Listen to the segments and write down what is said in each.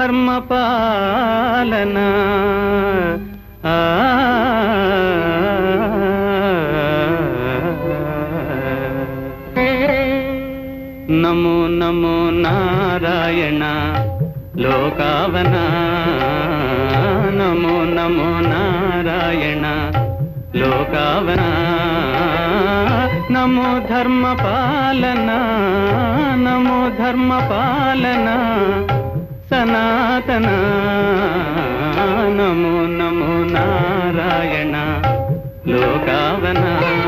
ధర్మ పాలన ఆ నమో నమో నారాయణ లోకావన నమో నమో నారాయణ లోకావన నమో ధర్మ పాలన నమో ధర్మ పాలన సనాతన నమో నమో నారాయణ లోకావన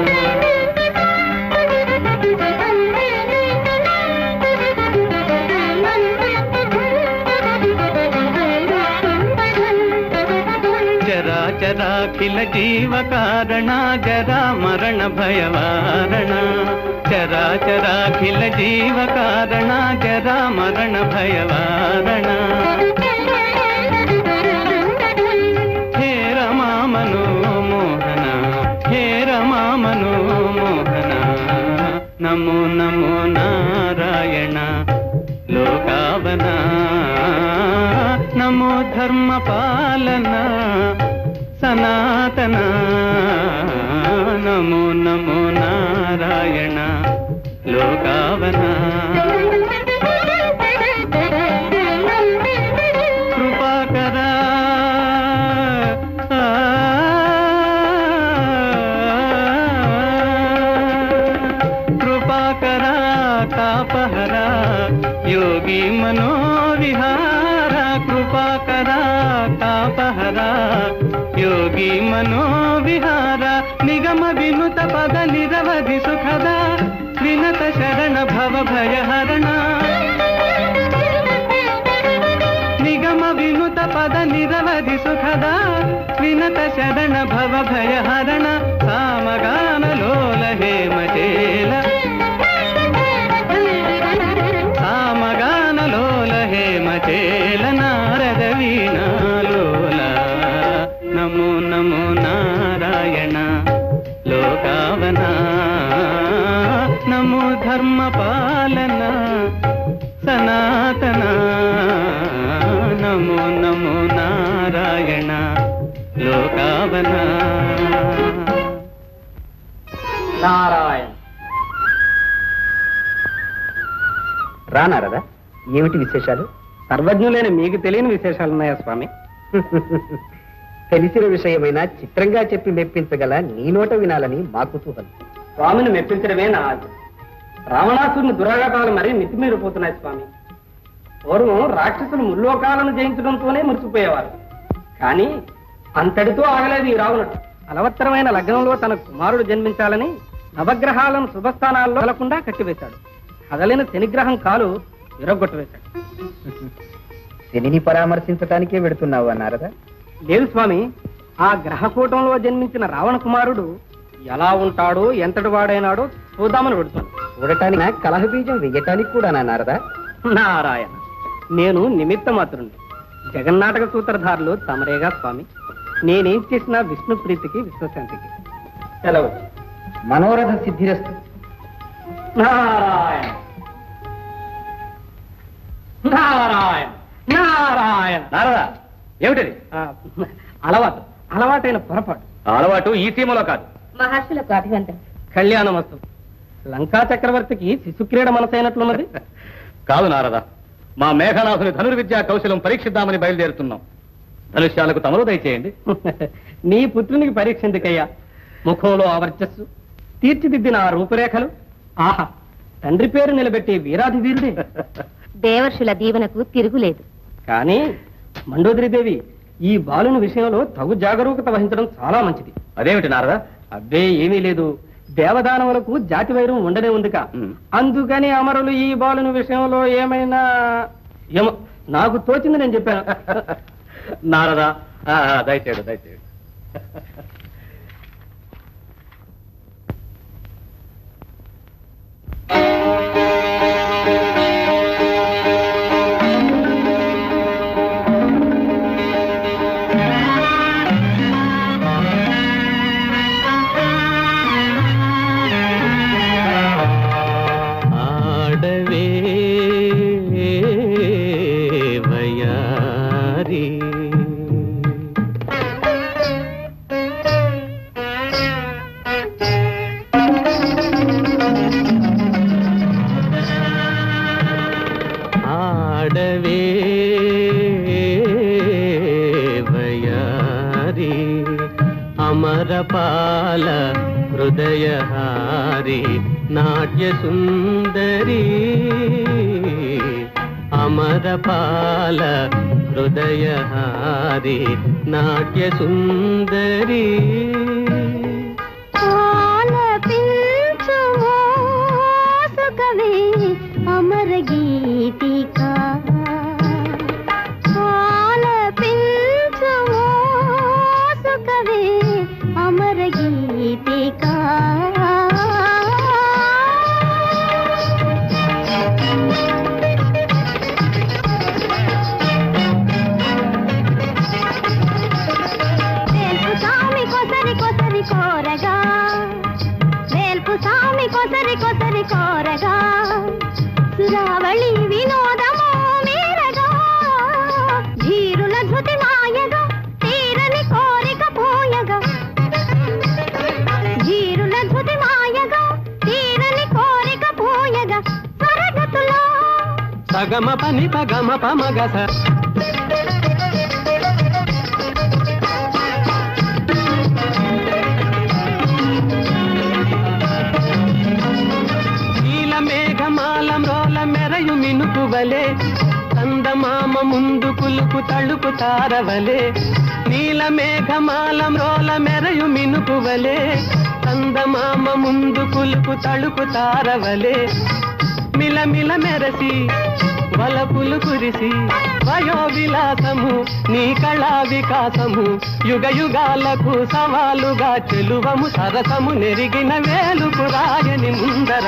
చరాచరాఖిల జీవ కారణ జరా మరణ భయవారణ చరాచరాఖిల జీవ కారణ జరా మరణ భయవారణ హే రమా మనోమోహన హే రమా మనోమోహన నమో నమో నారాయణ లోకావన నమో ధర్మ పాలన సనాతన నమో నమో నారాయణ లోకావన కృపాకర ఆ, కృపాకర తాపహర యోగి మనోవిహార కృపాకర తాపహర యోగి మనోవిహార నిగమ వినుత పద నిరవధి సుఖద వినత శరణ భవ భయహరణ నిగమ వినుత పద నిరవధి సుఖద వినత శరణ భవ భయహరణ సామగాన లోల హేమచేల సామగాన లోల హేమచేల నారద వీణాలోల నమో నమో నారాయణ లోకావన నమో ధర్మ పాలన సనాతన నమో నమో నారాయణ లోకావన నారాయణ రానారదా ఏమిటి విశేషాలు సర్వజ్ఞులైన మీకు తెలియని విశేషాలున్నాయా స్వామి తెలిసిన విషయమైనా చిత్రంగా చెప్పి మెప్పించగల నీ నోట వినాలని మా కుతూహలం స్వామిని మెప్పించడమే నా ఆశ రావణాసురుని దురాఘాతాలు మరీ మితిమీరిపోతున్నాయి స్వామి పూర్వం రాక్షసులు ముల్లోకాలను జయించడంతోనే మురిసిపోయేవారు కానీ అంతటితో ఆగలేదు ఈ రావణుడు అలవత్తరమైన లగ్నంలో తన కుమారుడు జన్మించాలని నవగ్రహాలను శుభస్థానాల్లో కలకుండా కట్టివేశాడు కదలిన శనిగ్రహం కాలు విరగొట్టవేశాడు శనిని పరామర్శించటానికే వెడుతున్నావు అన్నారదా లేదు స్వామి ఆ గ్రహకూటంలో జన్మించిన రావణ కుమారుడు ఎలా ఉంటాడో ఎంతటి వాడైనాడో చూద్దామని పెడుతున్నాను చూడటానికి కలహ బీజం వెయ్యటానికి కూడా నారదా నారాయణ నేను నిమిత్త మాత్రుని జగన్నాటక సూత్రధారులు తమరేగా స్వామి నేనేం చేసినా విష్ణు ప్రీతికి విశ్వశాంతికి సెలవు మనోరథ సిద్ధిరస్తు నారాయణ నారాయణ నారాయణ నారదా ఏమిటది ఆ, అలవాటు అలవాటైన పొరపాటు ఆ అలవాటు ఈ సీమలో కాదు మహర్షులకు అభివందనం కళ్యాణమస్తు లంకా చక్రవర్తికి శిశుక్రీడ మనసైనట్లున్నది కాదు నారదా మా మేఘనాథుని ధనుర్విద్యా కౌశలం పరీక్షిద్దామని బయలుదేరుతున్నాం ధనుష్యాలకు తమరు దయచేయండి నీ పుత్రునికి పరీక్ష ఎందుకయ్యా ముఖంలో ఆ వర్చస్సు తీర్చిదిద్దిన ఆ రూపురేఖలు ఆహా తండ్రి పేరు నిలబెట్టే వీరాధి వీరుడే దేవర్షుల దీవెనకు తిరుగులేదు కానీ మండోదరిదేవి ఈ బాలుని విషయంలో తగు జాగరూకత వహించడం చాలా మంచిది అదేమిటి నారదా అబ్బే ఏమీ లేదు దేవదానవులకు జాతి వైరం ఉండనే ఉందిక ఉమ్. అందుకని అమరులు ఈ బాలుని విషయంలో ఏమైనా ఏమో నాకు తోచింది నేను చెప్పాను నారదా ఆ, ఆ, దయచేయడు దయచేయడు ఆడవే వయారి హృదయహారి నాట్య సుందరి అమరపాల హృదయహారి నాట్య సుందరి ఆలపించుమో సుఖవే అమర గీతిక ఆలపించుమో సుఖవే అమర గీతిక వేల్పు సామి కొసరి కొసరి కోరగా వేల్పు సామి కొసరి కొసరి కోరగా సురావళి వినోదము మీరగా ధీరుల ధృతి మాయగా తీరని కోరిక పోయగా ధీరుల ధృతి మాయగా తీరని కోరిక పోయగా స్వరగతులో సగమ పని పగమ పమగస నీల మేఘమాలం రోల మెరయు మినుకువలే కందమామ ముందు కులుకు తళుకు తారవలే నీల మేఘమాలం రోల మెరయు మినుకువలే కందమామ ముందు కులుకు తళుకు తారవలే మిలమిల మెరసి వలపులు కురిసి వయో విలాసము నీ కళా వికాసము యుగ యుగాలకు సవాలుగా చెలువము సరసము నెరిగిన వేలుకు రాయని ముందర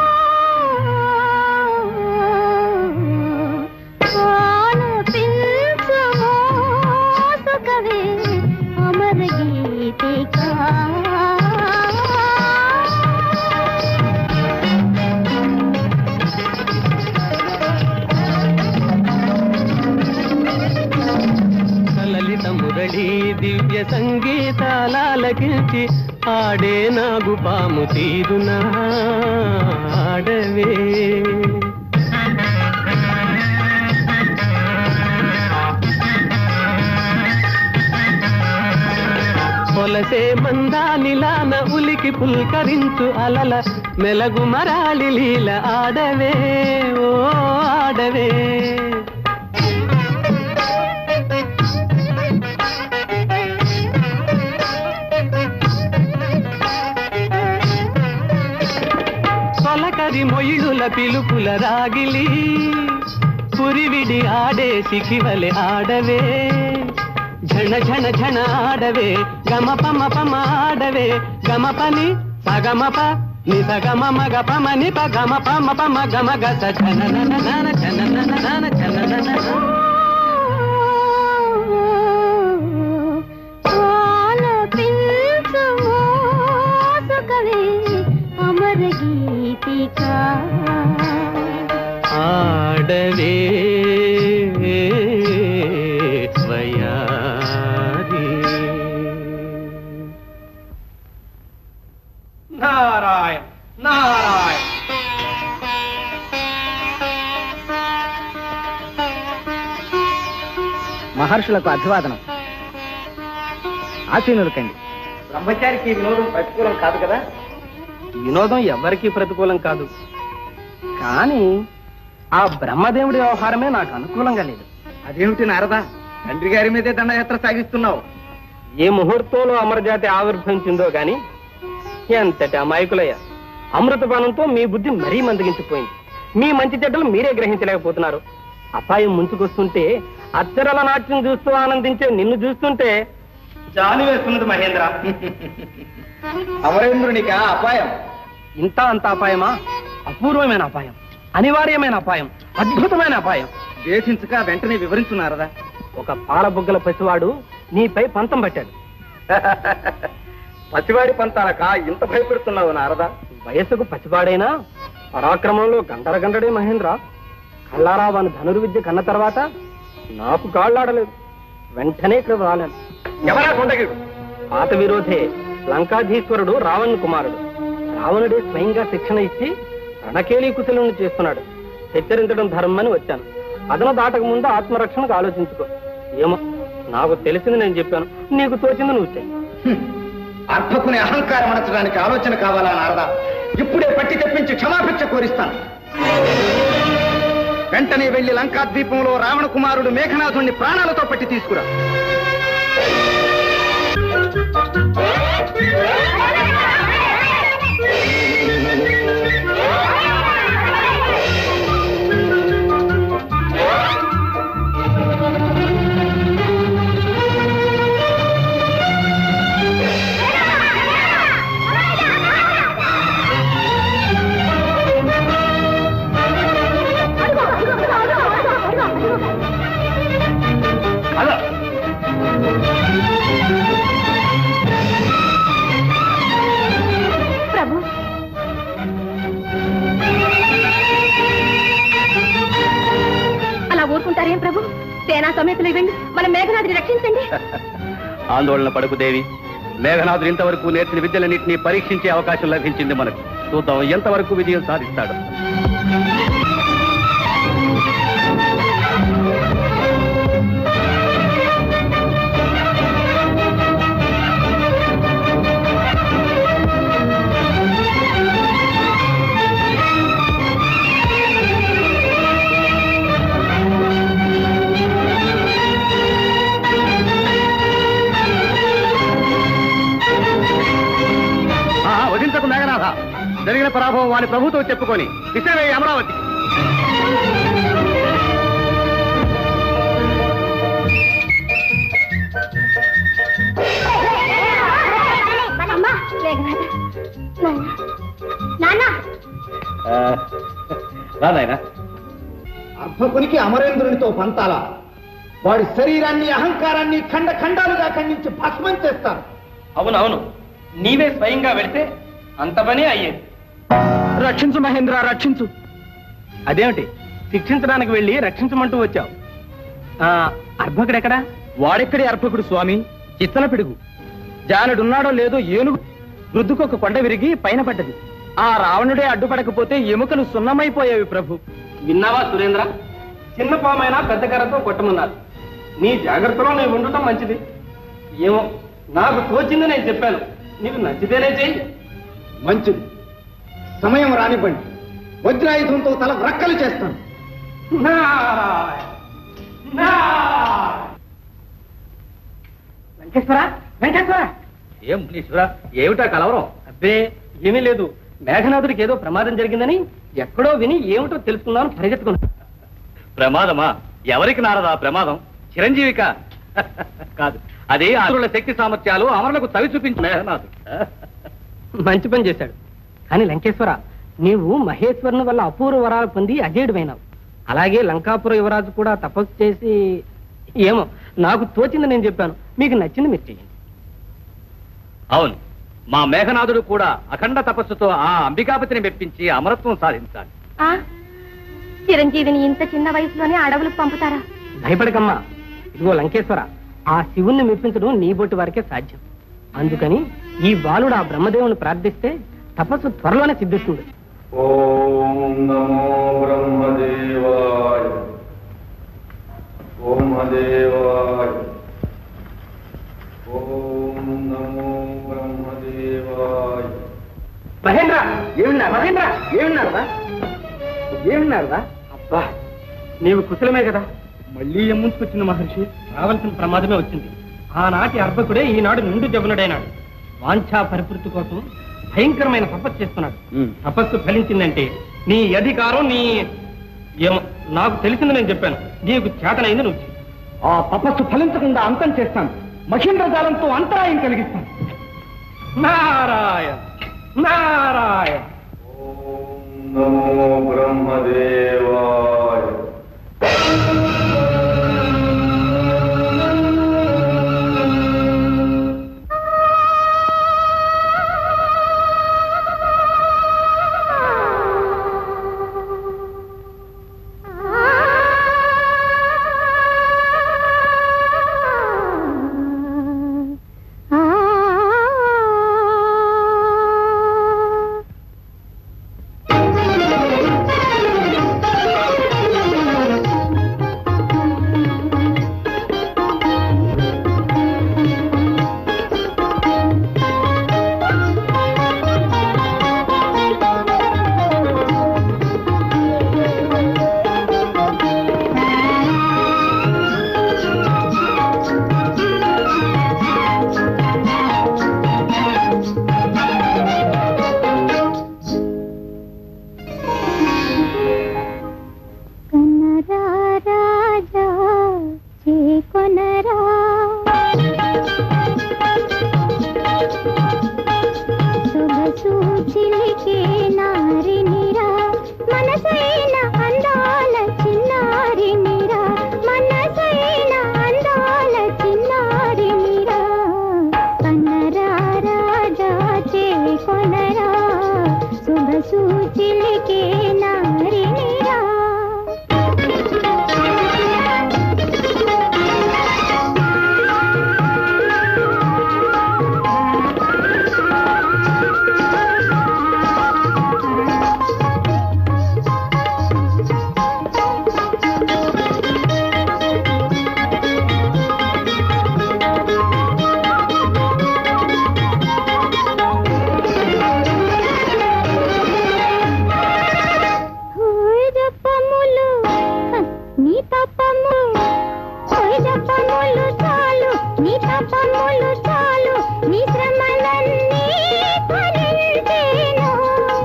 ఆలపించుమో సుఖవే అమర గీతిక లలిత మురళి దివ్య సంగీతాలకించి ఆడే నాగు పాము తీరునా ఆడవే పొలసే మందానిలాన ఉలికి పుల్కరించు అలల మెలగు మరాళి లీల ఆడవే ఓ ఆడవే తొలకరి మొయిడుల పిలుపుల రాగిలి పురివిడి ఆడే సిఖివలె ఆడవే ఝణ ఝణ ఝణ ఆడవే గమ పమ పమ ఆడవే గమ పని సగమ ప ని సగమ మగ పమ ని ప గమ పమ పమ గమ గస ఝన నన నన ఝన నన నన ఝన నన ఆలపించుమో సుఖవే అమర గీతిక ఆడవే వయారి నారాయణ నారాయణ మహర్షులకు అభివాదనం ఆశీనులు కండి బ్రహ్మచారికి వినోదం ప్రతికూలం కాదు కదా వినోదం ఎవరికీ ప్రతికూలం కాదు కానీ ఆ బ్రహ్మదేవుడి వ్యవహారమే నాకు అనుకూలంగా లేదు అదేమిటి నారదా తండ్రి గారి మీదే దండయాత్ర సాగిస్తున్నావు ఏ ముహూర్తంలో అమరజాతి ఆవిర్భవించిందో గాని ఎంతటి అమాయకులయ్య అమృతపానంతో మీ బుద్ధి మరీ మందగించిపోయింది మీ మంచి చెడ్డలు మీరే గ్రహించలేకపోతున్నారు అపాయం ముంచుకొస్తుంటే అచ్చరల నాట్యం చూస్తూ ఆనందించే నిన్ను చూస్తుంటే జాలి వేస్తున్నది మహేంద్ర అమరేంద్రునికా అపాయం ఇంత అంత అపాయమా అపూర్వమైన అపాయం అనివార్యమైన అపాయం అద్భుతమైన అపాయం దేశించక వెంటనే వివరించు నారదా ఒక పాల బుగ్గల పసివాడు నీపై పంతం పట్టాడు పసివాడి పంతాలక ఇంత భయపెడుతున్నావు నారదా వయస్సుకు పసివాడైనా పరాక్రమంలో గంటర గంటడే మహేంద్ర కళ్ళారా వాని ధనుర్విద్య కన్న తర్వాత నాకు కాళ్ళాడలేదు వెంటనే ఇక్కడ రాలేను ఎవరా కొండగిడు పాత విరోధే లంకాధీశ్వరుడు రావణ్ కుమారుడు రావణుడే స్వయంగా శిక్షణ ఇచ్చి రణకేళీ కుశలుని చేస్తున్నాడు హెచ్చరించడం ధర్మని వచ్చాను అదన దాటక ముందు ఆత్మరక్షణకు ఆలోచించుకో ఏమో నాకు తెలిసింది నేను చెప్పాను నీకు తోచింది నువ్వు చెయ్యి అర్భకుని అహంకారం అనచడానికి ఆలోచన కావాలా నారదా ఇప్పుడే పట్టి తెప్పించి క్షమాభిక్ష కోరిస్తాను వెంటనే వెళ్లి లంకాద్వీపంలో రావణ కుమారుడు మేఘనాథుణ్ణి ప్రాణాలతో పట్టి తీసుకురా అలా ప్రభు అలా ఊరుకుంటారేం ప్రభు సేనా సమేతలు వెళ్ళి మన మేఘనాథిని రక్షించండి ఆందోళన పడకు దేవి మేఘనాథుడు ఇంతవరకు నేర్చిన విద్యలన్నింటినీ పరీక్షించే అవకాశం లభించింది మనకు చూద్దాం ఎంతవరకు విజయం సాధిస్తాడు ఆ, వదించకు మేఘనాథ జరిగిన పరాభవం వాని ప్రభుతో చెప్పుకొని విసిరే అమరావతి అమ్మా మేఘనాథ నాన్న నాన్న రానాయన అర్భకునికి అమరేంద్రునితో పంతాల వాడి శరీరాన్ని అహంకారాన్ని ఖండ ఖండాలుగా ఖండించి భస్మం చేస్తారు అవునవును నీవే స్వయంగా వెళితే అంత పని అయ్యేది రక్షించు మహేంద్ర రక్షించు అదేమిటి శిక్షించడానికి వెళ్ళి రక్షించమంటూ వచ్చావు ఆ, అర్భకుడెక్కడా వాడెక్కడే అర్భకుడు స్వామి చిత్తన పిడుగు జానుడున్నాడో లేదో ఏనుగు వృద్ధుకొక కొండ విరిగి పైన పడ్డది ఆ రావణుడే అడ్డుపడకపోతే ఎముకలు సున్నమైపోయేవి ప్రభు విన్నావా సురేంద్ర చిన్న పామైనా పెద్ద కర్రతో కొట్టమన్నారు నీ జాగ్రత్తలో నీవు ఉండటం మంచిది ఏమో నాకు తోచింది నేను చెప్పాను నీకు నచ్చితేనే చెయ్యి మంచిది సమయం రానివ్వండి వజ్రాయుధంతో తల వ్రక్కలు చేస్తాను నారాయణ నారాయణ వెంకటేశ్వర వెంకటేశ్వర ఏం మునీశ్వర ఏమిటా కలవరం అబ్బే ఏమీ లేదు మేఘనాథుడికి ఏదో ప్రమాదం జరిగిందని ఎక్కడో విని ఏమిటో తెలుసుకుందామని పరిగెత్తుకున్నా ప్రమాదమా ఎవరికి నారదా ప్రమాదం చిరంజీవిక కాదు అది అసురుల శక్తి సామర్థ్యాలు అమరులకు తవి చూపించు మేఘనాథుడు మంచి పని చేశాడు కానీ లంకేశ్వర నీవు మహేశ్వరుని వల్ల అపూర్వ వరాలు పొంది అజేయుడమైనావు అలాగే లంకాపుర యువరాజు కూడా తపస్సు చేసి ఏమో నాకు తోచింది నేను చెప్పాను మీకు నచ్చింది మీరు చెయ్యండి అవును మా మేఘనాథుడు కూడా అఖండ తపస్సుతో ఆ అంబికాపతిని మెప్పించి అమరత్వం సాధించాలి ఆ చిరంజీవిని ఇంత చిన్న వయసులోనే అడవులకు పంపుతారా భయపడకమ్మా ఇదిగో లంకేశ్వర ఆ శివుణ్ణి మెప్పించడం నీ బొట్టు వరకే సాధ్యం అందుకని ఈ బాలుడు ఆ బ్రహ్మదేవుని ప్రార్థిస్తే తపస్సు త్వరలోనే సిద్ధిస్తుంది ఓం నమో బ్రహ్మదేవాయ ఓం మదేవాయ ఓం నమో బ్రహ్మదేవాయ మహేంద్ర ఏమిన్నారు మహేంద్ర ఏమిన్నారురా ఏమిన్నారురా అబ్బా నీవు కుశలమే కదా మళ్ళీ ఏం ముంచుకొచ్చింది మహర్షి రావాల్సిన ప్రమాదమే వచ్చింది ఆనాటి అర్భకుడే ఈనాడు నిండు జవనుడైనాడు వాంఛా పరిపూర్తి కోసం భయంకరమైన తపస్సు చేస్తున్నాడు తపస్సు ఫలించిందంటే నీ అధికారం నీ ఏమో నాకు తెలిసింది నేను చెప్పాను నీకు చేతనైంది నువ్వు చెయ్యి. ఆ తపస్సు ఫలించకుండా అంతం చేస్తాను మహేంద్ర జాలంతో అంతరాయం కలిగిస్తాను నారాయణ నారాయణ ఓం నమో బ్రహ్మదేవాయ ఆ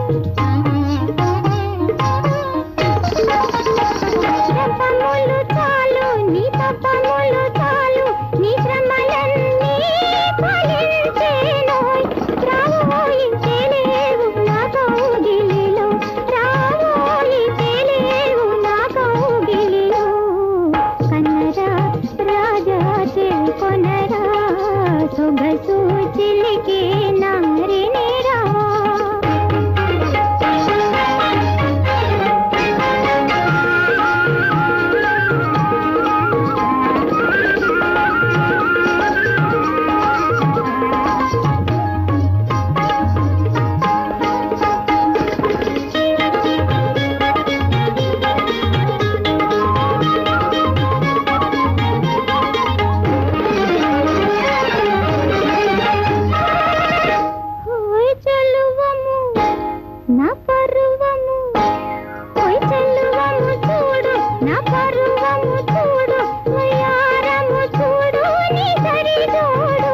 తపములు చాలు నీ తపములు చాలు నీ శ్రమలన్నీ ఫలించేనోయ్ రావోయి తెలియవు నా కౌగిలిలో రావోయి తెలియవు నా కౌగిలిలో కన్నరా రాజా చేకొనరా సొగసు చిలికే నారినిరా ఓయ్ చలువము నా పరువము ఓయ్ చలువము చూడు నా పరువము చూడు వయారము చూడు నీ సరి చూడు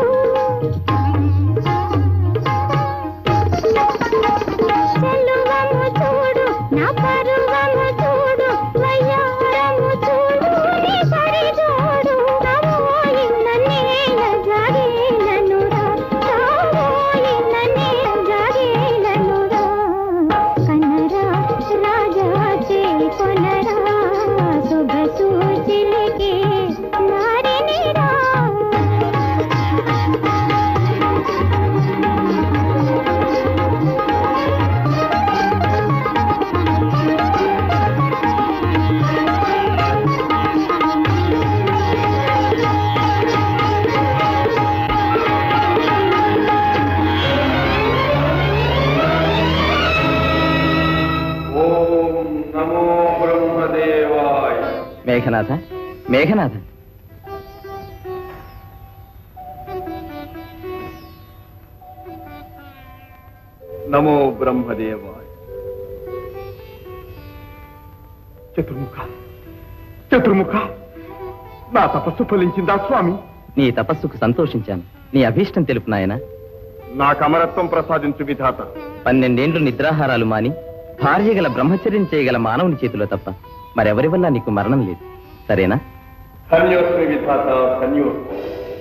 చలువము చూడు నా పరువము చూడు వయారము చూడు నీ సరి చూడు రావోయి నన్నేల జాగేలనురా రావోయి నన్నేల జాగేలనురా కన్నరా రాజా చేకొనరా సొగసు చిలికే నారినిరా ఓం నమో బ్రహ్మదేవాయ మేఘనాథ మేఘనాథ నమో బ్రహ్మదేవాయ చతుర్ముఖ చతుర్ముఖ నా తపస్సు ఫలించిందా స్వామి నీ తపస్సుకు సంతోషించాను నీ అభీష్టం తెలుపు నాయన నాకు అమరత్వం ప్రసాదించు విధాత పన్నెండేండ్లు నిద్రాహారాలు మాని భార్య గల బ్రహ్మచర్యం చేయగల మానవుని చేతిలో తప్ప మరెవరి వల్ల నీకు మరణం లేదు సరేనా ధన్యోస్మి విధాత ధన్యోస్మి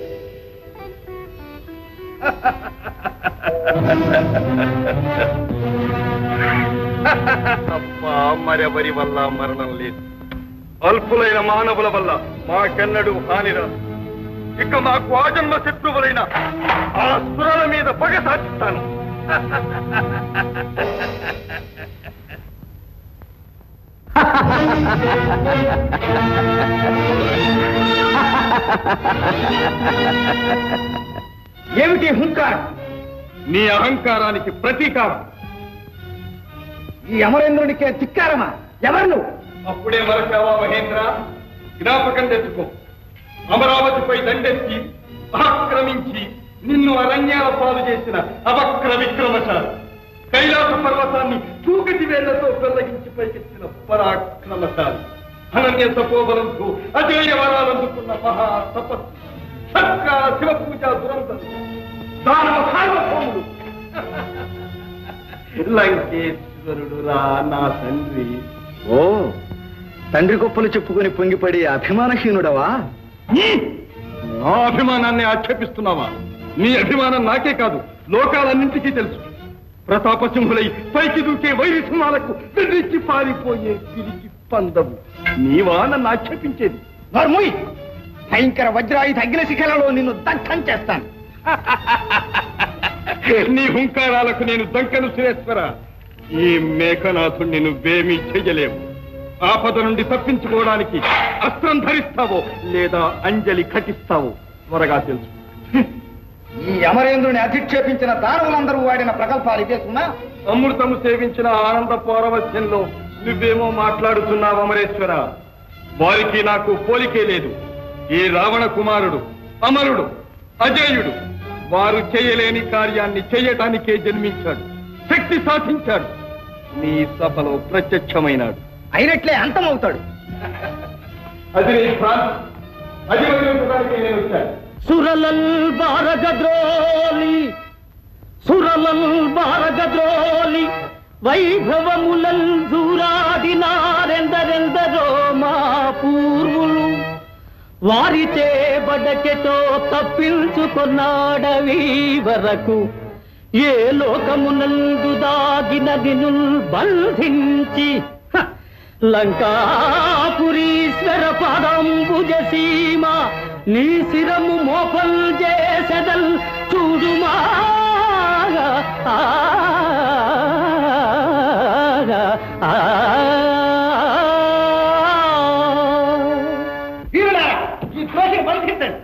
అబ్బా మరెవరి వల్ల మరణం లేదు అల్పులైన మానవుల వల్ల మాకెన్నడూ హాని రాదు ఇక మాకు ఆజన్మ శత్రువులైన ఆ సురల మీద పగ సాధిస్తాను ఏమిటి హుంకారం నీ అహంకారానికి ప్రతీకారం ఈ అమరేంద్రుడికే ధిక్కారమా ఎవరు నువ్వు అప్పుడే మరచావా మహేంద్ర జ్ఞాపకం తెచ్చుకో అమరావతిపై దండెత్తి ఆక్రమించి నిన్ను అరణ్యాల పాలు చేసిన అవక్ర విక్రమశాలి కైలాస పర్వతాన్ని చూకటి వేళ్లతో పెళ్లగించి పైకెత్తిన పరాక్రమశాలి అనన్య తపోబలంతో అజేయ వరాలందుకున్న మహా తపస్సు సత్కార శివ పూజ దురంతం దానవ సార్వభౌముడు లంకేశ్వరుడు రా నా తండ్రి ఓ తండ్రి గొప్పలు చెప్పుకొని పొంగిపడి అభిమానహీనుడవా నా అభిమానాన్ని ఆక్షేపిస్తున్నావా నీ అభిమానం నాకే కాదు లోకాలన్నింటికీ తెలుసు ప్రతాపసింహులై పైకి దూకే వైరి సింహాలకు బెదిరించి పారిపోయే పిరికి పందవు నీవా నన్ను ఆక్షేపించేది నర్ముయ్ భయంకర వజ్రాయుధ అగ్ని శిఖలలో నిన్ను దగ్ధం చేస్తాను నీ హుంకారాలకు నేను దంకను సురేశ్వర ఈ మేఘనాథుణ్ణి నువ్వేమీ చెయ్యలేవు ఆపద నుండి తప్పించుకోవడానికి అస్త్రం ధరిస్తావో లేదా అంజలి ఘటిస్తావో త్వరగా తెలుసు ఈ అమరేంద్రుని అధిక్షేపించిన దానవులందరూ వాడిన ప్రగల్భాలు ఇదే సుమా అమృతము సేవించిన ఆనంద పౌరవస్యంలో నువ్వేమో మాట్లాడుతున్నావు అమరేశ్వర వారికి నాకు పోలికే లేదు ఈ రావణ కుమారుడు అమరుడు అజేయుడు వారు చేయలేని కార్యాన్ని చేయటానికే జన్మించాడు శక్తి సాధించాడు నీ సభలో ప్రత్యక్షమైనాడు అయినట్లే అంతమవుతాడు అది నీ భ్రాంతి అది వదిలించడానికే నేను వచ్చాను సురలల్ బారగద్రోలి సురలల్ బారగద్రోలి వైభవములంజూరాడినారెందరెందరో మా పూర్వులు వారి చేబడకెటో తప్పించుకున్నాడవి వరకు ఏ లోకమునందు దాగిన దినుల్ బంధించి హ! లంకాపురీశ్వర పదంబుజ సీమ నీ శిరము మోపల్ చేసెదల్ చూడుమా ఆ, ఆ, ఆ. వీరులారా, ఈ ద్రోహిని బంధించండి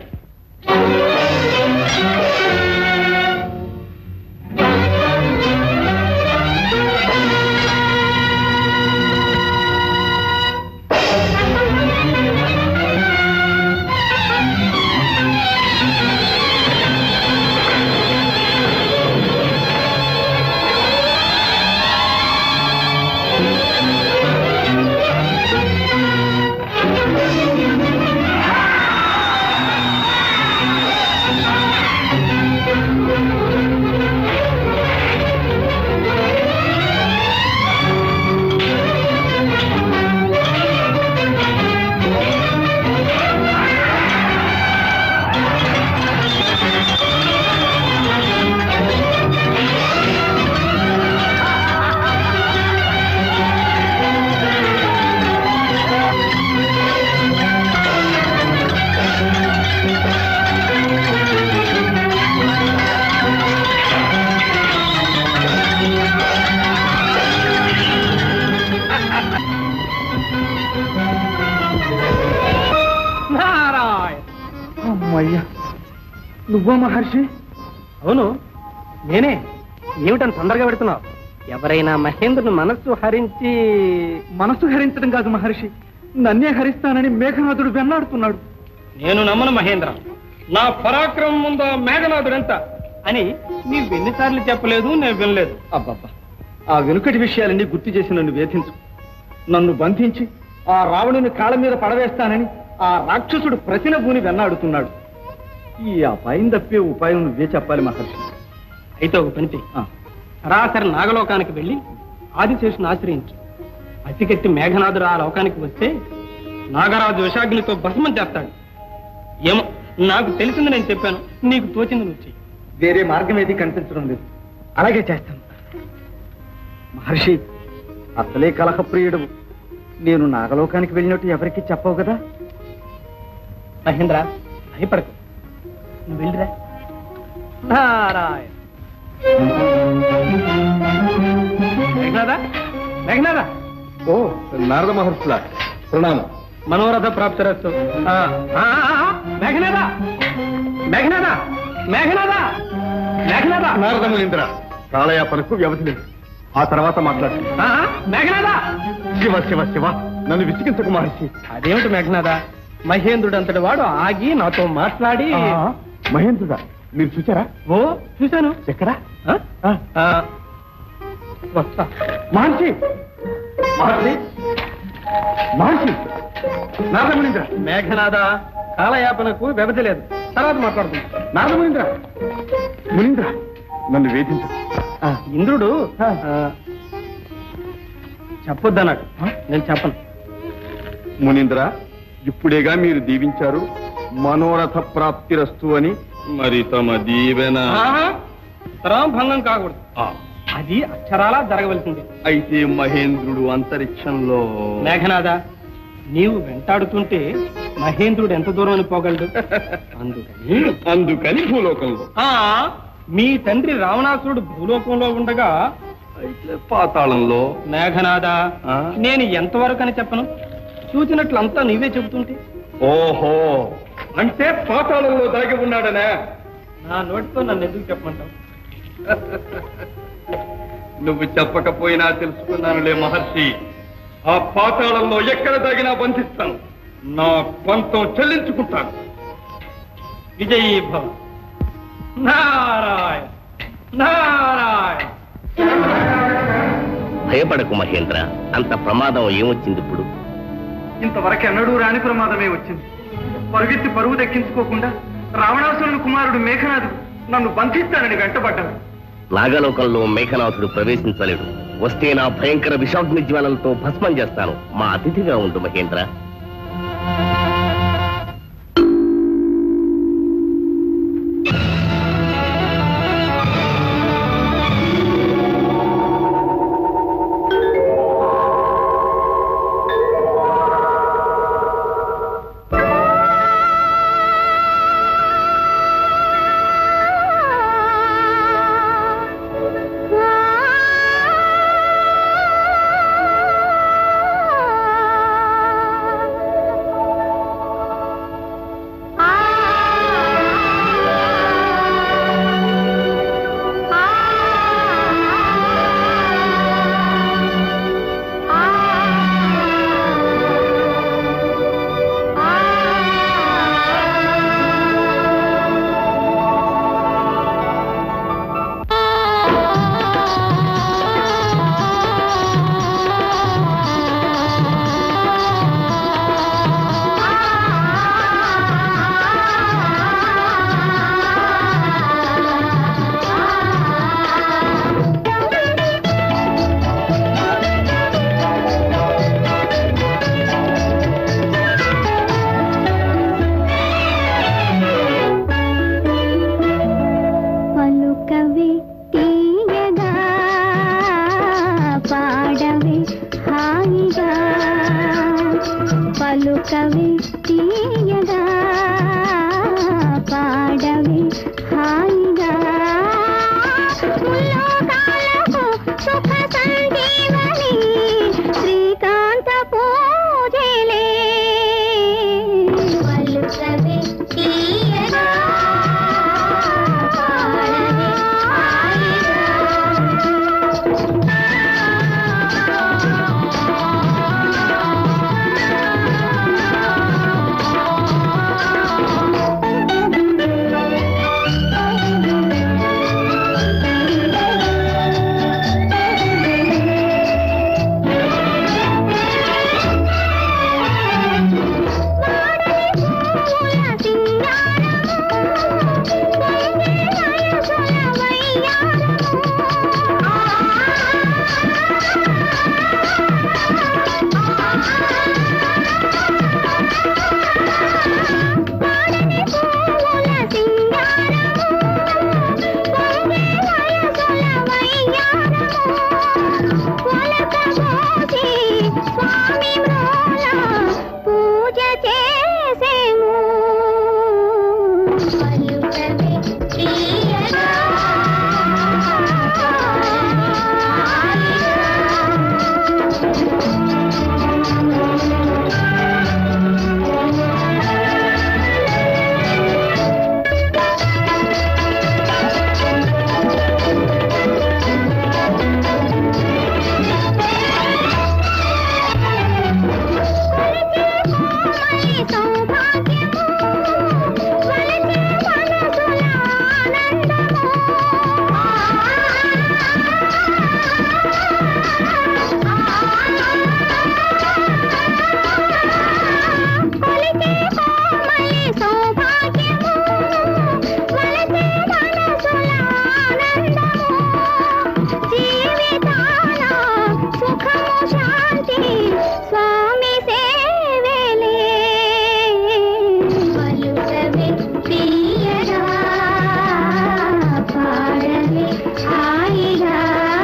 నారాయణ అమ్మయ్యా నువ్వా మహర్షి అవును నేనే ఏమిటని తొందరగా పెడుతున్నావు ఎవరైనా మహేంద్రుని మనస్సు హరించి మనసు హరించడం కాదు మహర్షి నన్నే హరిస్తానని మేఘనాథుడు వెన్నాడుతున్నాడు నేను నమ్మను మహేంద్ర నా పరాక్రమం ముందు మేఘనాథుడు ఎంత అని నీవు ఎన్నిసార్లు చెప్పలేదు నేను వినలేదు అబ్బబ్బా ఆ వెనుకటి విషయాలన్నీ గుర్తు చేసి నన్ను వేధించు నన్ను బంధించి ఆ రావణుని కాళ్ళ మీద పడవేస్తానని ఆ రాక్షసుడు ప్రతిన భూని వెన్నాడుతున్నాడు ఈ అపాయం తప్పే ఉపాయం నువ్వే చెప్పాలి మహర్షి అయితే ఒక పని చెయ్యి ఆ, సరాసరి నాగలోకానికి వెళ్ళి ఆదిశేషుని ఆశ్రయించు అతికెట్టి మేఘనాథుడు ఆ లోకానికి వస్తే నాగరాజు విషాగ్నితో భస్మం చేస్తాడు ఏమో నాకు తెలిసింది నేను చెప్పాను నీకు తోచింది నువ్వు చెయ్యి వేరే మార్గం ఏది కనిపించడం లేదు అలాగే చేస్తాను మహర్షి అసలే కలహప్రియుడు నేను నాగలోకానికి వెళ్ళినట్టు ఎవరికి చెప్పవు కదా మహేంద్ర భయపడకు నువ్వు వెళ్ళిరా నారాయణ మేఘనాథ మేఘనాథ ఓ నారద మహర్షుల ప్రణామం మనోరథ ప్రాప్తిరస్తు ఆ, ఆ, ఆ, ఆ, మేఘనాథ మేఘనాథ మేఘనాథ మేఘనాథ నారద మునీంద్ర కాలయాపనకు వ్యవధి లేదు ఆ తర్వాత మాట్లాడుతుంది ఆ, ఆ, మేఘనాథ శివ శివ శివ నన్ను విసిగించకు మహర్షి అదేమిటి మేఘనాథ మహేంద్రుడు అంతటి వాడు ఆగి నాతో మాట్లాడి మహేంద్రుడా మీరు చూచారా ఓ చూశాను ఎక్కడా ఆ? ఆ, వస్తా మహర్షి మహర్షి మహర్షి నారద మునీంద్ర మేఘనాథ కాలయాపనకు వ్యవధి లేదు తర్వాత మాట్లాడుతుంది నారద మునీంద్ర మునీంద్ర నన్ను వేధించు ఇంద్రుడు ఆ, చెప్పొద్దన్నాడు నేను చెప్పను మునీంద్ర ఇప్పుడేగా మీరు దీవించారు మనోరథ ప్రాప్తిరస్తు అని మరి తమ దీవెన తరం భంగం కాకూడదు అది అక్షరాలా జరగవలసింది అయితే మహేంద్రుడు అంతరిక్షంలో మేఘనాథ నీవు వెంటాడుతుంటే మహేంద్రుడు ఎంత దూరం పోగలడు అందుకని అందుకని భూలోకంలో ఆ మీ తండ్రి రావణాసురుడు భూలోకంలో ఉండగా అయితే పాతాళంలో మేఘనాథ ఆ? నేను ఎంతవరకు అని చెప్పను చూసినట్లంతా నీవే చెబుతుంటే ఓహో అంటే పాతాళంలో దాగి ఉన్నాడనే నా నోటితో నన్ను ఎందుకు చెప్పమంటావు నువ్వు చెప్పకపోయినా తెలుసుకున్నానులే మహర్షి ఆ పాతాళంలో ఎక్కడ దాగినా బంధిస్తాను నా పంతం చెల్లించుకుంటాను విజయీ భవ నారాయణ నారాయణ భయపడకు మహేంద్ర అంత ప్రమాదం ఏమొచ్చింది ఇప్పుడు ఇంతవరకు ఎన్నడూ రాని ప్రమాదమే వచ్చింది పరుగెత్తి పరువు దక్కించుకోకుండా రావణాసురుని కుమారుడు మేఘనాథుడు నన్ను బంధిస్తానని వెంటబడ్డాడు నాగలోకంలో మేఘనాథుడు ప్రవేశించలేడు వస్తే నా భయంకర విషాగ్ని జ్వాలలతో భస్మం చేస్తాను మా అతిథిగా ఉండు మహేంద్ర పలుకవే తీయగా పాడవే హాయిగా పలుకవే తీయగా పాడవే హాయిగా ముల్లోకాలకు సుఖ సంజీవని శ్రీకాంత పూజలే పలుకవే తీయగా పాడవే హాయిగా స్వామి మ్రోల పూజ చేసేము పలుకవే తీయగా మళ్ళీ సౌభాగ్యము వలచే మనసుల ఆనందము కొలిచే మళ్ళీ సౌభాగ్యము వలచే మనసుల ఆనందము జీవితాన సుఖము శాంతి స్వామి సేవలే పలుకవే తీయగా పాడవే హాయిగా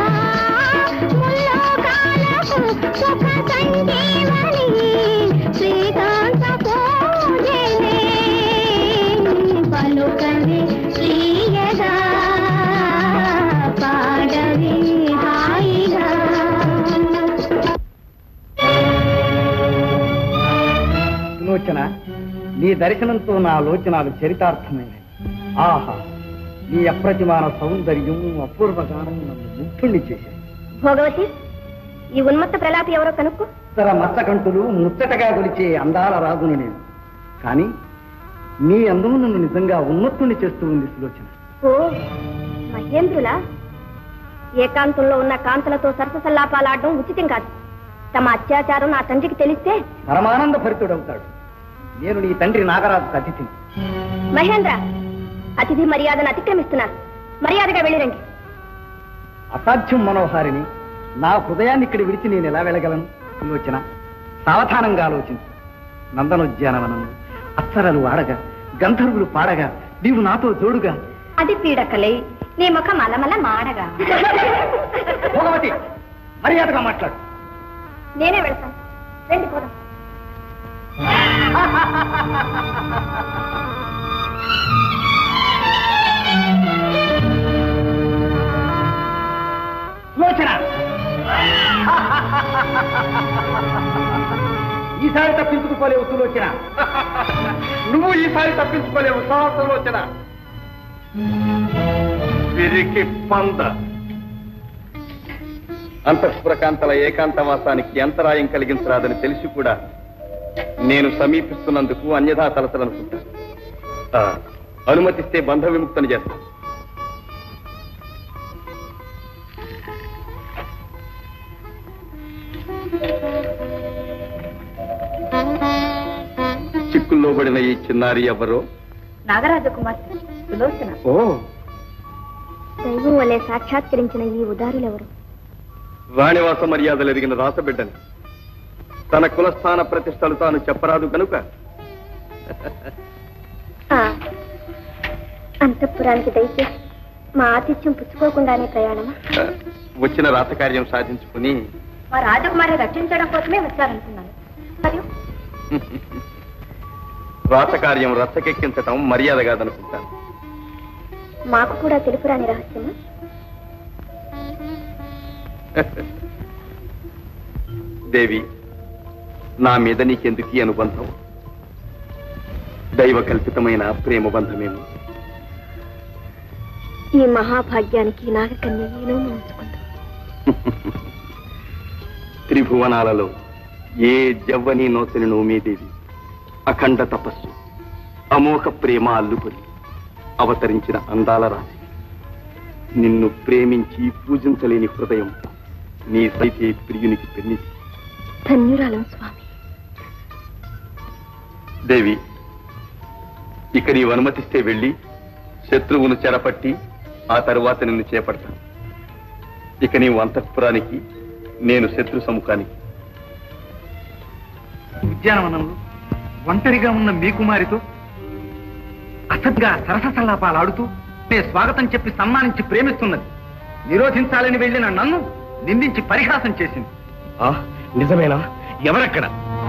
ముల్లోకాలకు సుఖ సంజీవని శ్రీకాంత పూజలే పలుకవే తీయగా పాడవే హాయిగా సులోచన నీ దర్శనంతో నా లోచనాలు చరితార్థమైనవి ఆహా నీ అప్రతిమాన సౌందర్యం అపూర్వగానం నన్ను ముట్టుణ్ణి చేశాయి భోగవతి ఈ ఉన్మత్త ప్రలాపి ఎవరో కనుక్కో ఉత్తర మచ్చకంటులు ముచ్చటగా కొలిచే అందాల రాజును నేను కానీ నీ అందము నన్ను నిజంగా ఉన్నతుణ్ణి చేస్తూ ఉంది సులోచన ఓ మహేంద్రులా ఏకాంతంలో ఉన్న కాంతలతో సరససల్లాపాలాడడం ఉచితం కాదు తమ అత్యాచారం నా తండ్రికి తెలిస్తే పరమానంద భరితుడవుతాడు నేను నీ తండ్రి నాగరాజు అతిథిని మహేంద్ర అతిథి మర్యాదను అతిక్రమిస్తున్నారు మర్యాదగా వెళ్ళిరండి అసాధ్యం మనోహారిని నా హృదయాన్ని ఇక్కడ విడిచి నేను ఎలా వెళ్ళగలను సులోచన సావధానంగా ఆలోచించు నందనోద్యానవనం అప్సరలు ఆడగా గంధర్వులు పాడగా నీవు నాతో తోడుగా అది పీడకలే నీ ముఖం అలమల మాడగా భోగవతి మర్యాదగా మాట్లాడు నేనే వెళ్తాను రండి పోదాం సులోచన ఈసారి తప్పించుకుపోలేవు సులోచన నువ్వు ఈసారి తప్పించుకోలేవు సహస్రలోచన విరికి పంద అంతఃపురకాంతల ఏకాంతవాసానికి అంతరాయం కలిగించరాదని తెలిసి కూడా నేను సమీపిస్తున్నందుకు అన్యథా తలసలనుకుంటా ఆ, అనుమతిస్తే బంధ విముక్తని చేస్తా చిక్కుల్లో పడిన ఈ చిన్నారి ఎవరో నాగరాజ కుమార్తె సులోచన ఓ దైవం వలె సాక్షాత్కరించిన ఈ ఉదారులెవరు రాణివాస మర్యాదలు ఎరిగిన రాసబిడ్డని తన కులస్థాన ప్రతిష్టలు తాను చెప్పరాదు కనుక ఆ, అంతఃపురానికి దయచేసి మా ఆతిథ్యం పుచ్చుకోకుండానే ప్రయాణమా ఆ, వచ్చిన రాతకార్యం సాధించుకుని మా రాజకుమారి రక్షించడం కోసమే వచ్చారనుకున్నాను మరియు రాతకార్యం రచ్చకెక్కించటం మర్యాద కాదనుకుంటాను మాకు కూడా తెలుపురాని రహస్యమా దేవి నా మీద నీకెందుకు ఈ అనుబంధం దైవ కల్పితమైన ప్రేమ బంధమేమో ఈ మహాభాగ్యానికి నాగకన్య ఏనో ఉంచుకుందాం త్రిభువనాలలో ఏ జవ్వని నోసని నోమేదేవి అఖండ తపస్సు అమోఘ ప్రేమ అల్లుకొని అవతరించిన అందాల రాశి నిన్ను ప్రేమించి పూజించలేని హృదయం నీ సైతే ప్రియునికి పెన్నిది ధన్యురాలం స్వామి దేవి ఇక నీవు అనుమతిస్తే వెళ్ళి శత్రువును చెరపట్టి ఆ తరువాత నిన్ను చేపడతాను ఇక నీవు అంతఃపురానికి నేను శత్రు సముఖానికి ఉద్యానవనంలో ఒంటరిగా ఉన్న మీ కుమారితో అసద్గా సరససల్లాపాలాడుతూ నే స్వాగతం చెప్పి సన్మానించి ప్రేమిస్తున్నది నిరోధించాలని వెళ్ళిన నన్ను నిందించి పరిహాసం చేసింది నిజమేనా ఎవరక్కడ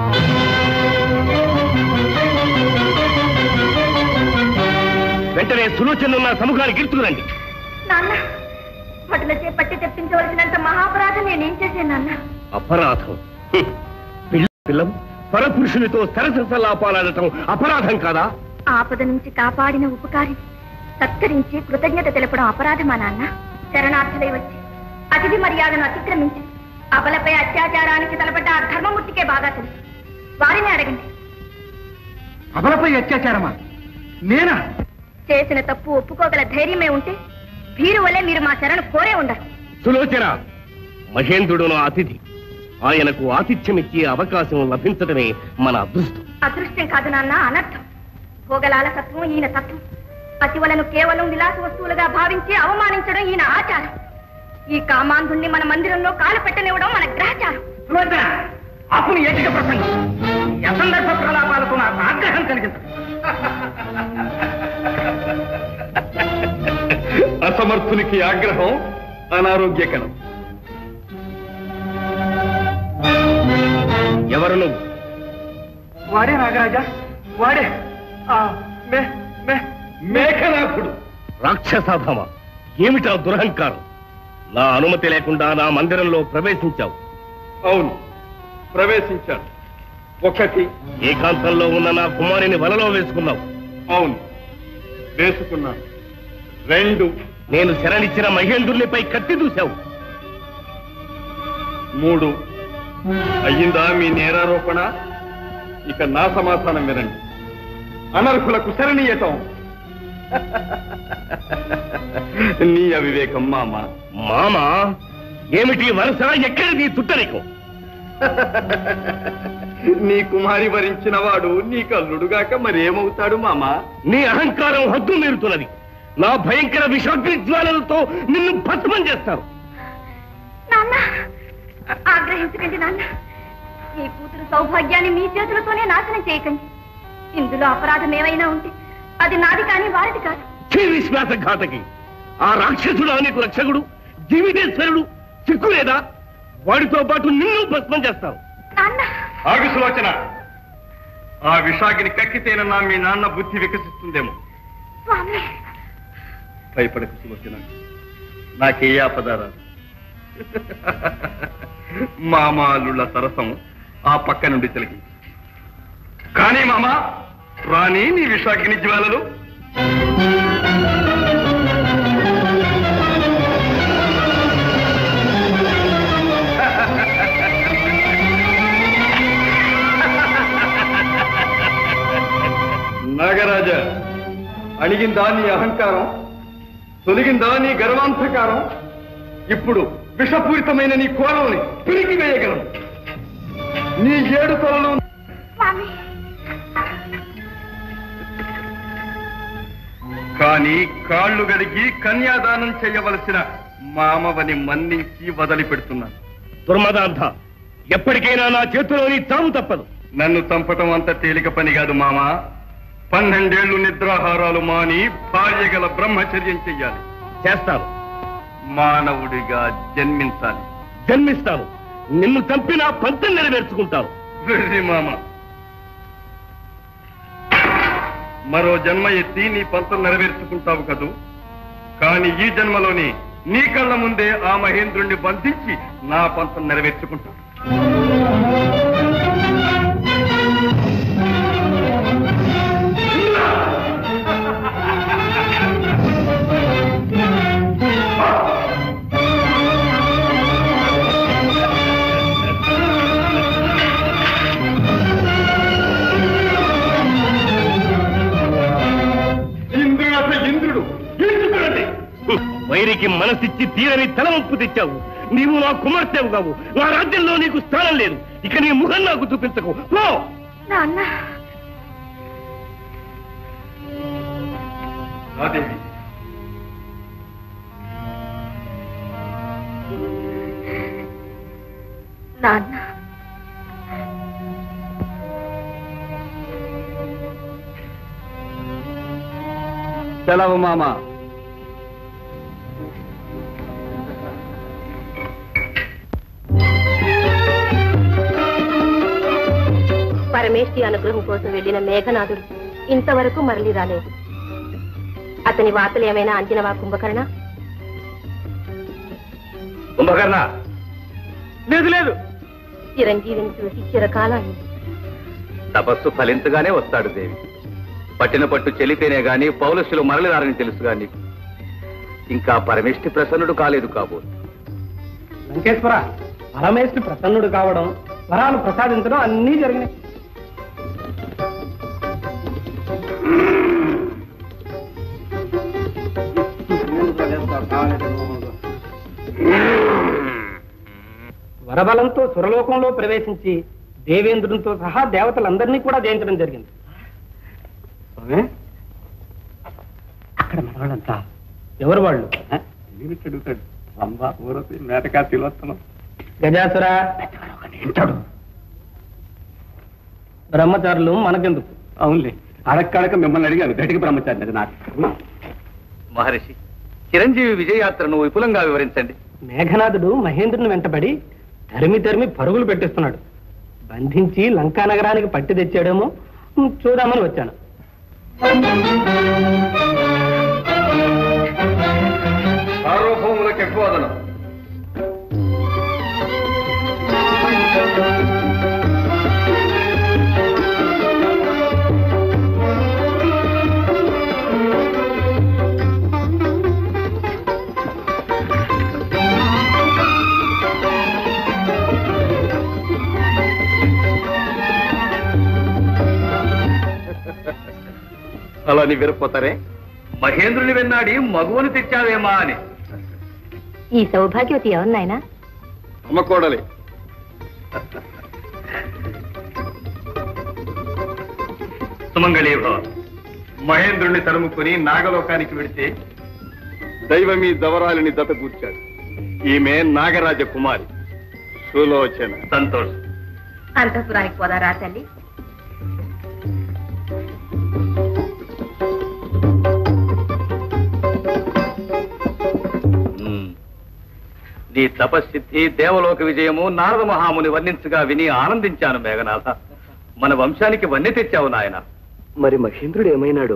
వెంటనే సులోచన నా సముఖానికి ఇరుతుకురండి నాన్న వాటిలో చేపట్టి తెప్పించవలసినంత మహాపరాధం నేనేం చేశాను నాన్న అపరాధం హ్మ్. పిల్ల పిల్లం పరపురుషునితో సరసలాపాలాడటం అపరాధం కాదా ఆపద నుంచి కాపాడిన ఉపకారి సత్కరించి కృతజ్ఞత తెలపడం అపరాధమా నాన్న శరణార్థులై వచ్చి అతిథి మర్యాదను అతిక్రమించి అబలపై అత్యాచారానికి తలపడ్డ ఆ ధర్మమూర్తికే బాగా తెలుసు వారిని అడగండి అబలపై అత్యాచారమా నేనా చేసిన తప్పు ఒప్పుకోగల ధైర్యమే ఉంటే వీరు వల్లే మీరు మా శరణు కోరే ఉండరు సులోచన మహేంద్రుడు నా అతిథి ఆయనకు ఆతిథ్యమిచ్చే అవకాశం లభించడమే మన అదృష్టం అదృష్టం కాదు నాన్న అనర్థం భోగలాలసత్వం ఈయన తత్వం పతివలను కేవలం విలాస వస్తువులుగా భావించి అవమానించడం ఈయన ఆచారం ఈ కామాంధుణ్ణి మన మందిరంలో కాలు పెట్టనివ్వడం మన గ్రహచారం సులోచన అప్పుడు ఏటిక ప్రసంగం ఈ అసందర్భ ప్రలాపాలకు నాకు ఆగ్రహం కలిగింది అసమర్థునికి ఆగ్రహం అనారోగ్యకరం ఎవరు నువ్వు వాడే నాగరాజా వాడే ఆ, మే మే మేఘనాథుడు రాక్షసాభమ ఏమిటా దురహంకారం నా అనుమతి లేకుండా నా మందిరంలో ప్రవేశించావు అవును ప్రవేశించాడు ఒకటి ఏకాంతంలో ఉన్న నా కుమారుని వలలో వేసుకున్నావు అవును వేసుకున్నాను రెండు నేను శరణిచ్చిన మహేంద్రునిపై కత్తి దూశావు మూడు అయ్యిందా మీ నేరారోపణ ఇక నా సమాధానం వినండి అనర్హులకు శరణీయతం నీ అవివేకం మామ మామా ఏమిటి వరుస ఎక్కడి నీ తుట్టరికం నీ కుమారి వరించిన వాడు నీ కల్లుడుగాక మరేమవుతాడు మామ నీ అహంకారం హద్దు మీరుతున్నది నా భయంకర విషాగ్ని జ్వాలలతో నిన్ను భస్మం చేస్తారు నాన్న ఆగ్రహించకండి నాన్న మీ కూతురు సౌభాగ్యాన్ని మీ చేతులతోనే నాశనం చేయకండి ఇందులో అపరాధం ఏమైనా ఉంటే అది నాది కానీ వారిది కాదు ఛీ, విశ్వాసఘాతకి ఆ రాక్షసుడు నీకు రక్షకుడు జీవితేశ్వరుడు సిగ్గులేదా వాడితో పాటు నిన్ను భస్మం చేస్తావు నాన్న ఆగు సులోచన ఆ విషాగిని కక్కితేనన్నా మీ నాన్న బుద్ధి వికసిస్తుందేమో స్వామి భయపడకు సులోచన నాకే ఆపదారా మామాలుళ్ళ సరసం ఆ పక్క నుండి తెలిగి కానీ మామ రాని నీ విషాగిని జ్వాలలు నాగరాజ అణిగిందా నీ అహంకారం తొలగిందా నీ గర్వాంధకారం ఇప్పుడు విషపూరితమైన నీ కోరల్ని పిరికి వేయగలను నీ ఏడు తలలు స్వామి కానీ కాళ్ళు గడిగి కన్యాదానం చేయవలసిన మామవని మన్నించి వదిలిపెడుతున్నాను దుర్మదాంధ ఎప్పటికైనా నా చేతిలోని చావు తప్పదు నన్ను చంపటం అంత తేలిక పని కాదు మామ పన్నెండేళ్లు నిద్రాహారాలు మాని భార్య గల బ్రహ్మచర్యం చెయ్యాలి చేస్తాను మానవుడిగా జన్మించాలి జన్మిస్తాను నిన్ను చంపి నా పంతం నెరవేర్చుకుంటావు వెర్రి మామ మరో జన్మ ఎత్తి నీ పంతం నెరవేర్చుకుంటావు కదూ కాని ఈ జన్మలోని నీ కళ్ళ ముందే ఆ మహేంద్రుణ్ణి బంధించి నా పంతం నెరవేర్చుకుంటా ఇంద్రుడు అసలు ఇంద్రుడు ఇంద్రుడండి వైరికి మనసిచ్చి తీరని తలవంపు తెచ్చావు నీవు నా కుమార్తెవు కావు నా రాజ్యంలో నీకు స్థానం లేదు ఇక నీ ముఖం నాకు చూపించకు పో నాన్న రాదేవి నాన్న సెలవు మామ పరమేష్టి అనుగ్రహం కోసం వెళ్లిన మేఘనాథుడు ఇంతవరకు మరలి రాలేదు అతని వార్తలు ఏమైనా అందినవా కుంభకర్ణ కుంభకర్ణ లేదు లేదు చిరంజీవిని చూసి చిరకాలాన్ని తపస్సు ఫలించగానే వస్తాడు దేవి పట్టిన పట్టు చెలితేనే గాని పౌలస్యులు మరలినారని తెలుసుగా నీకు ఇంకా పరమేష్టి ప్రసన్నుడు కాలేదు కాబోలు లంకేశ్వర పరమేశ్వరి ప్రసన్నుడు కావడం వరాలు ప్రసాదించడం అన్నీ జరిగినాయి వరబలంతో సురలోకంలో ప్రవేశించి దేవేంద్రునితో సహా దేవతలందరినీ కూడా జయించడం జరిగింది అక్కడ మనవాళ్ళంతా ఎవరు వాళ్ళు అడుగుతాడు రంభా ఊరసి మేటకా తిలోత్తనం గజాసుర వింటాడు బ్రహ్మచారులు మనకెందుకు అవునులే అడక్కడక మిమ్మల్ని అడిగాను గట్టికి బ్రహ్మచారి అది నాకు మహర్షి చిరంజీవి విజయయాత్రను విపులంగా వివరించండి మేఘనాథుడు మహేంద్రుని వెంటబడి తరిమి తరిమి పరుగులు పెట్టిస్తున్నాడు బంధించి లంకా నగరానికి పట్టి తెచ్చాడేమో ఉమ్, చూద్దామని వచ్చాను సార్వభౌములకు ఎక్కువదనం అలా నీ విరపోతారే మహేంద్రుని వెన్నాడి మగువను తెచ్చావేమా అని ఈ సౌభాగ్యవతి ఎవరు నాయనా అమ్మకోడలే సుమంగళీ భవ మహేంద్రుణ్ణి తరుముకొని నాగలోకానికి వెడితే దైవమీ దవరాలిని దతకూర్చాడు ఈమె నాగరాజ కుమారి సులోచన సంతోషం అంతఃపురానికి పోదారా తల్లి ఉమ్. నీ తపశ్సిద్ధి దేవలోక విజయము నారద మహాముని వర్ణించగా విని ఆనందించాను మేఘనాథ మన వంశానికి వన్నె తెచ్చావు నాయన మరి మహేంద్రుడు ఏమైనాడు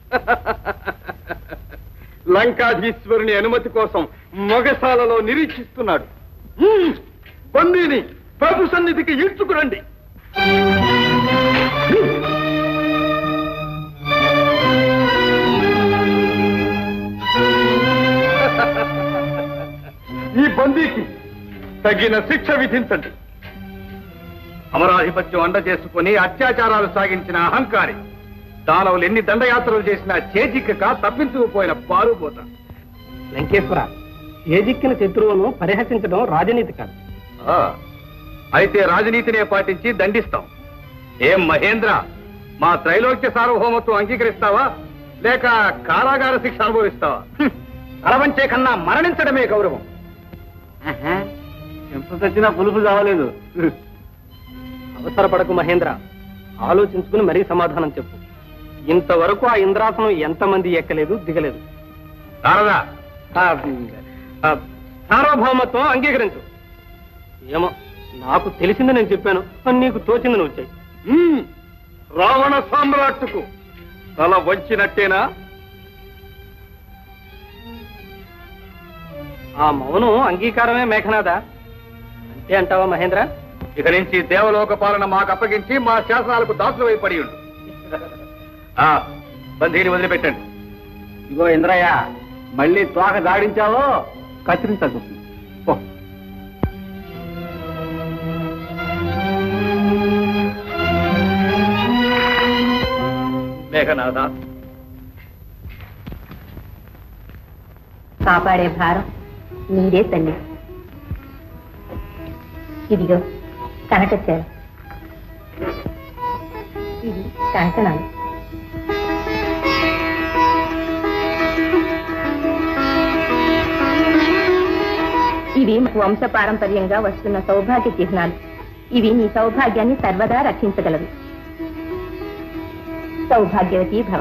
లంకాధీశ్వరుని అనుమతి కోసం మొగసాలలో నిరీక్షిస్తున్నాడు హ్మ్, బందీని ప్రభు సన్నిధికి ఈడ్చుకురండి ఈ బందీకి తగిన శిక్ష విధించండి అమరాధిపత్యం అండ చేసుకుని అత్యాచారాలు సాగించిన అహంకారి దానవులు ఎన్ని దండయాత్రలు చేసినా చేజిక్కక తప్పించుకుపోయిన పారుపోత లంకేశ్వర ఏదిక్కిన శత్రువును పరిహసించడం రాజనీతి కాదు ఆ, అయితే రాజనీతినే పాటించి దండిస్తాం ఏం మహేంద్ర మా త్రైలోక్య సార్వభౌమత్వం అంగీకరిస్తావా లేక కారాగార శిక్ష అనుభవిస్తావా అలవంచే కన్నా మరణించడమే గౌరవం ఎంత తెచ్చినా పులుపు కావలేదు అవసరపడకు మహేంద్ర ఆలోచించుకుని మరీ సమాధానం చెప్పు ఇంతవరకు ఆ ఇంద్రాసనం ఎంతమంది ఎక్కలేదు దిగలేదు శారదా ఆ, ఆ, సార్వభౌమత్వం అంగీకరించు ఏమో నాకు తెలిసింది నేను చెప్పాను నీకు తోచింది నువ్వు చెయ్యి హ్మ్, రావణ సామ్రాట్టుకు తల వంచినట్టేనా ఆ మౌనం అంగీకారమే మేఘనాథ అంతే అంటావా మహేంద్ర ఇక నుంచి దేవలోక పాలన మాకు అప్పగించి మా శాసనాలకు దాసులు పడి ఉండు ఆ, బంధీని వదిలిపెట్టండి ఇగో ఇంద్రయ్య మళ్ళీ తోక దాడించావో కత్తిరించాల్సి వస్తుంది పో. మేఘనాథ కాపాడే భారం మీరే తల్లి ఇదిగో కనకచ్చారు ఇది కంకణాలు ఇవి వంశ పారంపర్యంగా వస్తున్న సౌభాగ్య చిహ్నాలు ఇవి నీ సౌభాగ్యాన్ని సర్వదా రక్షించగలవు సౌభాగ్యవతి భవ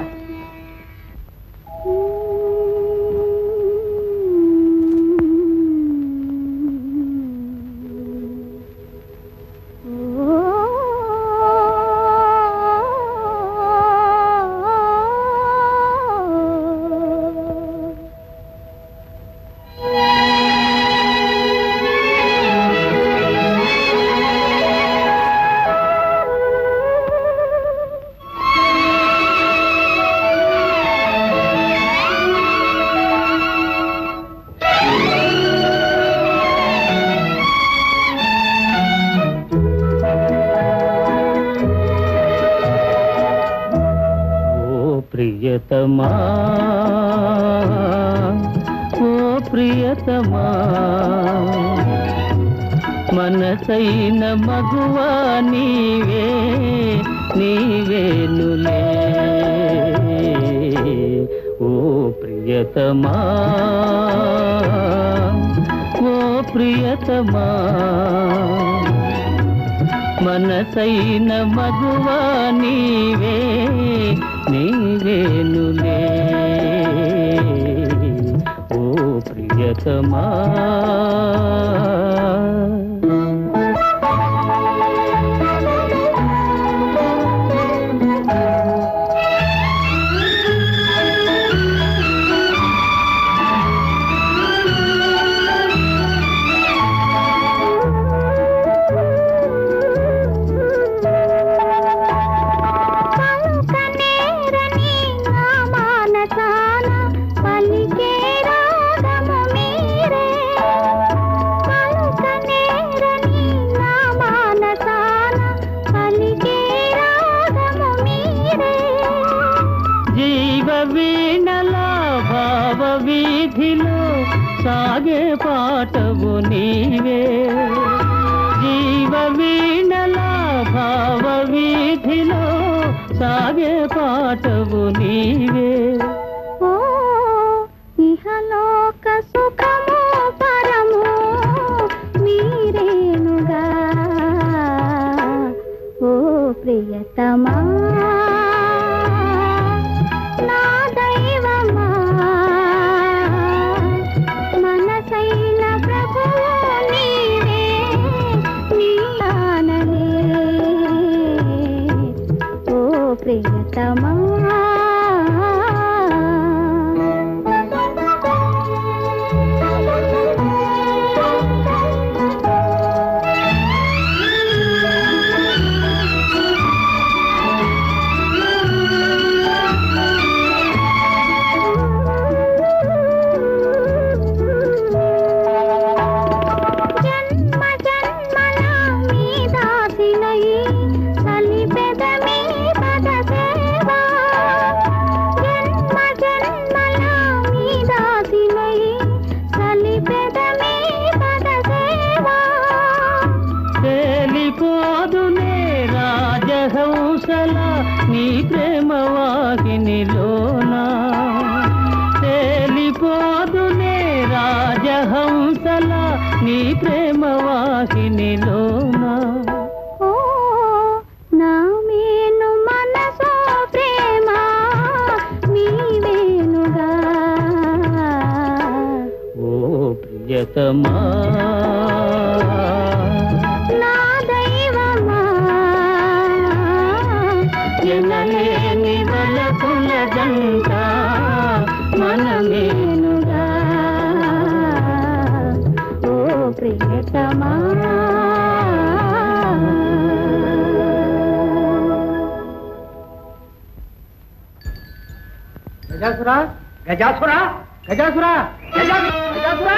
ఓ ప్రియతమా ఓ ప్రియతమా మనసైన మగువా నీవే నీవేనులే ఓ ప్రియతమా ఓ ప్రియతమా మనసైన మగువా నీవే నీవేనులే ఓ ప్రియతమా పంకనేరని నా మానసాన పలికే రాగము మీరే పంకనేరని నా మానసాన పలికే రాగము మీరే జీవ వీణల భావ వీధిలో సాగే పాటవు నీవే జీవ వీణల భావ వీధిలో సాగే పాటవు నీవే ఓ ఇహలోక సుఖము పరము ప్రియతమా నా దైవమా మనసైన ప్రభువు నీవే నీలాననే ఓ ప్రియతమా జన్మ జన్మల మీ దాసినై సలిపెద మీ పద సేవా జన్మ జన్మల మీ దాసినై సలిపెద మీ పద సేవా తేలిపోదునే రాజహంసల నీ ప్రేమ వాహినిలోనా తేలిపోదునే రాజహంసల నీ ప్రేమ వాహినిలోనా ఓ నా మేను మనసో ప్రేమ నీవేనుగా ఓ ప్రియతమా నా దైవమా ఎనలేని వలపుల జంట మనమేనుగా ఓ ప్రియతమా గజాసురా గజాసురా గజాసురా గజా గజాసురా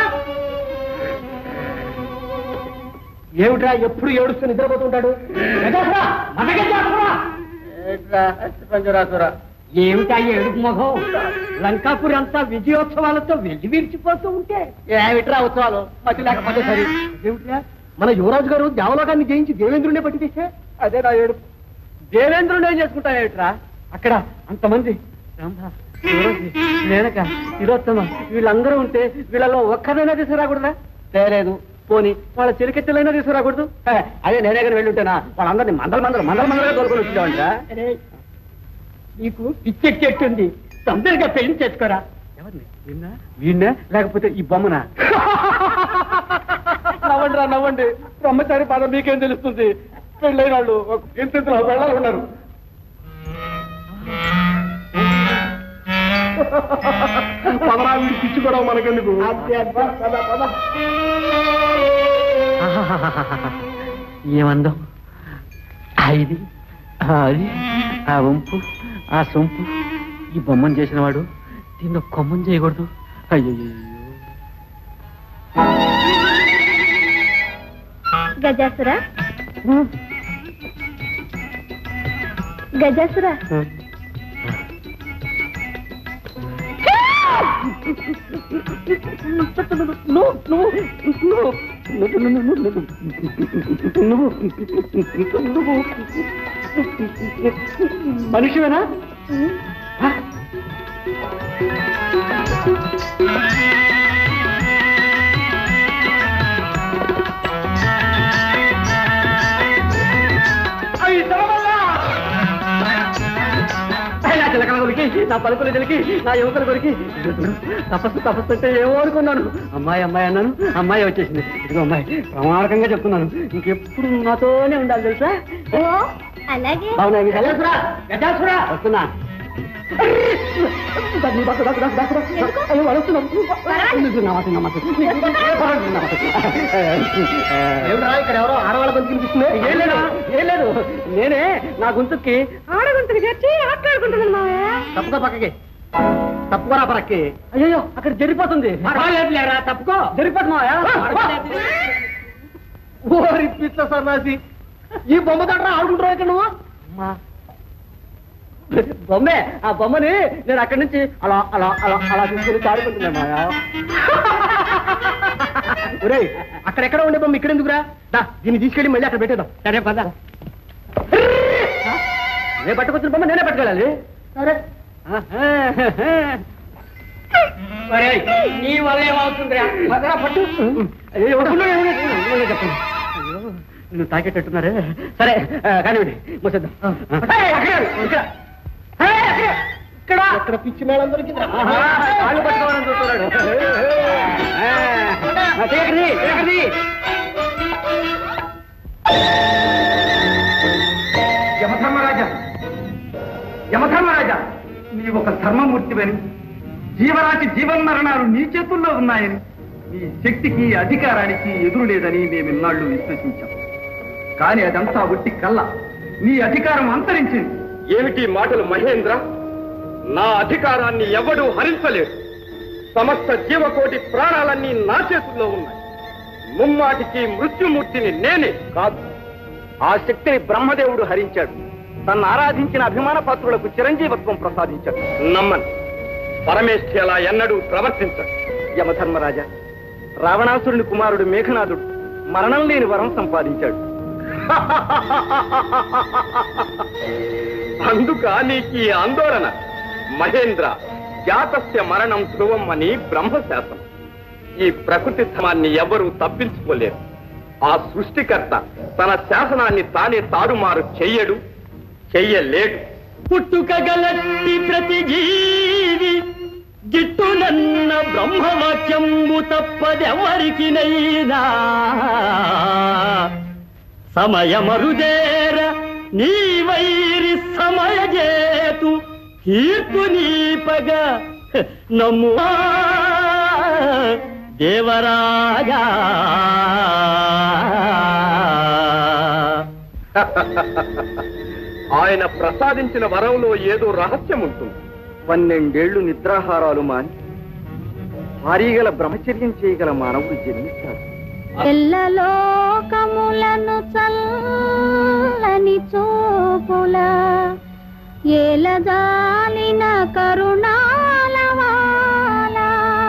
ఏమిట్రా ఎప్పుడు ఏడుస్తూ నిద్రపోతుంటాడు గజాసురా మన గజాసురా పంజరాసురా ఏమిటా ఈ ఏడుపు మొహం లంకాపురి అంతా విజయోత్సవాలతో వెళ్లి విరిచిపోతూ ఉంటే ఏమిట్రా ఉత్సవాలు మతి లేకపోతే సరే ఏమిట్రా మన యువరాజు గారు దేవలోకాన్ని జయించి దేవేంద్రుడే పట్టి తీస్తే అదే నా ఏడుపు దేవేంద్రుడే చేసుకుంటా ఏమిట్రా అక్కడ అంతమంది రంభ ఊర్వశి, మేనక తిరోత్తమ వీళ్ళందరూ ఉంటే వీళ్ళలో ఒక్కదైనా తీసుకురాకూడదా తేలేదు పోని వాళ్ళ చిలికెత్తలైనా తీసుకురాకూడదు హే, అదే నేనే కానీ వెళ్ళుంటేనా వాళ్ళందరినీ మందల మందలు మందల మందలుగా తోలుకొని వచ్చిందామంటా నీకు పిచ్చెక్కెట్టుంది తొందరగా పెళ్లి చేసుకోరా ఎవరిని వీణ్ణా వీణ్ణా లేకపోతే ఈ బొమ్మనా నవ్వండి రా నవ్వండి బ్రహ్మచారి పాదం మీకేం తెలుస్తుంది పెళ్ళైన వాళ్ళు ఒక ఇంత వెళ్ళాలి ఉన్నారు పదరా వీడి పిచ్చి కూడా మనకెందుకు ఏమందో ఆ ఇది ఆ అది ఆ వంపు ఆ సొంపు ఈ బొమ్మను చేసిన వాడు దీన్ని ఒక కొమ్మని చేయకూడదు అయ్యో గజాసుర గజాసుర నువ్వు నువ్వు నువ్వు నువ్వు నువ్వు మనిషివేనా నా చిలకల కొరికి నా పలుకుల కొరికి నా యువకుల కొరికి తపస్సు తపస్సు అంటే ఏమో అనుకున్నాను అమ్మాయి అమ్మాయి అన్నాను అమ్మాయి వచ్చేసింది ఇదిగో అమ్మాయి ప్రమాణకంగా చెప్తున్నాను ఇంకెప్పుడు నాతోనే ఉండాలి తెలుసా ఓ అలాగే బాగున్నా గజాసురా గజాసురా వస్తున్నా దాన్ని దాకు, దాకు, దాకు, దాకు, దాకు. అయ్యో, వాడు వస్తున్నాడు. నమస్తే, నమస్తే. ఏమిట్రా, ఇక్కడ ఎవరో ఆడవాళ్ళ గొంతు వినిపిస్తుంది ఏం లేదు ఏం లేదు నేనే నా గొంతుకి ఆడగొంతుకి చేర్చి ఆటలాడుకుంటున్నాను మావయ్య తప్పుకో పక్కకి తప్పుకోరా పక్కకి అయ్యో అక్కడ జరిపోతుంది లేరా తప్పుకో జరిపోతుంది మావయ్య ఓరి పిచ్చ సన్నాసి ఈ బొమ్మ తట్రా ఆడుకుంటారా ఇక్కడ నువ్వు అమ్మా బొమ్మే ఆ బొమ్మని నేను అక్కడి నుంచి అలా అలా అలా అలా తీసుకుని చాడుకుంటున్నా మాయా ఒరే అక్కడెక్కడ ఉండే బొమ్మ ఇక్కడ ఎందుకురా దా దీన్ని తీసుకెళ్ళి మళ్ళీ అక్కడ పెట్టేద్దాం సరే పద నేను పట్టుకొచ్చిన బొమ్మ నేనే పట్టుకెళ్ళాలి సరే ఒరేయ్, నీ వల్ల ఏమవుతుందిరా పదరా పట్టు అయ్యో, ఎవరు? ఎవరు? ఎవరు? చెప్పండి అయ్యో నువ్వు తాకేటట్టున్నారే సరే ఆ, కానివ్వండి మూసేద్దాం ఏయ్, అక్కడ కాదు, ఇక్కడ. ఏయ్, అక్కడ. ఇక్కడ అక్కడ పిచ్చి మేళం దొరికింది ఆహా, కాళ్ళు పట్టుకోవాలని చూస్తున్నాడు ఆ, ఆ, తీయకండి, తీయకండి. యమధర్మరాజా యమధర్మరాజా నీ ఒక ధర్మమూర్తివని జీవరాశి జీవన్మరణాలు నీ చేతుల్లో ఉన్నాయని నీ శక్తికి అధికారానికి ఎదురు లేదని మేము ఇన్నాళ్ళు విశ్వసించాం కానీ అదంతా ఒట్టి కళ్ళ నీ అధికారం అంతరించింది ఏమిటి మాటలు మహేంద్ర నా అధికారాన్ని ఎవడూ హరించలేడు సమస్త జీవకోటి ప్రాణాలన్నీ నా చేతుల్లో ఉన్నాయి ముమ్మాటికి మృత్యుమూర్తిని నేనే కాదు ఆ శక్తిని బ్రహ్మదేవుడు హరించాడు తన్ను ఆరాధించిన అభిమాన పాత్రులకు చిరంజీవత్వం ప్రసాదించాడు నమ్మను పరమేశ్వరి అలా ఎన్నడూ ప్రవర్తించడు యమధర్మరాజా రావణాసురుని కుమారుడు మేఘనాథుడు మరణం లేని వరం సంపాదించాడు అందుక నీకు ఈ ఆందోళన మహేంద్ర జాతస్య మరణం ధ్రువం అని బ్రహ్మశాస్త్రం ఈ ప్రకృతి ధమాన్ని ఎవరూ తప్పించుకోలేరు ఆ సృష్టికర్త తన శాసనాన్ని తానే తారుమారు చెయ్యడు చెయ్యలేడు పుట్టుకగలట్టి ప్రతి జీవి గిట్టునన్న బ్రహ్మవాక్యము తప్పదెవరికినైనా సమయమరుదేర నీ వైరి సమయజేతు కీర్తు నీపగ నమ్మువా దేవరాజా ఆయన ప్రసాదించిన వరంలో ఏదో రహస్యం ఉంటుంది పన్నెండేళ్లు నిద్రాహారాలు మాని భారీగల బ్రహ్మచర్యం చేయగల మానవుడు జన్మిస్తాడు ఎల్లలోకములను చల్లని చూపుల ఏలజాలిన కరుణాలవాల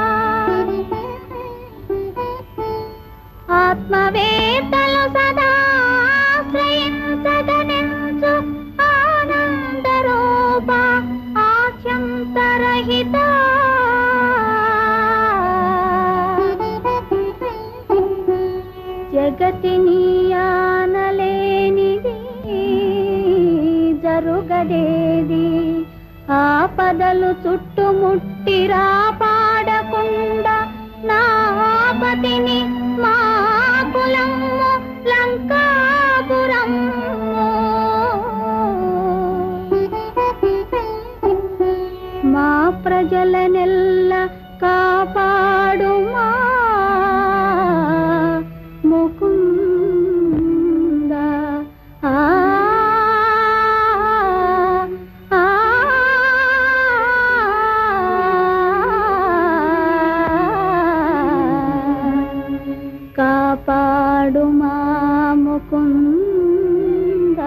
ఆత్మవేత్తలు సదా శ్రయించదనెంచు ఆనందరూప ఆచంతరహిత జగతిని ఆనలేనిది జరుగదేది ఆపదలు చుట్టుముట్టిరా పాడకుండా నా ఆపతిని మా కులము లంకాపురము మా ప్రజలనెల్ల కాపాడుమా ముకుంద ఆ, ఆ, కాపాడుమా ముకుంద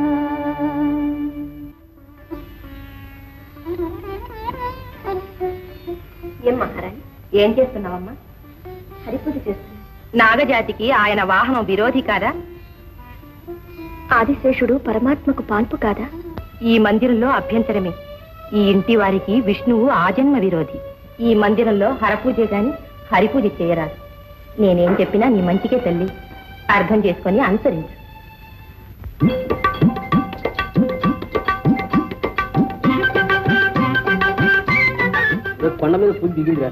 ఏం మహారాణి ఏం చేస్తున్నావమ్మా హరిపూజ చేస్తున్నా నాగజాతికి ఆయన వాహనం విరోధి కాదా ఆదిశేషుడు పరమాత్మకు పాన్పు కాదా ఈ మందిరంలో అభ్యంతరమే ఈ ఇంటి వారికి విష్ణువు ఆజన్మ విరోధి ఈ మందిరంలో హరపూజ గాని హరిపూజ చేయరాదు నేనేం చెప్పినా నీ మంచికే తల్లి అర్థం చేసుకొని అనుసరించు కొండ మీద పులి దిగిందిరా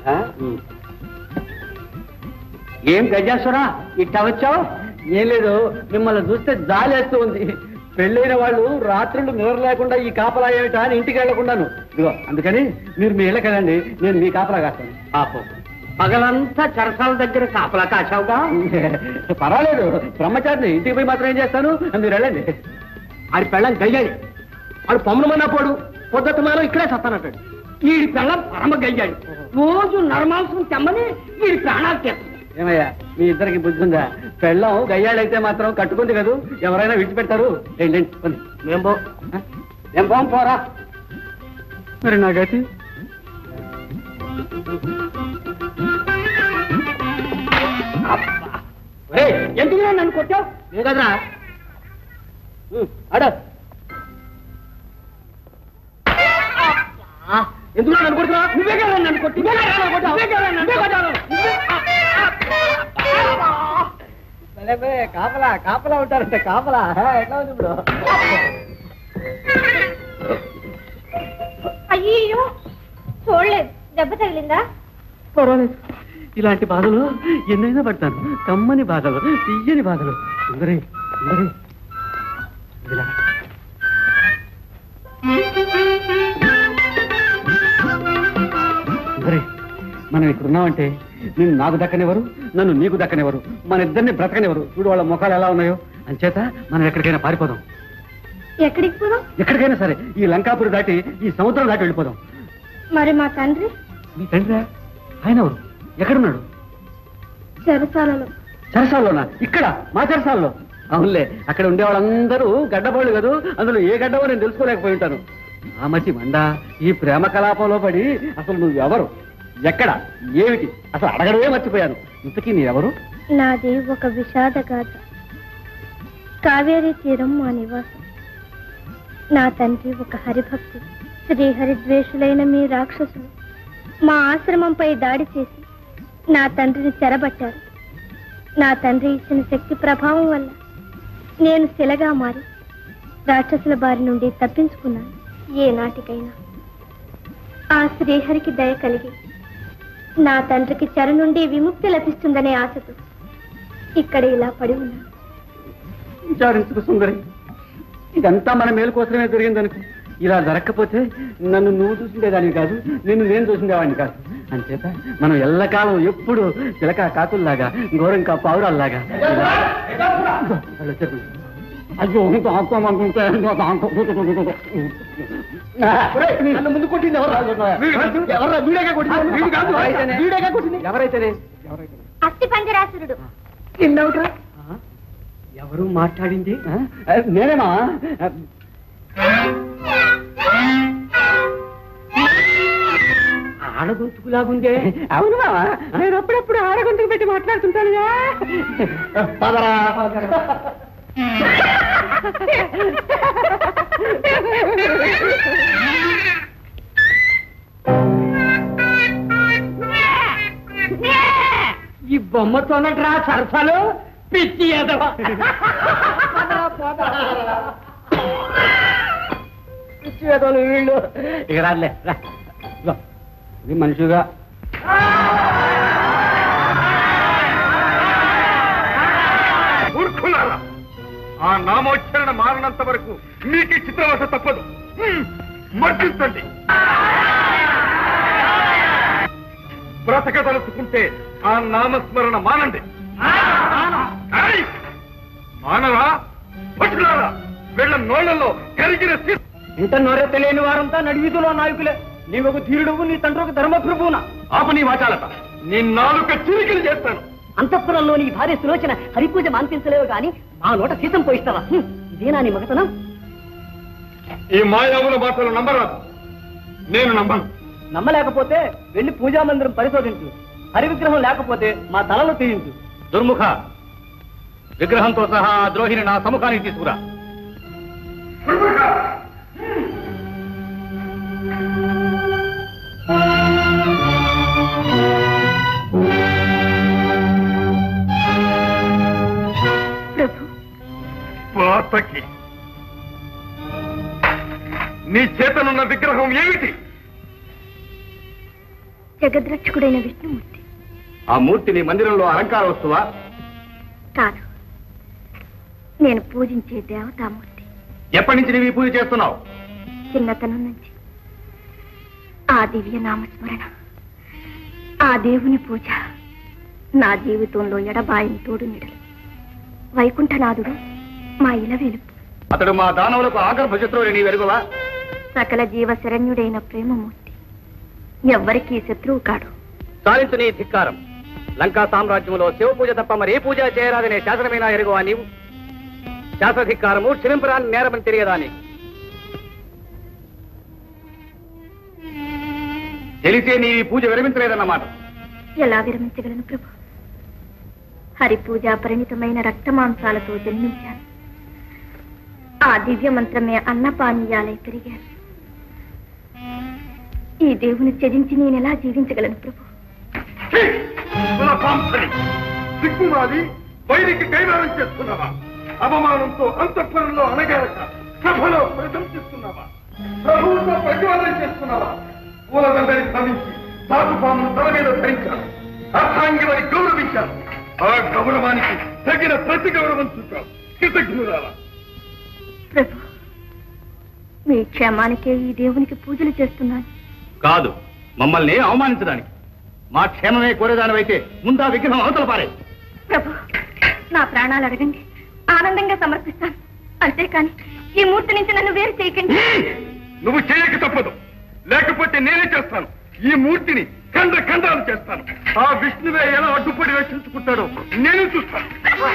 ఏం గజాసురా ఇట్ట వచ్చావు ఏం లేదు మిమ్మల్ని చూస్తే జాలేస్తూ ఉంది పెళ్ళైన వాళ్ళు రాత్రులు నిద్ర లేకుండా ఈ కాపలా ఏమిటా అని ఇంటికి వెళ్లకుండాను ఇదిగో అందుకని మీరు మీ ఇళ్ళ కదండి నేను మీ కాపలా కాస్తాను పాపం పగలంతా చరసాల దగ్గర కాపలా కాచావుగా పర్వాలేదు బ్రహ్మచారిని ఇంటికి పోయి మాత్రం ఏం చేస్తాను మీరు వెళ్ళండి ఆడి పెళ్ళం గయ్యాలి ఆడు పమ్మునమన్నా పోడు పొద్దుట మానం ఇక్కడే సత్తానంటాడు వీడి పెళ్ళం పరమ గయ్యాడు రోజు నరమాంసం తెమ్మని వీడి ప్రాణాలు చేస్తాడు ఏమయ్యా మీ ఇద్దరికి బుద్ధి ఉందా పెళ్ళం గయ్యాడైతే మాత్రం కట్టుకుంది కదూ ఎవరైనా విడిచిపెడతారు ఏంటి మేము పో మేము పోం పోరా మరి నా గతి ఎందుకు నన్ను కొట్టావు లేదరా అడ ఎందుకు నన్ను కొడుతున్నా నువ్వే కదా నన్ను కొట్టి నువ్వే కదా నన్ను కొట్టావు. నువ్వే కదా నన్ను కొట్టావు. నువ్వే- కాపలా కాపలా ఉంటారంటే కాపలా ఎట్లా ఉంది ఇప్పుడు అయ్యో చూడలేదు దెబ్బ తగిలిందా పర్వాలేదు ఇలాంటి బాధలు ఎన్నైనా పడతాను కమ్మని బాధలు తీయని బాధలు సుందరి సుందరి ఇలా. సుందరి మనం ఇక్కడ ఉన్నామంటే నేను నాకు దక్కనివ్వరు నన్ను నీకు దక్కనివ్వరు మన ఇద్దరిని బ్రతకనివ్వరు చూడు వాళ్ళ ముఖాలు ఎలా ఉన్నాయో అంచేత మనం ఎక్కడికైనా పారిపోదాం ఎక్కడికి పోదాం ఎక్కడికైనా సరే ఈ లంకాపురి దాటి ఈ సముద్రం దాటి వెళ్ళిపోదాం మరి మా తండ్రి మీ తండ్రి ఆయన ఎవరు ఎక్కడున్నాడు చెరసాలలో చెరసాల్లోనా ఇక్కడ మా చెరసాల్లో అవునులే అక్కడ ఉండే వాళ్ళందరూ గడ్డబోళ్ళు కదూ అందులో ఏ గడ్డవో నేను తెలుసుకోలేకపోయి ఉంటాను ఆ మతి మండ ఈ ప్రేమ కలాపంలో పడి అసలు నువ్వు ఎవరు ఎక్కడ ఏమిటి అసలు అడగడమే మర్చిపోయాను ఇంతకీ నీ ఎవరు నాది ఒక విషాద గాథ కావేరీ తీరం మా నివాసం నా తండ్రి ఒక హరిభక్తి శ్రీహరి ద్వేషులైన మీ రాక్షసులు మా ఆశ్రమంపై దాడి చేసి నా తండ్రిని చెరబట్టారు నా తండ్రి ఇచ్చిన శక్తి ప్రభావం వల్ల నేను శిలగా మారి రాక్షసుల బారి నుండి తప్పించుకున్నాను ఏ నాటికైనా ఆ శ్రీహరికి దయ కలిగి నా తండ్రికి చెర నుండి విముక్తి లభిస్తుందనే ఆశతో ఇక్కడ ఇలా పడి ఉన్నాను విచారించుకు సుందరి ఇదంతా మన మేలు కోసమే జరిగిందనుకో ఇలా జరగకపోతే నన్ను నువ్వు చూసిండేదాన్ని కాదు నిన్ను నేను చూసిండేవాడిని కాదు అంచేత మనం ఎల్లకాలం ఎప్పుడు చిలక కాకుల్లాగా గోరంకా పావురాల్లాగా ఇలా- వాళ్ళు వచ్చారు. అయ్యో ఇంకో ఆత్మ అనుకుంటే ఇంకో ఆత్మ. నన్ను ముందు కొట్టింది ఎవరు ఎవరు వీడేగా కొట్టింది వీడు కాదు వీడేగా కొట్టింది ఎవరైతేనే ఎవరైతే అస్థి పంజరాసురుడు నిన్నవుట్రా ఎవరు మాట్లాడింది నేనేమా ఆడగొంతుకులాగుందే అవును మావా నేను అప్పుడప్పుడు ఆడగొంతుకు పెట్టి మాట్లాడుతుంటానుగా పదరా ఈ బొమ్మతోనట్రా సరసాలు పిచ్చి ఎదవా పిచ్చి ఎదవలు వీళ్ళు ఇక రాలే రా ఇదిగో, ఇది మనిషిగా మూర్ఖులారా ఆ నామోచ్చరణ మారినంత వరకు మీకు ఈ చిత్రవశ తప్పదు హ్మ్, మర్చించండి బ్రతకదలుచుకుంటే ఆ నామస్మరణ మానండి ఏయ్! మానరా పట్టులారా వీళ్ళ నోళ్లలో కరిగిన సి- ఇంత నోరే తెలియని వారంతా నడివీధిలో నాయకులే నీవొక ధీరుడువు నీ తండ్రి ఒక ధర్మప్రభువున ఆపు నీ వాచాలత నీ నాలుక చిరికిలు చేస్తాను అంతఃపురంలో నీ భార్య సులోచన హరిపూజ మాన్పించలేవు గాని మా నోట సీతం పోయిస్తావా హ్మ్, ఇదేనా నీ మగతనం ఈ మాయావుల మాటలు నమ్మరాదు నేను నమ్మను నమ్మలేకపోతే వెళ్ళి పూజా మందిరం పరిశోధించు హరి విగ్రహం లేకపోతే మా తలలో తీయించు దుర్ముఖ విగ్రహంతో సహా ఆ ద్రోహిని నా సముఖానికి తీసుకురా ప్రభు పాతకి నీ చేతనున్న విగ్రహం ఏమిటి జగద్రక్షకుడైన విష్ణుమూర్తి ఆ మూర్తి నీ మందిరంలో అలంకార వస్తువా కాదు నేను పూజించే దేవతామూర్తి ఎప్పటి నుంచి నీవు ఈ పూజ చేస్తున్నావు చిన్నతనం నుంచి ఆ దివ్య నామస్మరణ ఆ దేవుని పూజ నా జీవితంలో ఎడబాయిని తోడు నీడలు వైకుంఠనాథుడు మా ఇల వెలుపు అతడు మా దానవులకు ఆగర్భ శత్రువుని నీ వెరుగువా సకల జీవ శరణ్యుడైన ప్రేమమూర్తి ఎవ్వరికీ శత్రువు కాడు సాధించు నీ ధిక్కారం లంకా సామ్రాజ్యంలో శివ పూజ తప్ప మరి ఏ పూజ చేయరాదనే శాసనమైనా ఎరుగువా నీవు శాసధిక్కారము క్షమింపరాని నేరమని తెలియదా నీకు తెలిసే నీ ఈ పూజ విరమించలేదన్నమాట ఎలా విరమించగలను ప్రభు హరి పూజ పరిమితమైన రక్తమాంసాలతో జన్మించాను ఆ దివ్య మంత్రమే అన్నపానీయాలై పెరిగాను ఈ దేవుని త్యజించి నేను ఎలా జీవించగలను ప్రభు కులపాంసని సిగ్గుమాది వైరికి కైవారం చేస్తున్నావా అవమానంతో అంతఃపురంలో అనగారక సభలో ప్రశంసిస్తున్నావా ప్రభువుతో ప్రతివాదం చేస్తున్నావా పూలదండని భ్రమించి సాకుపామును తల మీద ధరించాను అర్థాంగివని గౌరవించాను ఆ గౌరవానికి తగిన ప్రతి గౌరవం చూపావు కృతజ్ఞురాలా ప్రభు మీ క్షేమానికే ఈ దేవునికి పూజలు చేస్తున్నాను కాదు మమ్మల్ని అవమానించడానికి మా క్షేమమే కోరేదానివైతే ముందా విగ్రహం అవతల పారే ప్రభు నా ప్రాణాలు అడగండి ఆనందంగా సమర్పిస్తాను అంతేకాని ఈ మూర్తి నుంచి నన్ను వేరు చేయకండి నువ్వు చేయక తప్పదు లేకపోతే నేనే చేస్తాను ఈ మూర్తిని ఖండ ఖండాలు చేస్తాను ఆ విష్ణువే ఎలా అడ్డుపడి రక్షించుకుంటాడో నేను చూస్తాను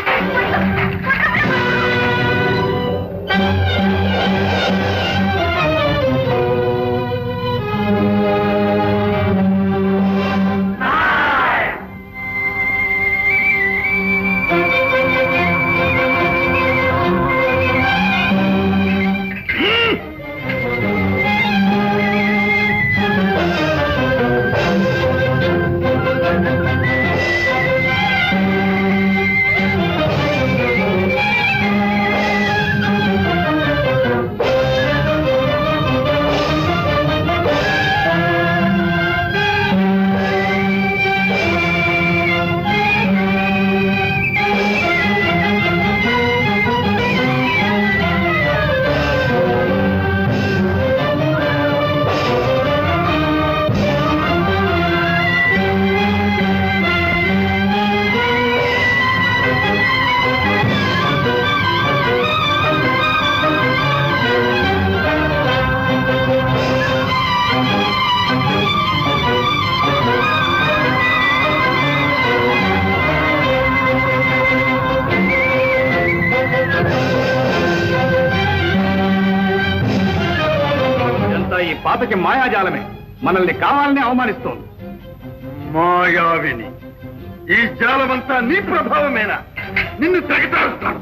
ఇదంతా ఈ పాతకి మాయాజాలమే మనల్ని కావాలని అవమానిస్తోంది మాయావిని ఈ జాలమంతా నీ ప్రభావమేనా నిన్ను తెగతారుస్తాను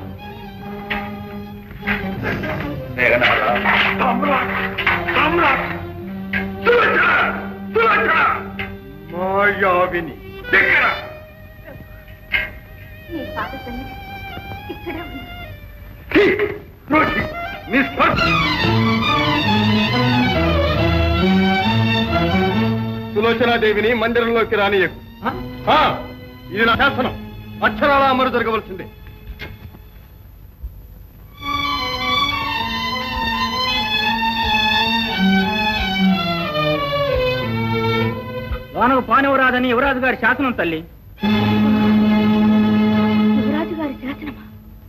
సమ్రాట్! సమ్రాట్! సులోచన! సులోచన! మాయావిని దగ్గర నీ పాద సన్నిధి ఇక్కడే ఉంది రోషి నీ స్పర్శ సులోచనాదేవిని మందిరంలోకి రానియకు ఆ, ఇది నా శాసనం అక్షరాల అమరు జరగవలసిందే లోనకు పానివరాదని యువరాజు గారి శాసనం తల్లి యువరాజు గారి శాసనమా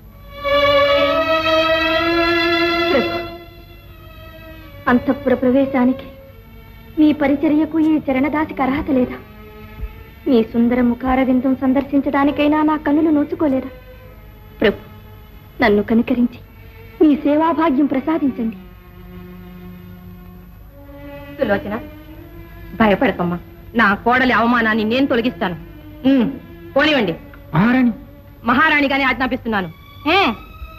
ప్రభు అంతఃపుర ప్రవేశానికి మీ పరిచర్యకు ఈ చరణదాసికి అర్హత లేదా మీ సుందర ముఖార విందం సందర్శించడానికైనా నా కన్నులు నోచుకోలేదా ప్రభు నన్ను కనికరించి మీ సేవాభాగ్యం ప్రసాదించండి సులోచన భయపడకమ్మా నా కోడలి అవమానాన్ని నేను తొలగిస్తాను ఉమ్, పోనివ్వండి మహారాణి మహారాణిగానే ఆజ్ఞాపిస్తున్నాను ఉమ్.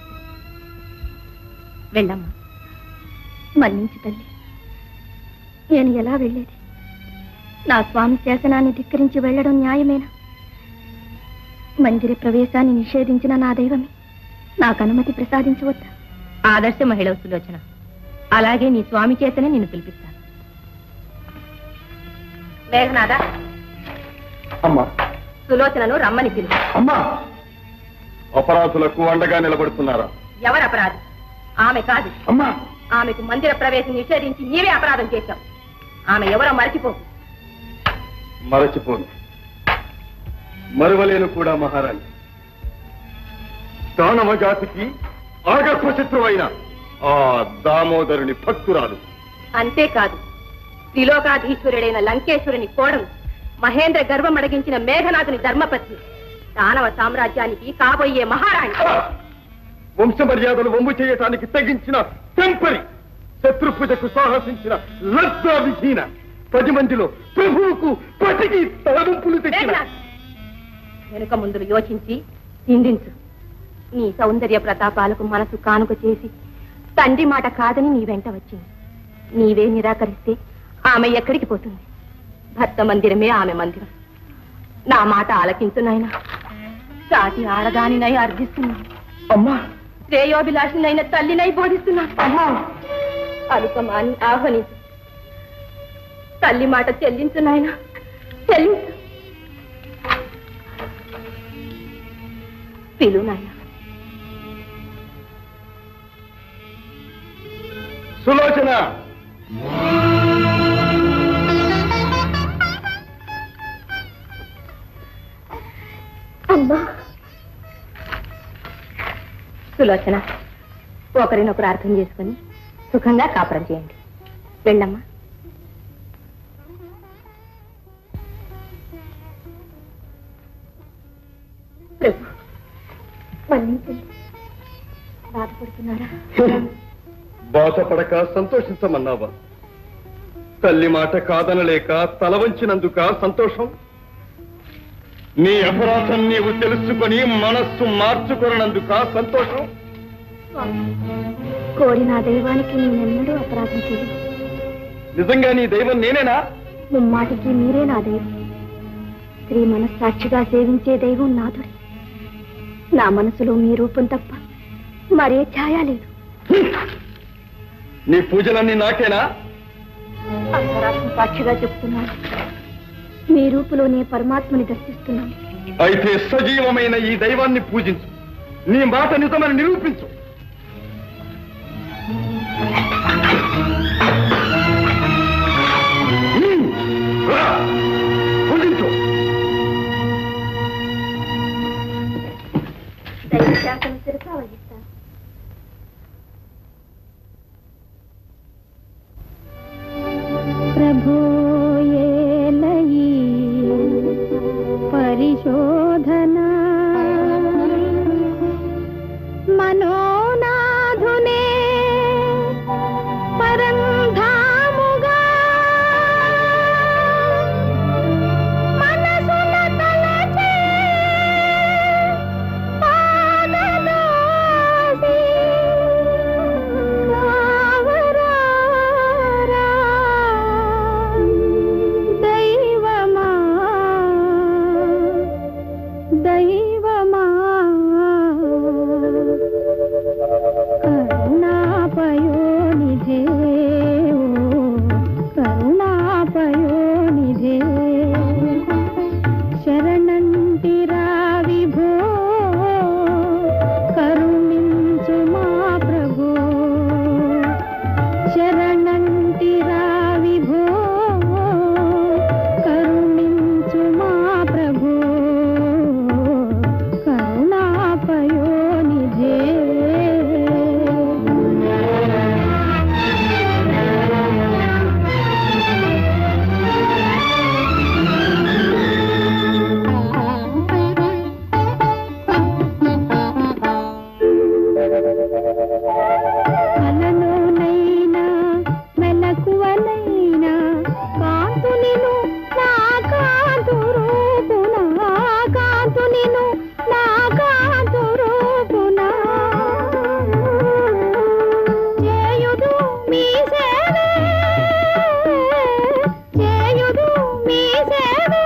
వెళ్ళమ్మా మన్నించు తల్లి నేను ఎలా వెళ్ళేది నా స్వామి శాసనాన్ని ధిక్కరించి వెళ్ళడం న్యాయమేనా మందిర ప్రవేశాన్ని నిషేధించిన నా దైవమే నాకు అనుమతి ప్రసాదించవద్దా ఆదర్శ మహిళ సులోచన అలాగే నీ స్వామి చేతనే నిన్ను పిలిపిస్తాను మేఘనాథ అమ్మా సులోచనను రమ్మని పిలువు అమ్మా అపరాధులకు అండగా నిలబడుతున్నారా ఎవరు అపరాధి ఆమె కాదు అమ్మా ఆమెకు మందిర ప్రవేశం నిషేధించి నీవే అపరాధం చేశావు ఆమె ఎవరో మరచిపో మరచిపోను మరువలేను కూడా మహారాణి దానవ జాతికి ఆగర్భ శత్రువైన ఆ దామోదరుని భక్తురాలు అంతేకాదు త్రిలోకాధీశ్వరుడైన లంకేశ్వరుని కోడలు మహేంద్ర గర్వం అడగించిన మేఘనాథుని ధర్మపత్ని దానవ సామ్రాజ్యానికి కాబోయే మహారాణి వంశ మర్యాదలు వమ్ము చేయటానికి తెగించిన తెంపరి శత్రుపూజకు సాహసించిన లజ్జా విధీన పది మందిలో ప్రభువుకు పతికి తలవంపులు తెచ్చిన మేఘనాథ్ వెనుక ముందులు యోచించి నిందించు నీ సౌందర్య ప్రతాపాలకు మనసు కానుక చేసి తండ్రి మాట కాదని నీ వెంట వచ్చింది నీవే నిరాకరిస్తే ఆమె ఎక్కడికి పోతుంది భర్త మందిరమే ఆమె మందిరం నా మాట ఆలకించు నాయనా సాటి ఆడదానినై అర్థిస్తున్నాను అమ్మా శ్రేయోభిలాషినైన తల్లినై బోధిస్తున్నాను అమ్మా అలుపమాని ఆహ్వానించు తల్లి మాట చెల్లించు నాయన చెల్లించు పిలు నాయన సులోచన అమ్మా సులోచన ఒకరినొకరు అర్థం చేసుకుని సుఖంగా కాపురం చేయండి వెళ్ళమ్మా ప్రభు మన్నించండి బాధపడుతున్నారా బాధపడక సంతోషించమన్నావా తల్లి మాట కాదనలేక తల వంచినందుక సంతోషం నీ అపరాధం నీవు తెలుసుకొని మనస్సు మార్చుకొనందుక సంతోషం స్వామి, కోరిన ఆ దైవానికి నేనెన్నడూ అపరాధం చేయను నిజంగా నీ దైవం నేనేనా ముమ్మాటికి మీరే నా దైవం స్త్రీ మనస్సాక్షిగా సేవించే దైవం నాథుడే నా మనసులో మీ రూపం తప్ప మరే ఛాయ లేదు నీ పూజలన్నీ నాకేనా అంతరాత్మ సాక్షిగా చెప్తున్నాను మీ రూపులోనే పరమాత్మని దర్శిస్తున్నాను అయితే సజీవమైన ఈ దైవాన్ని పూజించు నీ మాట నిజమని నిరూపించు హ్మ్. రా. పూజించు దైవ శాసన శిరసా వహిస్తాను ప్రభుయేలయి పరిశోధన మనోనాధునే పరంధాముగా మనసున తలచే పాదదాసి కావరారా దైవమా దైవమా కరుణాపయోనిధే ఓ కరుణాపయోనిధే శరణంటిరా విభో కరుణించు మా ప్రభో శరణంటిరా విభో కరుణించు మా ప్రభో కరుణాపయోనిధే కలలోనైనా మెలకువనైనా కాంతునిను నా కాంతు రూపున కాంతునిను నా కాంతు రూపున చేయుదు మీ సేవే చేయుదు మీ సేవే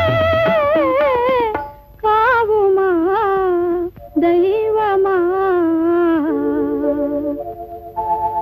కావుమా దైవమా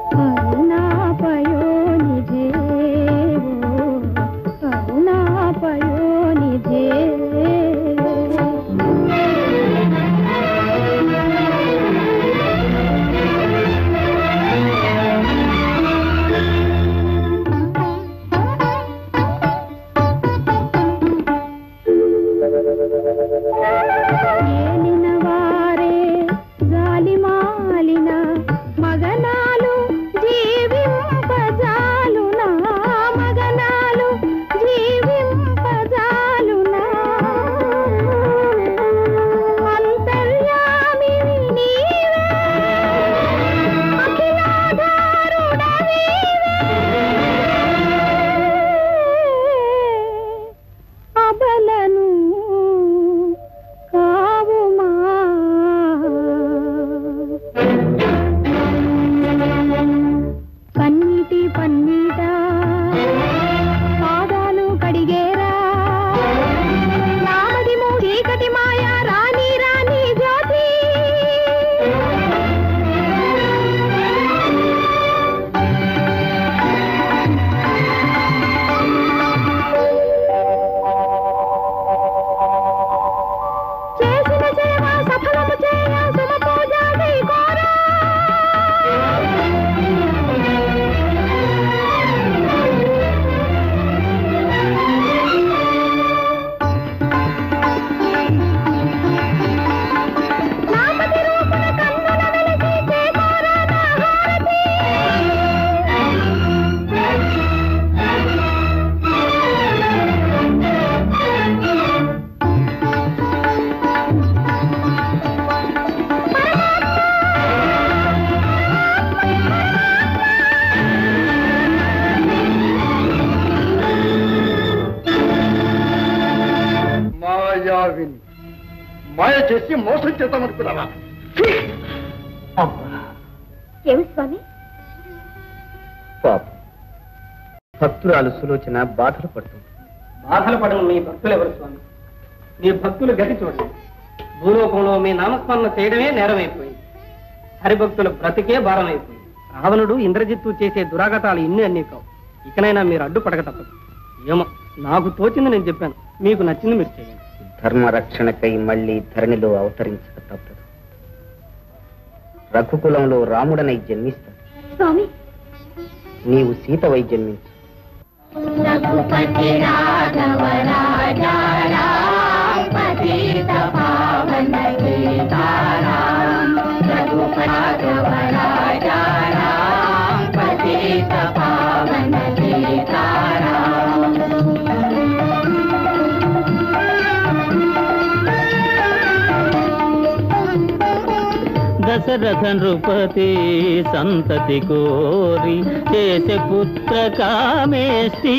మాయ చేసి మోసం చేద్దామనుకున్నావా ఏమి స్వామి పాప భక్తురాలు సులోచన బాధలు పడుతుంది బాధలు పడను మీ భక్తులు ఎవరు స్వామి మీ భక్తులు గతి చూడండి భూలోకంలో మీ నామస్మరణ చేయడమే నేరమైపోయింది హరిభక్తుల బ్రతికే భారమైపోయింది రావణుడు ఇంద్రజిత్తు చేసే దురాగతాలు ఇన్ని అన్నీ కావు ఇకనైనా మీరు అడ్డుపడక తప్పదు ఏమో నాకు తోచింది నేను చెప్పాను మీకు నచ్చింది మీరు చేయండి ధర్మరక్షణకై మళ్ళీ ధరణిలో అవతరించక తప్పదు రఘుకులంలో రాముడనై జన్మిస్తాను స్వామి నీవు సీతవై జన్మించు రఘుపతి రాఘవ రాజా రామ్ పతిత పావన సీతారాం రఘుపతి రాఘవ రాజా రామ్ పతిత పావన సీతారాం దశరథ నృపతి సంతతి కోరి చేసే పుత్ర కామేష్టి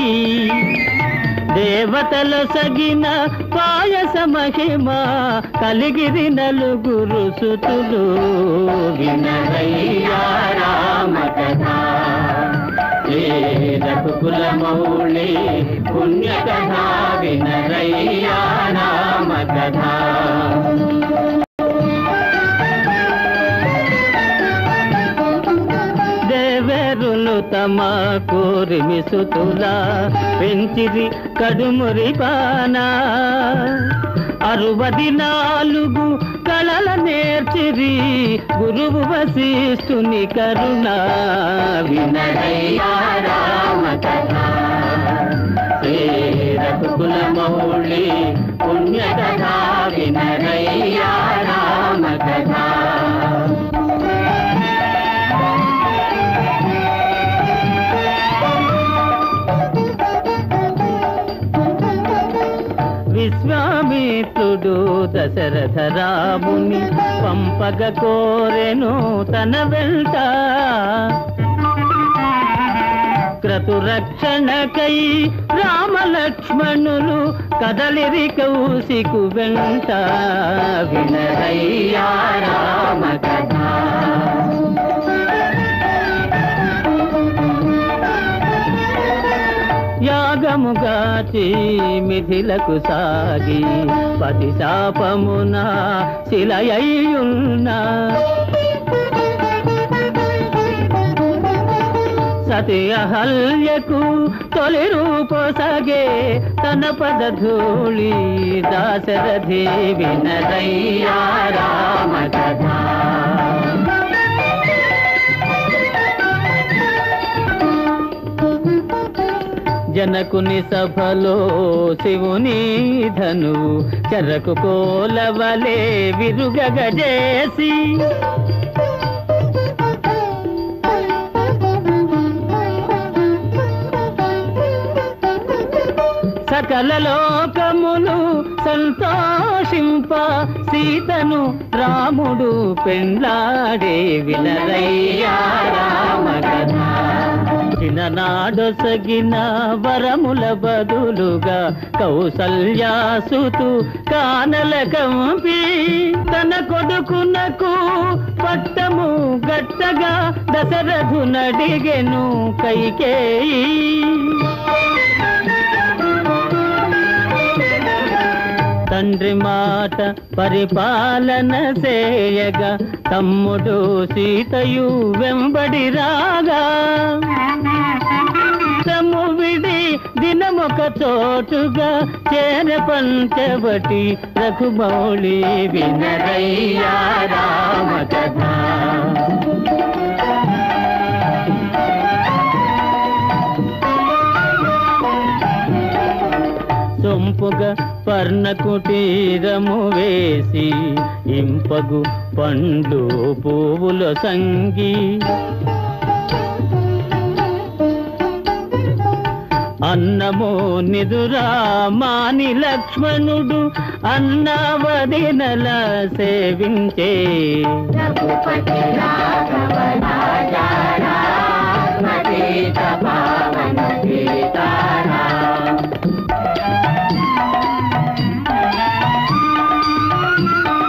దేవతల సగిన పాయస మహిమ కలిగిరి నలుగురు సుతులు వినరయ్యా రామ కథ రఘుకుల మౌళి పుణ్య కథ వినరయ్యా రామ కథ దేవరులు తమ కోరిమి సుతులా పెంచిరి కడుమురి పానా అరువది నాలుగు కళల నేర్చిరి గురువు వశిష్ఠుని కరుణ వినరయ్యా రామ కథ శ్రీరఘుకుల మౌళి పుణ్య కథ వినరయ్యా రామ కథ విశ్వామిత్రుడు దశరథ రాముని పంపగ కోరెను తన వెంట క్రతురక్షణకై రామలక్ష్మణులు కదలిరి కౌశికు వెంట వినరయ్యా రామ కథ యాగముగాచి మిథిలకు సాగి పతి శాపమున శిలయ్యున్నా సతి అహల్యకు తొలి రూపసగే తన పద ధూళి దాశరథి వినరయ్యా రామ కథ జనకుని సభలో శివుని ధను చెరకు కోలవలే విరుగగజేసి సకల లోకములు సంతోషింప సీతను రాముడు పెండ్లాడే వినరయ్యా రామ కథ చిన్ననాడొసగిన వరముల బదులుగా కౌసల్యాసుతు కానల కంపి తన కొడుకునకు పట్టము గట్టగా దశరథు నడిగెను కైకేయి తండ్రి మాట పరిపాలన చేయగా తమ్ముడు సీతయు వెంబడి రాగా తమ్ము విడి దినమొక చోటుగా చేర పంచవటి రఘుమౌళి వినరయ్యా రామ కథ సొంపుగా పర్ణ కుటీరము వేసి ఇంపగు పండ్లు పువ్వుల సంగి అన్నము నిదురా మాని లక్ష్మణుడు అన్నవదినల సేవించే రఘుపతి రాఘవ రాజా రామ సీత పావన సీతారాం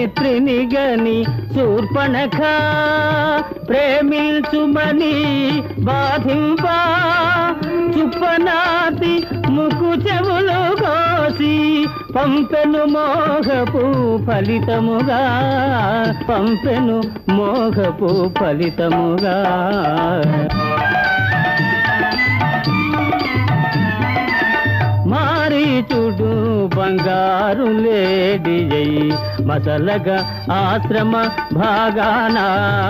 సావిత్రిని గని శూర్పణఖ ప్రేమించుమని బాధింప చుప్పనాతి ముక్కు చెవులు కోసి పంపెను మోహపు ఫలితముగా పంపెను మోహపు ఫలితముగా మారీచుడు బంగారు లేడి అయి మసలగా ఆశ్రమ భాగానా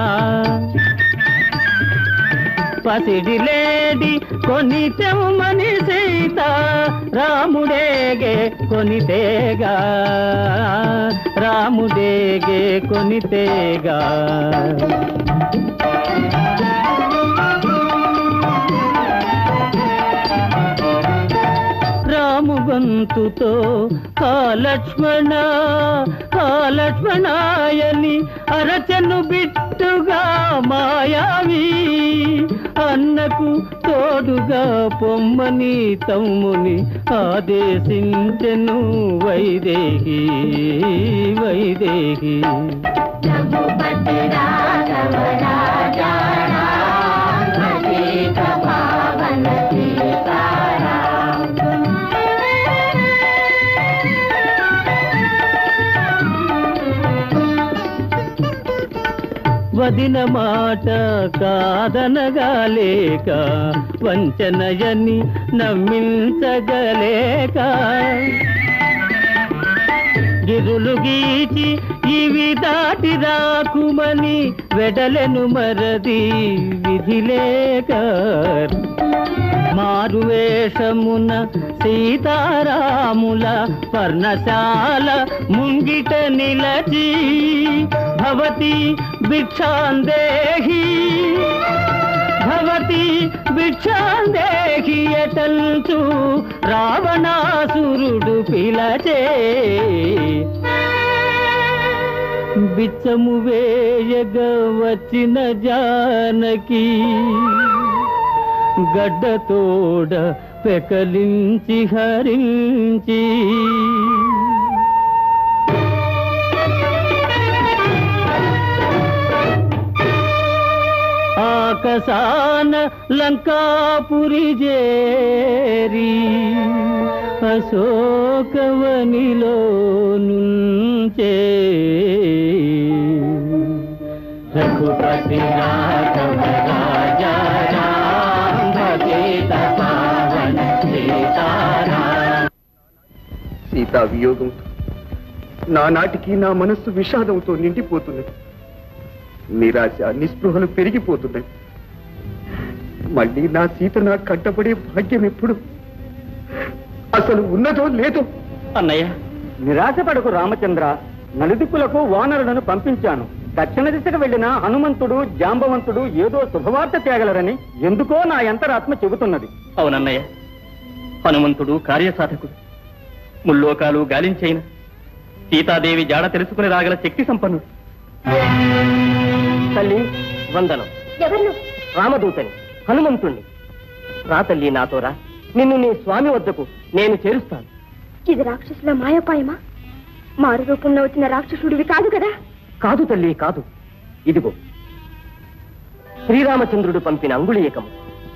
పసిడి లేడి కొని తెమ్మని సీత రాముడేగే కొనితేగా రాముడేగే కొనితేగా రాము గొంతుతో కాలక్ష్మణ కాలక్ష్మణాయని అరచను బిట్టుగా మాయావి అన్నకు తోడుగా పొమ్మని తమ్ముని ఆదేశించెను వైదేహి వైదేహి వదిన మాట కాదనగా లేక వంచనయని నమ్మించగలేక గిరులు గీచి ఇవి దాటి రాకుమని వెడలెను మరది విధి లేక మారువేషమున సీతారాముల పర్ణశాల ముంగిట నిలచి భవతి భిక్షాందేహి భవతి భిక్షాందేహి అటల్చు రావణాసురుడు పిలచే బిచ్చము వేయగ వచ్చిన జానకి గడ్డతోడ పెకలించి హరించి ఆకసాన లంకాపురి జేరి అశోకవనిలో నుంచే రఘుపతి రాఘవ రాజా రామ భజేత పావన సీతారామ సీతా వియోగంతో నానాటికి నా మనస్సు విషాదంతో నిండిపోతున్నది నిరాశ నిస్పృహలు పెరిగిపోతున్నాయి మళ్ళీ నా సీత నా కట్టబడే భాగ్యం ఎప్పుడు అసలు ఉన్నదో లేదో అన్నయ్య నిరాశపడకు రామచంద్ర నలుదిక్కులకు వానరులను పంపించాను దక్షిణ దిశకు వెళ్లిన హనుమంతుడు జాంబవంతుడు ఏదో శుభవార్త తేగలరని ఎందుకో నా అంతరాత్మ చెబుతున్నది అవునన్నయ్య హనుమంతుడు కార్యసాధకుడు ముల్లోకాలు గాలించైన సీతాదేవి జాడ తెలుసుకుని రాగల శక్తి సంపన్నుడు తల్లి వందనం ఎవరు రామదూతని హనుమంతుణ్ణి రా తల్లి నాతో రా నిన్ను నీ స్వామి వద్దకు నేను చేరుస్తాను ఇది రాక్షసుల మాయోపాయమా మారు రూపంలో వచ్చిన రాక్షసుడివి కాదు కదా కాదు తల్లి కాదు ఇదిగో శ్రీరామచంద్రుడు పంపిన అంగుళీయకము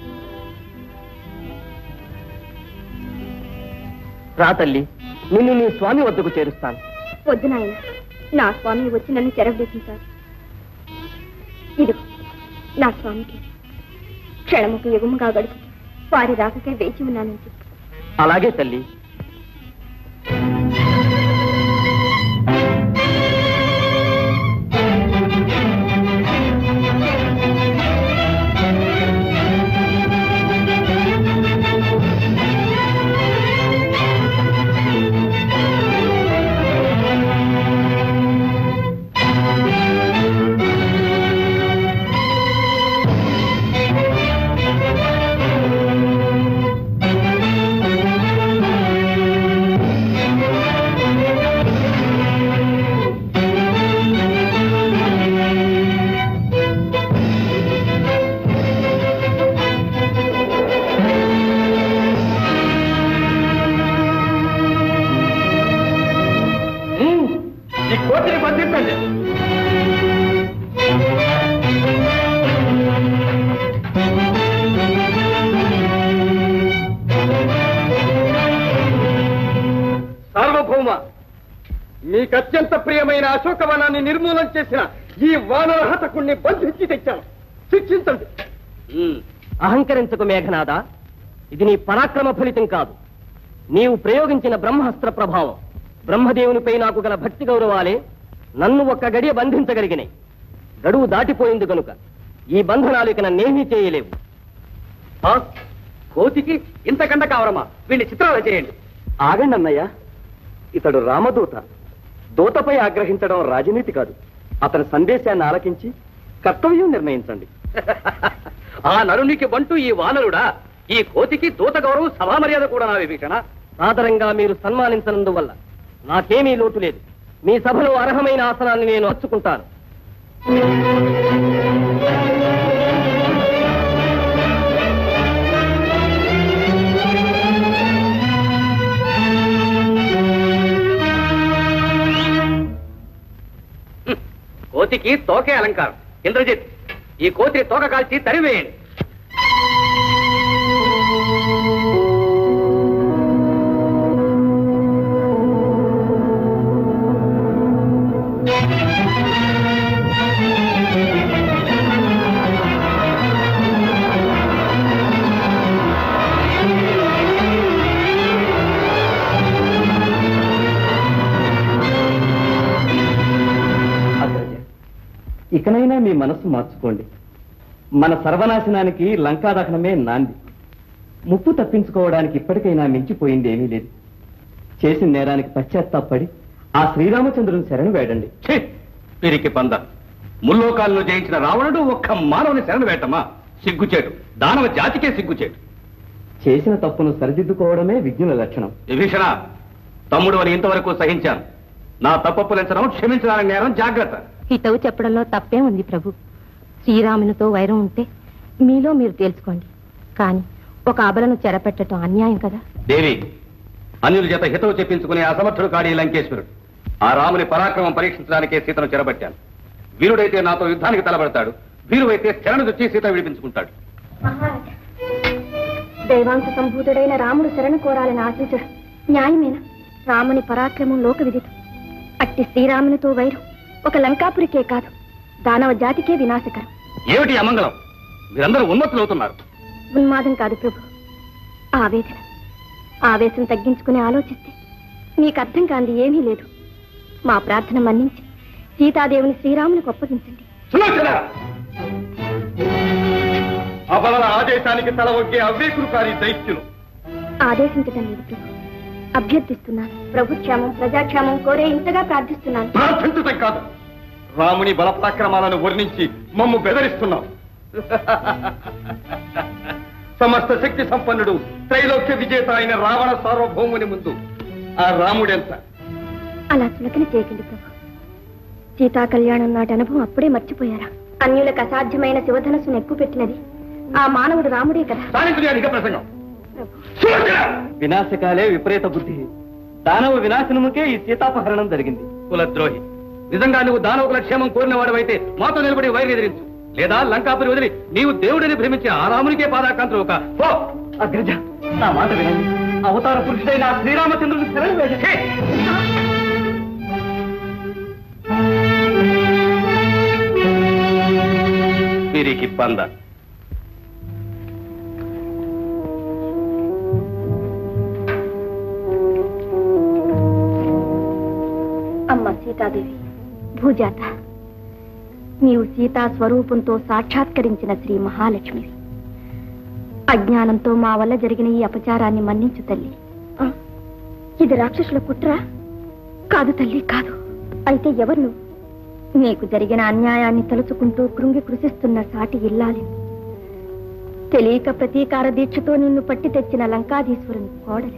రా తల్లి నిన్ను నీ స్వామి వద్దకు చేరుస్తాను వద్దు నాయన నా స్వామి వచ్చి నన్ను చెరవలేసింటారు ఇది నా స్వామికి క్షణముకు యుగముగా గడుపు వారి రాకకే వేచి ఉన్నానని చెప్పు అలాగే తల్లి ఆ ఈ కోతిని బంధించండి సార్వభౌమ మీకు అత్యంత ప్రియమైన అశోకవనాన్ని నిర్మూలన చేసిన ఈ వానర హతకుణ్ణి బంధించి తెచ్చాను శిక్షించండి అహంకరించకు మేఘనాథ ఇది నీ పరాక్రమ ఫలితం కాదు నీవు ప్రయోగించిన బ్రహ్మాస్త్ర ప్రభావం బ్రహ్మదేవునిపై నాకు గల భక్తి గౌరవాలే నన్ను ఒక్క గడియ బంధించగలిగినాయి గడువు దాటిపోయింది గనుక ఈ బంధనాలు ఇక నన్నేమీ చేయలేవు కోతికి ఇంతకంట కావరమా వీళ్ళని చిత్రాలు చేయండి ఆగండి అన్నయ్య ఇతడు రామదూత దూతపై ఆగ్రహించడం రాజనీతి కాదు అతని సందేశాన్ని ఆలకించి కర్తవ్యం నిర్ణయించండి ఆ నరునికి బంటూ ఈ వానరుడా ఈ కోతికి దూత గౌరవం సభా మర్యాద కూడా నా విభీషణ సాదరంగా మీరు సన్మానించనందువల్ల నాకేమీ లోటు లేదు మీ సభలో అర్హమైన ఆసనాన్ని నేను అచ్చుకుంటాను కోతికి తోకే అలంకారం ఇంద్రజిత్ ఈ కోతిని తోక కాల్చి తరివేయండి అగ్రజ ఇకనైనా మీ మనస్సు మార్చుకోండి మన సర్వనాశనానికి లంకా దహనమే నాంది ముప్పు తప్పించుకోవడానికి ఇప్పటికైనా మించిపోయింది ఏమీ లేదు చేసిన నేరానికి పశ్చాత్తాపడి ఆ శ్రీరామచంద్రుని శరణు వేడండి ఛీ! పిరికి పంద ముల్లోకాలను జయించిన రావణుడు ఒక్క మానవుని శరణు వేటమా సిగ్గుచేటు దానవ జాతికే సిగ్గుచేటు చేసిన తప్పును సరిదిద్దుకోవడమే విజ్ఞుల లక్షణం విభీషణ తమ్ముడు అని ఇంతవరకు సహించాను నా తప్పప్పులించడం క్షమించడానికి నేరం జాగ్రత్త హితవు చెప్పడంలో తప్పే ఉంది ప్రభు శ్రీరామునితో వైరం ఉంటే మీలో మీరు తేల్చుకోండి కానీ ఒక అబలను చెరపెట్టడం అన్యాయం కదా దేవి అన్యుల చేత హితవు చెప్పించుకునే అసమర్థుడు కాడి ఈ లంకేశ్వరుడు ఆ రాముని పరాక్రమం పరీక్షించడానికే సీతను చెరబట్టాను వీరుడైతే నాతో యుద్ధానికి తలబడతాడు వీరువైతే శరణు తెచ్చి సీత విడిపించుకుంటాడు దైవాంశ సంభూతుడైన రాముడు శరణు కోరాలని ఆశించడం న్యాయమేనా రాముని పరాక్రమం లోక విదితం అట్టి శ్రీరామునితో వైరం ఒక లంకాపురికే కాదు దానవ జాతికే వినాశకరం ఏమిటి అమంగళం మీరందరూ ఉన్మత్తులవుతున్నారు ఉన్మాదం కాదు ప్రభు ఆవేదన ఆవేశం తగ్గించుకుని ఆలోచిస్తే మీకు అర్థం కాంది ఏమీ లేదు మా ప్రార్థన మన్నించి సీతాదేవిని శ్రీరామునికి అప్పగించండి సులోచన అబలల ఆదేశానికి తల ఒగ్గే అవ్వేకురుకారి దైత్యులు ఆదేశించటం లేదు ప్రభు అభ్యర్థిస్తున్నాను ప్రభు క్షేమం ప్రజాక్షేమం కోరే ఇంతగా ప్రార్థిస్తున్నాను ప్రార్థించటం కాదు రాముని బలపరాక్రమాలను వర్ణించి మమ్ము బెదరిస్తున్నాం సమస్త శక్తి సంపన్నుడు త్రైలోక్య విజేత అయిన రావణ సార్వభౌముని ముందు ఆ రాముడెంత అలా చులకన చేయకండి ప్రభు సీతా కళ్యాణం నాటి అనుభవం అప్పుడే మర్చిపోయారా అన్యులకు అసాధ్యమైన శివధనస్సును ఎక్కువ పెట్టినది ఆ మానవుడు రాముడే కదా సాధించుని అధిక ప్రసంగం వినాశకాలే విపరీత బుద్ధి దానవ వినాశనముకే ఈ సీతాపహరణం జరిగింది కులద్రోహి నిజంగా నువ్వు దానవుల క్షేమం కోరిన వాడవైతే మాతో నిలబడి వైరు ఎదిరించు లేదా లంకాపురి వదిలి నీవు దేవుడిని భ్రమించి ఆ రామునికే పాదాకాంతులు ఒక పో అగ్రజ నా మాట వినండి అవతార పురుషుడైన ఆ శ్రీరామచంద్రుని శరణు వేడండి వీరికి పంద అమ్మ సీతాదేవి భూజాత నీవు సీతా స్వరూపంతో సాక్షాత్కరించిన శ్రీ మహాలక్ష్మి అజ్ఞానంతో మా వల్ల జరిగిన ఈ అపచారాన్ని మన్నించు తల్లి ఆ, ఇది రాక్షసుల కుట్ర కాదు తల్లి కాదు అయితే ఎవరు నువ్వు నీకు జరిగిన అన్యాయాన్ని తలుచుకుంటూ కృంగి కృషిస్తున్న సాటి ఇల్లాలి తెలియక ప్రతీకార దీక్షతో నిన్ను పట్టి తెచ్చిన లంకాధీశ్వరుని కోడలి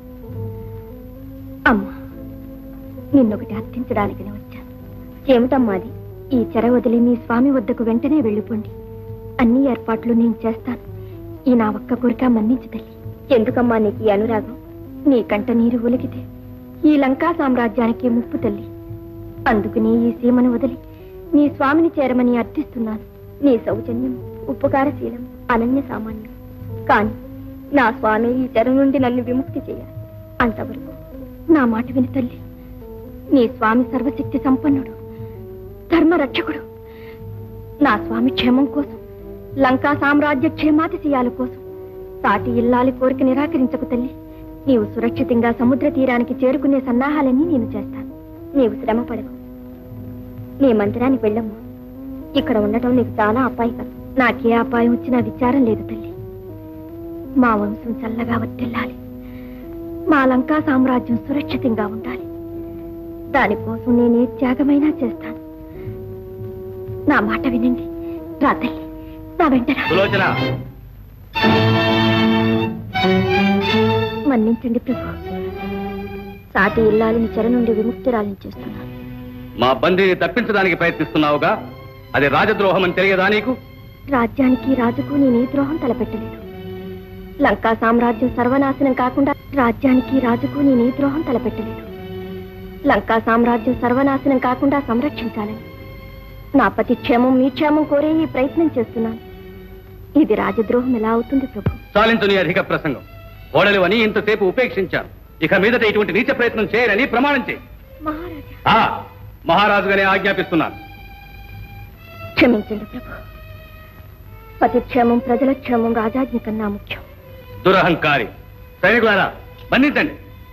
అమ్మా నిన్నొకటి అర్థించడానికి వచ్చాను ఏమిటమ్మాది ఈ చెర వదిలి మీ స్వామి వద్దకు వెంటనే వెళ్ళిపోండి అన్ని ఏర్పాట్లు నేను చేస్తాను ఈ నా ఒక్క కోరిక మన్నించు తల్లి ఎందుకమ్మా నీకు ఈ అనురాగం నీ కంట నీరు ఒలికితే ఈ లంకా సామ్రాజ్యానికి ముప్పు తల్లి అందుకని ఈ సీమను వదిలి నీ స్వామిని చేరమని అర్థిస్తున్నాను నీ సౌజన్యం ఉపకారశీలం అనన్య సామాన్యం కాని నా స్వామి ఈ చెర నుండి నన్ను విముక్తి చేయాలి అంతవరకు నా మాట విని తల్లి నీ స్వామి సర్వశక్తి సంపన్నుడు ధర్మరక్షకుడు నా స్వామి క్షేమం కోసం లంకా సామ్రాజ్య క్షేమాతిశయాల కోసం సాటి ఇల్లాలి కోరిక నిరాకరించకు తల్లి నీవు సురక్షితంగా సముద్ర తీరానికి చేరుకునే సన్నాహాలన్నీ నేను చేస్తాను నీవు శ్రమ పడకు నీ మందిరానికి వెళ్ళమ్మా ఇక్కడ ఉండటం నీకు చాలా అపాయకరం నాకే అపాయం వచ్చినా విచారం లేదు తల్లి మా వంశం చల్లగా వర్తిల్లాలి మా లంకా సామ్రాజ్యం సురక్షితంగా ఉండాలి దానికోసం నేనే త్యాగమైనా చేస్తాను నా మాట వినండి రా తల్లి నా వెంటరా సులోచన మన్నించండి ప్రభు సాటి ఇల్లాలిని చెర నుండి విముక్తురాలిని చేస్తున్నాను మా బందీని తప్పించడానికి ప్రయత్నిస్తున్నావుగా అది రాజద్రోహం అని తెలియదా నీకు రాజ్యానికి రాజుకు నేనే ద్రోహం తలపెట్టలేదు లంకా సామ్రాజ్యం సర్వనాశనం కాకుండా రాజ్యానికి రాజుకు నేనే ద్రోహం తలపెట్టలేదు లంకా సామ్రాజ్యం సర్వనాశనం కాకుండా సంరక్షించాలని నా పతి క్షేమం మీ క్షేమం కోరే ఈ ప్రయత్నం చేస్తున్నాను ఇది రాజద్రోహం ఎలా అవుతుంది ప్రభు చాలించు నీ అధిక ప్రసంగం ఓడలు అని ఇంతసేపు ఉపేక్షించాను ఇక మీదట ఇటువంటి నీచ ప్రయత్నం చేయరని ప్రమాణం చేయి మహారాజా ఆ, మహారాజుగానే ఆజ్ఞాపిస్తున్నాను క్షమించండి ప్రభు పతి క్షేమం ప్రజల క్షేమం రాజాజ్ఞ కన్నా ముఖ్యం దురహంకారి సైనికులారా బంధించండి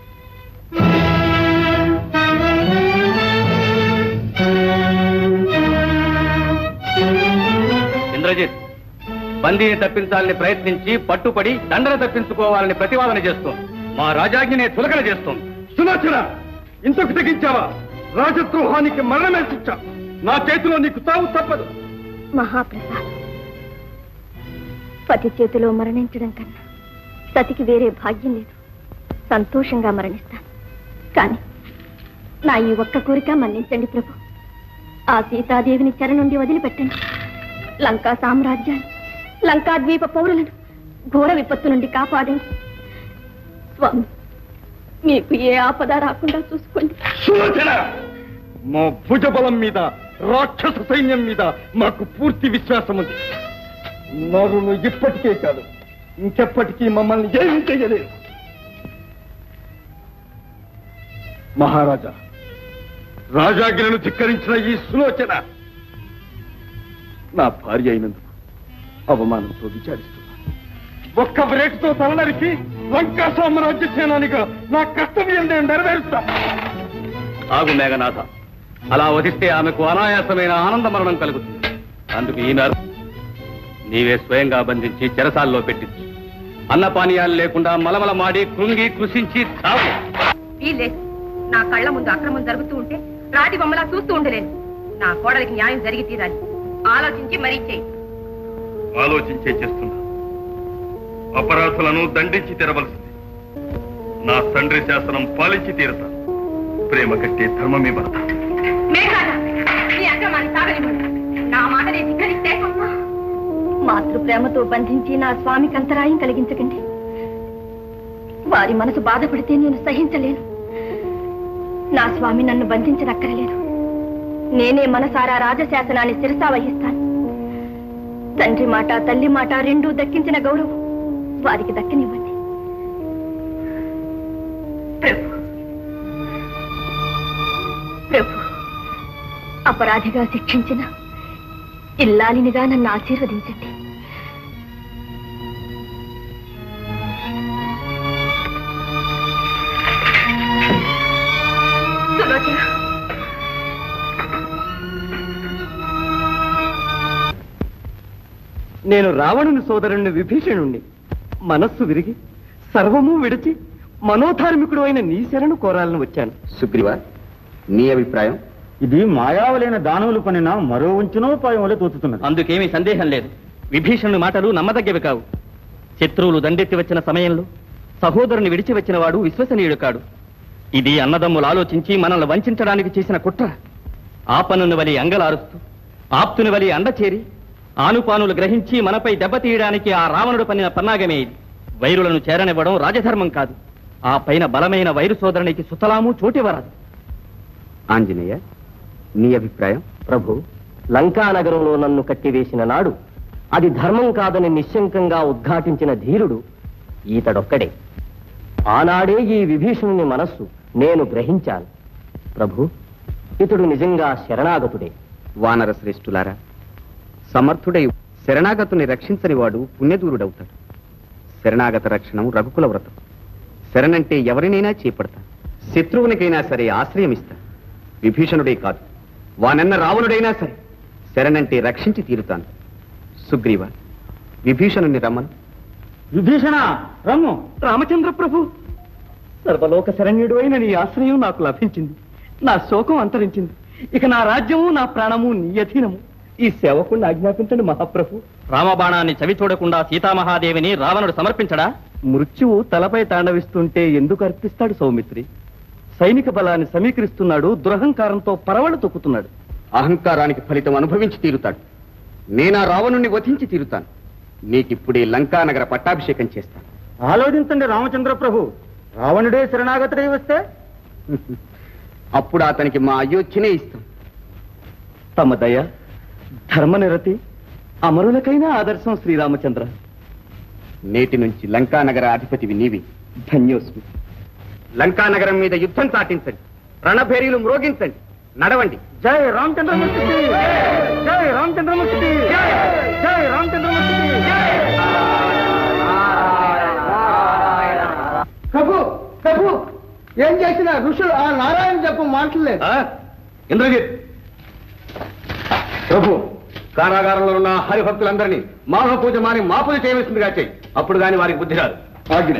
ఇంద్రజిత్ బందీని తప్పించాలని ప్రయత్నించి పట్టుపడి దండన తప్పించుకోవాలని ప్రతివాదన చేస్తోంది మా రాజాజ్ఞనే తులకన చేస్తోంది సులోచన ఇంతకు తెగించావా రాజద్రోహానికి మరణమే శిక్ష నా చేతిలో నీకు తావు తప్పదు మహాప్రసాద్ పతి చేతిలో మరణించడం కన్నా సతికి వేరే భాగ్యం లేదు సంతోషంగా మరణిస్తాను కానీ నా ఈ ఒక్క కోరిక మన్నించండి ప్రభు ఆ సీతాదేవిని చెర నుండి వదిలిపెట్టండి లంకా సామ్రాజ్యాన్ని లంకా ద్వీప పౌరులను ఘోర విపత్తు నుండి కాపాడండి స్వామి మీకు ఏ ఆపద రాకుండా చూసుకోండి సులోచన మా భుజబలం మీద రాక్షస సైన్యం మీద మాకు పూర్తి విశ్వాసం ఉంది నరులు ఇప్పటికే కాదు ఇంకెప్పటికీ మమ్మల్ని ఏమీ చేయలేదు మహారాజా రాజాజ్ఞను ధిక్కరించిన ఈ సులోచన నా భార్య అయినందుకు అవమానంతో విచారిస్తున్నా ఒక్క బ్రేక్తో తలనరికి లంకా సామ్రాజ్య సేనానిగా నా కర్తవ్యం నేను నెరవేరుస్తా ఆగు మేఘనాథ అలా వధిస్తే ఆమెకు అనాయాసమైన ఆనంద మరణం కలుగుతుంది అందుకు ఈమె నీవే స్వయంగా బంధించి చెరసాల్లో పెట్టించు అన్నపానీయాలు లేకుండా మలమల మాడి కృంగి కృషించి చావు వీల్లేదు నా కళ్ళ ముందు అక్రమం జరుగుతూ ఉంటే రాతి బొమ్మలా చూస్తూ ఉండలేను నా కోడలికి న్యాయం జరిగి తీరాలి ఆలోచించి మరీ చేయి ఆలోచించే చేస్తున్నా అపరాధులను దండించి తెరవలసింది నా తండ్రి శాసనం పాలించి తీరుతా ప్రేమ కట్టే ధర్మమే భర్త మేఘరాజా నీ అక్రమాన్ని సాగనివ్వండి నా మాటని ధిక్కరిస్తే మాతృ ప్రేమతో బంధించి నా స్వామికి అంతరాయం కలిగించకండి వారి మనసు బాధపడితే నేను సహించలేను నా స్వామి నన్ను బంధించనక్కరలేదు నేనే మనసారా రాజశాసనాన్ని శిరసా వహిస్తాను తండ్రి మాట తల్లి మాట రెండూ దక్కించిన గౌరవం వారికి దక్కనివ్వండి ప్రభు ప్రభు అపరాధిగా శిక్షించిన ఇల్లాలినిగా నన్ను ఆశీర్వదించండి సులోచన నేను రావణుని సోదరుణ్ణి విభీషణుణ్ణి మనస్సు విరిగి సర్వము విడిచి మనోధార్మికుడు అయిన నీ శరణు కోరాలని వచ్చాను సుగ్రీవ నీ అభిప్రాయం ఇది మాయావలైన దానవులు పనిన మరో ఉంచునోపాయం వల్ల తోచుతున్నది అందుకేమీ సందేహం లేదు విభీషణుని మాటలు నమ్మదగ్గవి కావు శత్రువులు దండెత్తి వచ్చిన సమయంలో సహోదరుని విడిచి వచ్చిన వాడు విశ్వసనీయుడు కాడు ఇది అన్నదమ్ములు ఆలోచించి మనల్ని వంచడానికి చేసిన కుట్ర ఆపనుని వలి అంగలారుస్తూ ఆప్తుని వలి అండచేరి ఆనుపానులు గ్రహించి మనపై దెబ్బతీయడానికి ఆ రావణుడు పన్నిన పన్నాగమే ఇది వైరులను చేరనివ్వడం రాజధర్మం కాదు ఆ పైన బలమైన వైరు సోదరునికి సుతలాము చోటివరాదు ఆంజనేయ నీ అభిప్రాయం ప్రభు లంకా నగరంలో నన్ను కట్టివేసిన నాడు అది ధర్మం కాదని నిశ్శంకంగా ఉద్ఘాటించిన ధీరుడు ఈతడొక్కడే ఆనాడే ఈ విభీషణుని మనస్సు నేను గ్రహించాను ప్రభు ఇతడు నిజంగా శరణాగతుడే వానర శ్రేష్ఠులారా సమర్థుడై శరణాగతుని రక్షించని వాడు పుణ్యదూరుడవుతాడు శరణాగత రక్షణం రఘుకుల వ్రతం శరణంటే ఎవరినైనా చేపడతా శత్రువునికైనా సరే ఆశ్రయమిస్తా విభీషణుడే కాదు వానన్న రావణుడైనా సరే శరణంటే రక్షించి తీరుతాను సుగ్రీవ విభీషణుని రమ్మను విభీషణ రమ్ము రామచంద్ర ప్రభు సర్వలోక శరణ్యుడు అయిన నీ ఆశ్రయం నాకు లభించింది నా శోకం అంతరించింది ఇక నా రాజ్యము నా ప్రాణము నీ అధీనము ఈ సేవకుణ్ణి ఆజ్ఞాపించండి మహాప్రభు రామబాణాన్ని చవి చూడకుండా సీతామహాదేవిని రావణుడు సమర్పించడా మృత్యువు తలపై తాండవిస్తుంటే ఎందుకు అర్పిస్తాడు సౌమిత్రి సైనిక బలాన్ని సమీకరిస్తున్నాడు దురహంకారంతో పరవళ్ళు తొక్కుతున్నాడు అహంకారానికి ఫలితం అనుభవించి తీరుతాడు నేనా రావణుణ్ణి వధించి తీరుతాను నీకిప్పుడే లంకానగర పట్టాభిషేకం చేస్తాను ఆలోచించండి రామచంద్ర ప్రభు రావణుడే శరణాగతుడై వస్తే అప్పుడు అతనికి మా అయోధ్యనే ఇస్తాం తమ దయ ధర్మనిరతి అమరులకైనా ఆదర్శం శ్రీరామచంద్ర నేటి నుంచి లంకానగర అధిపతివి నీవి ధన్యోస్మి లంకానగరం మీద యుద్ధం సాటించండి రణభేరీలు మ్రోగించండి నడవండి జై రామచంద్రమూర్తి జై రామచంద్రమూర్తి జై రామచంద్రమూర్తి ప్రభు ప్రభు ఏం చేసిన ఋషులు ఆ నారాయణ జపం మాటలేదు ఇంద్రజిత్ ప్రభు కారాగారంలో ఉన్న హరిభక్తులందరినీ మానవ పూజ మాని మా పూజ చేయవలసిందిగా చేయి అప్పుడు గాని వారికి బుద్ధి రాదు ఆజ్ఞ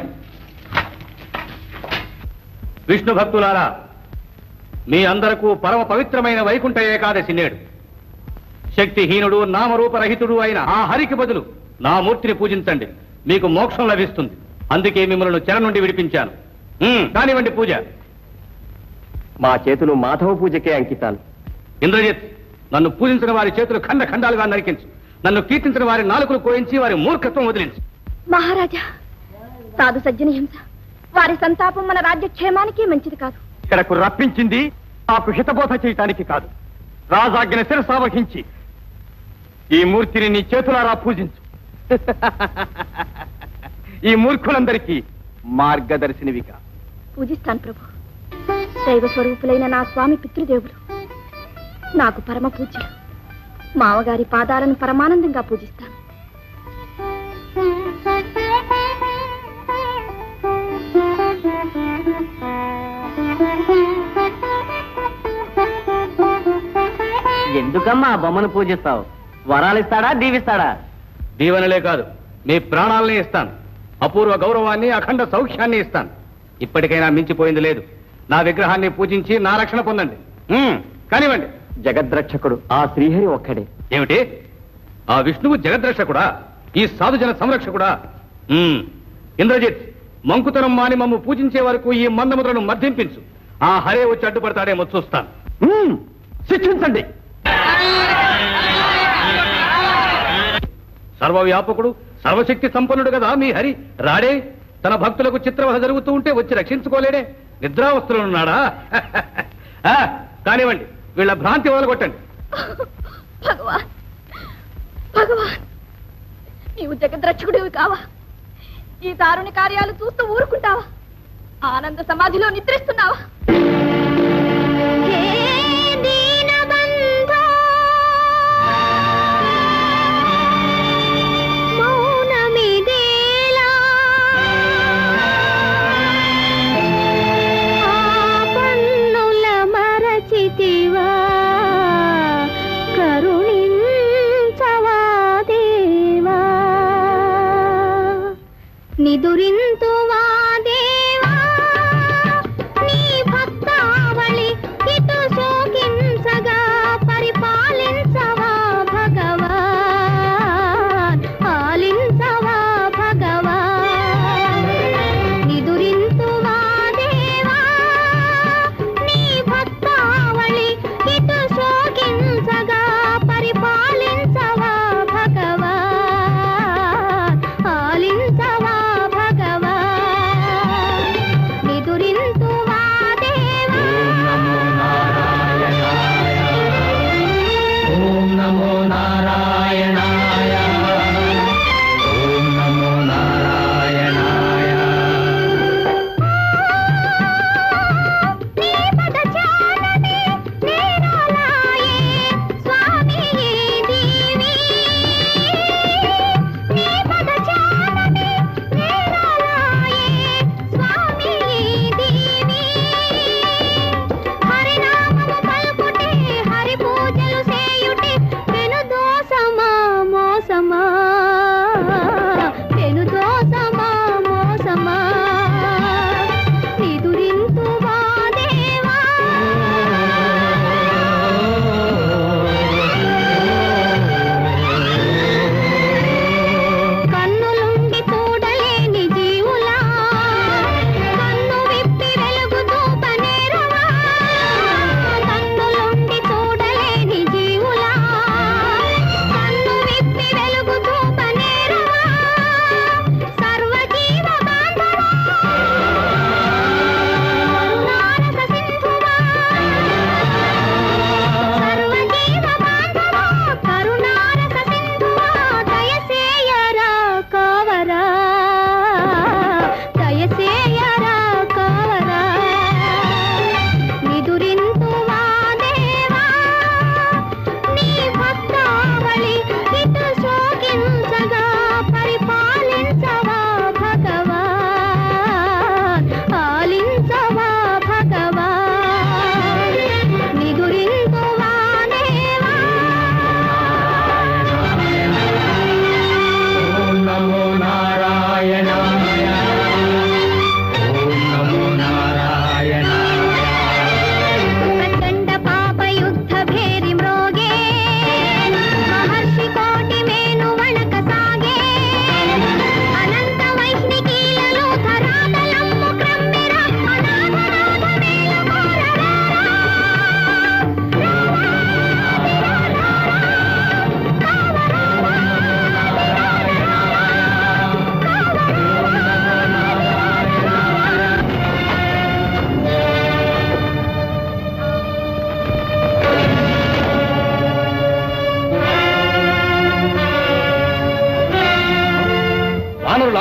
విష్ణు భక్తులారా మీ అందరకు పరమ పవిత్రమైన వైకుంఠ ఏకాదశి నేడు శక్తిహీనుడు నామరూపరహితుడు అయిన ఆ హరికి బదులు నా మూర్తిని పూజించండి మీకు మోక్షం లభిస్తుంది అందుకే మిమ్మల్ని చెర నుండి విడిపించాను ఉమ్, కానివ్వండి పూజ మా చేతులు మాధవ పూజకే అంకితాలు ఇంద్రజిత్ నన్ను పూజించిన వారి చేతులు ఖండ ఖండాలుగా నరికించు నన్ను కీర్తించిన వారి నాలుకలు కోయించి వారి మూర్ఖత్వం వదిలించు మహారాజా సాధు సజ్జన హింస వారి సంతాపం మన రాజ్యక్షేమానికి మంచిది కాదు ఇక్కడకు రప్పించింది నాకు హితబోధ చేయటానికి కాదు రాజాజ్ఞ శిరసావహించి ఈ మూర్తిని నీ చేతులారా పూజించు ఈ మూర్ఖులందరికీ మార్గదర్శినివిగా పూజిస్తాను ప్రభు దైవ స్వరూపులైన నా స్వామి పితృదేవులు నాకు పరమ పూజ్యులు మావగారి పాదాలను పరమానందంగా పూజిస్తాను ఎందుకమ్మా ఆ బొమ్మను పూజిస్తావు వరాలిస్తాడా దీవిస్తాడా దీవెనలే కాదు మీ ప్రాణాలని ఇస్తాను అపూర్వ గౌరవాన్ని అఖండ సౌఖ్యాన్ని ఇస్తాను ఇప్పటికైనా మించిపోయింది లేదు నా విగ్రహాన్ని పూజించి నా రక్షణ పొందండి ఉమ్, కానివ్వండి జగద్రక్షకుడు ఆ శ్రీహరి ఒక్కడే ఏమిటి ఆ విష్ణువు జగద్రక్షకుడా ఈ సాధుజన సంరక్షకుడా ఉమ్, ఇంద్రజిత్ మంకుతనం మాని మమ్ము పూజించే వరకు ఈ మందముద్రను మర్దింపించు ఆ హరే వచ్చి అడ్డుపడతాడేమో చూస్తాను శిక్షించండి సర్వవ్యాపకుడు సర్వశక్తి సంపన్నుడు కదా మీ హరి రాడే తన భక్తులకు చిత్రవధ జరుగుతూ ఉంటే వచ్చి రక్షించుకోలేడే నిద్రావస్థలున్నాడా ఆ, కానివ్వండి వీళ్ళ భ్రాంతి వదలగొట్టండి భగవాన్ భగవాన్ నీవు జగద్రక్షకుడివి కావా ఈ దారుణ కార్యాలు చూస్తూ ఊరుకుంటావా ఆనంద సమాధిలో నిద్రిస్తున్నావా మౌనమిదేలా ఆ పన్నుల మరచితివా కరుణించవా దేవా నిదురింతువా దేవా నీ భక్త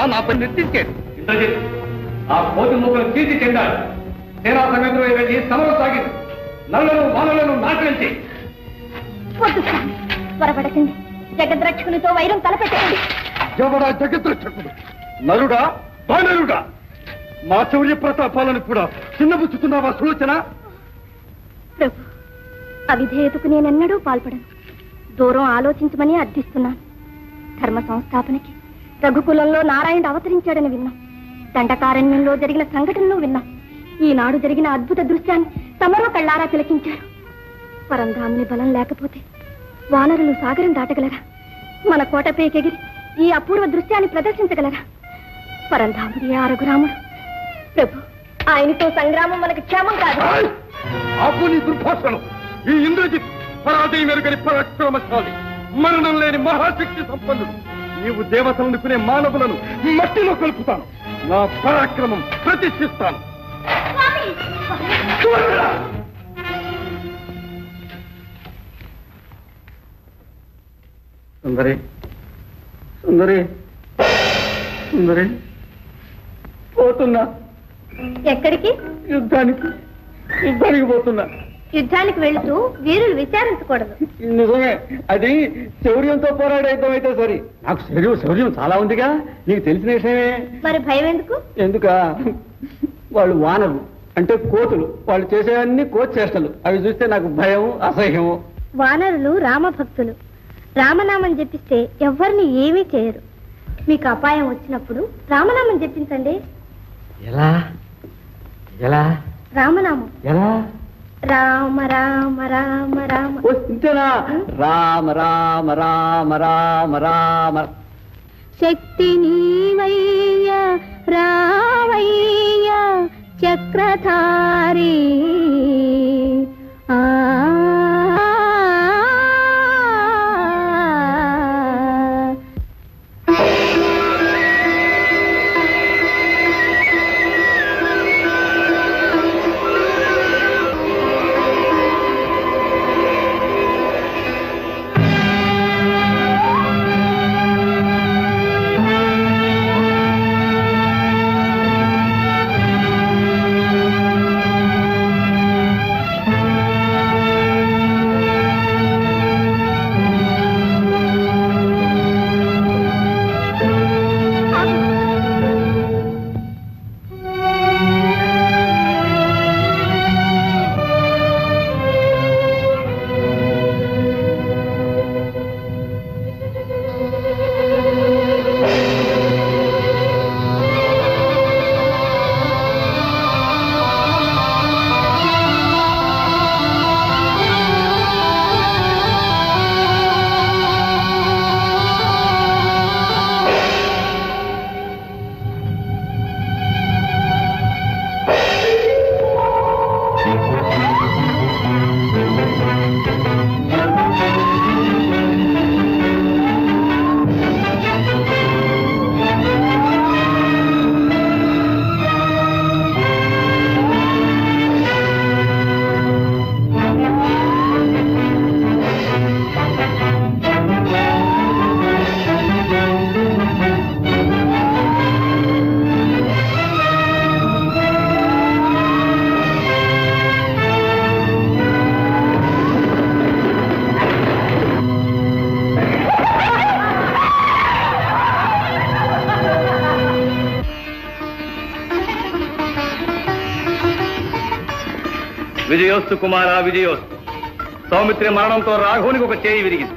నాపై నిర్తించాడు ఇంద్రజిత్ ఆ కోతి ముఖం తీసి చెందాడు సేనా సమయంలో వెళ్ళి సమరం సాగింది నల్లను వానలను నాశనం చేయి వద్దు స్వామి త్వరపడకండి జగద్రక్షకునితో వైరం తలపెట్టకండి ఎవడా జగద్రక్షకుడు నరుడా బాణరుడా మా శౌర్య ప్రతాపాలను కూడా చిన్నబుచ్చుతున్నావా సులోచన ప్రభు అవిధేయతకు నేనెన్నడూ పాల్పడను దూరం ఆలోచించమని అర్థిస్తున్నాను ధర్మ సంస్థాపనకి రఘుకులంలో నారాయణుడు అవతరించాడని విన్నాం దండకారణ్యంలో జరిగిన సంఘటనలు విన్నాం ఈనాడు జరిగిన అద్భుత దృశ్యాన్ని తమరో కళ్ళారా తిలకించారు పరంధాముని బలం లేకపోతే వానరులు సాగరం దాటగలరా మన కోటపైకెగిరి ఈ అపూర్వ దృశ్యాన్ని ప్రదర్శించగలరా పరంధాముడి ఆ రఘురాముడు ప్రభు ఆయనతో సంగ్రామం మనకు క్షేమం కాదు ఆపు నీ దుర్భాషను ఈ ఇంద్రజిత్ పరాజయం మెరుగని పరాక్రమశాలి మరణం లేని మహాశక్తి సంపన్నుడు నీవు దేవతలను అనుకునే మానవులను మట్టిలో కలుపుతాను నా పరాక్రమం ప్రతిష్ఠిస్తాను సుందరి సుందరి సుందరి పోతున్నా ఎక్కడికి యుద్ధానికి యుద్ధానికి పోతున్నా యుద్ధానికి వెళుతూ వీరులు విచారించకూడదు నిజమే అది శౌర్యంతో పోరాడే యుద్ధం అయితే సరి నాకు శౌర్యం శౌర్యం చాలా ఉందిగా నీకు తెలిసిన విషయమే మరి భయం ఎందుకు ఎందుక వాళ్ళు వానరు అంటే కోతులు వాళ్ళు చేసేవన్నీ కోతి చేష్టలు అవి చూస్తే నాకు భయం అసహ్యము వానరులు రామభక్తులు రామనామం జపిస్తే ఎవ్వరిని ఏమీ చేయరు మీకు అపాయం వచ్చినప్పుడు రామనామం జపించండి ఎలా ఎలా రామనామం ఎలా రామ రామ రామ రామ ఓ ఇంతేనా రామ రామ రామ రామ రామ శక్తి నీవయ్య రావయ్య చక్రధారి ఆ విజయోస్తు కుమార విజయోస్తు సౌమిత్రి మరణంతో రాఘవునికి ఒక చేయి విరిగింది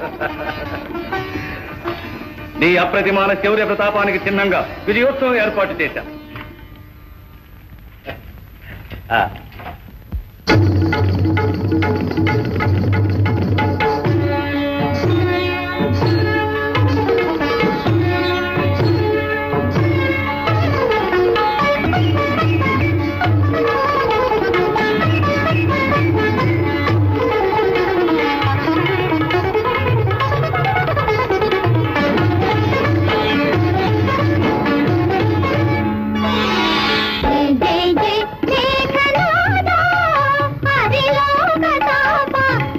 నీ అప్రతిమాన శౌర్య ప్రతాపానికి చిహ్నంగా విజయోత్సవం ఏర్పాటు చేశా ఆ, జై జై మేఘనాద హరిలోకతాప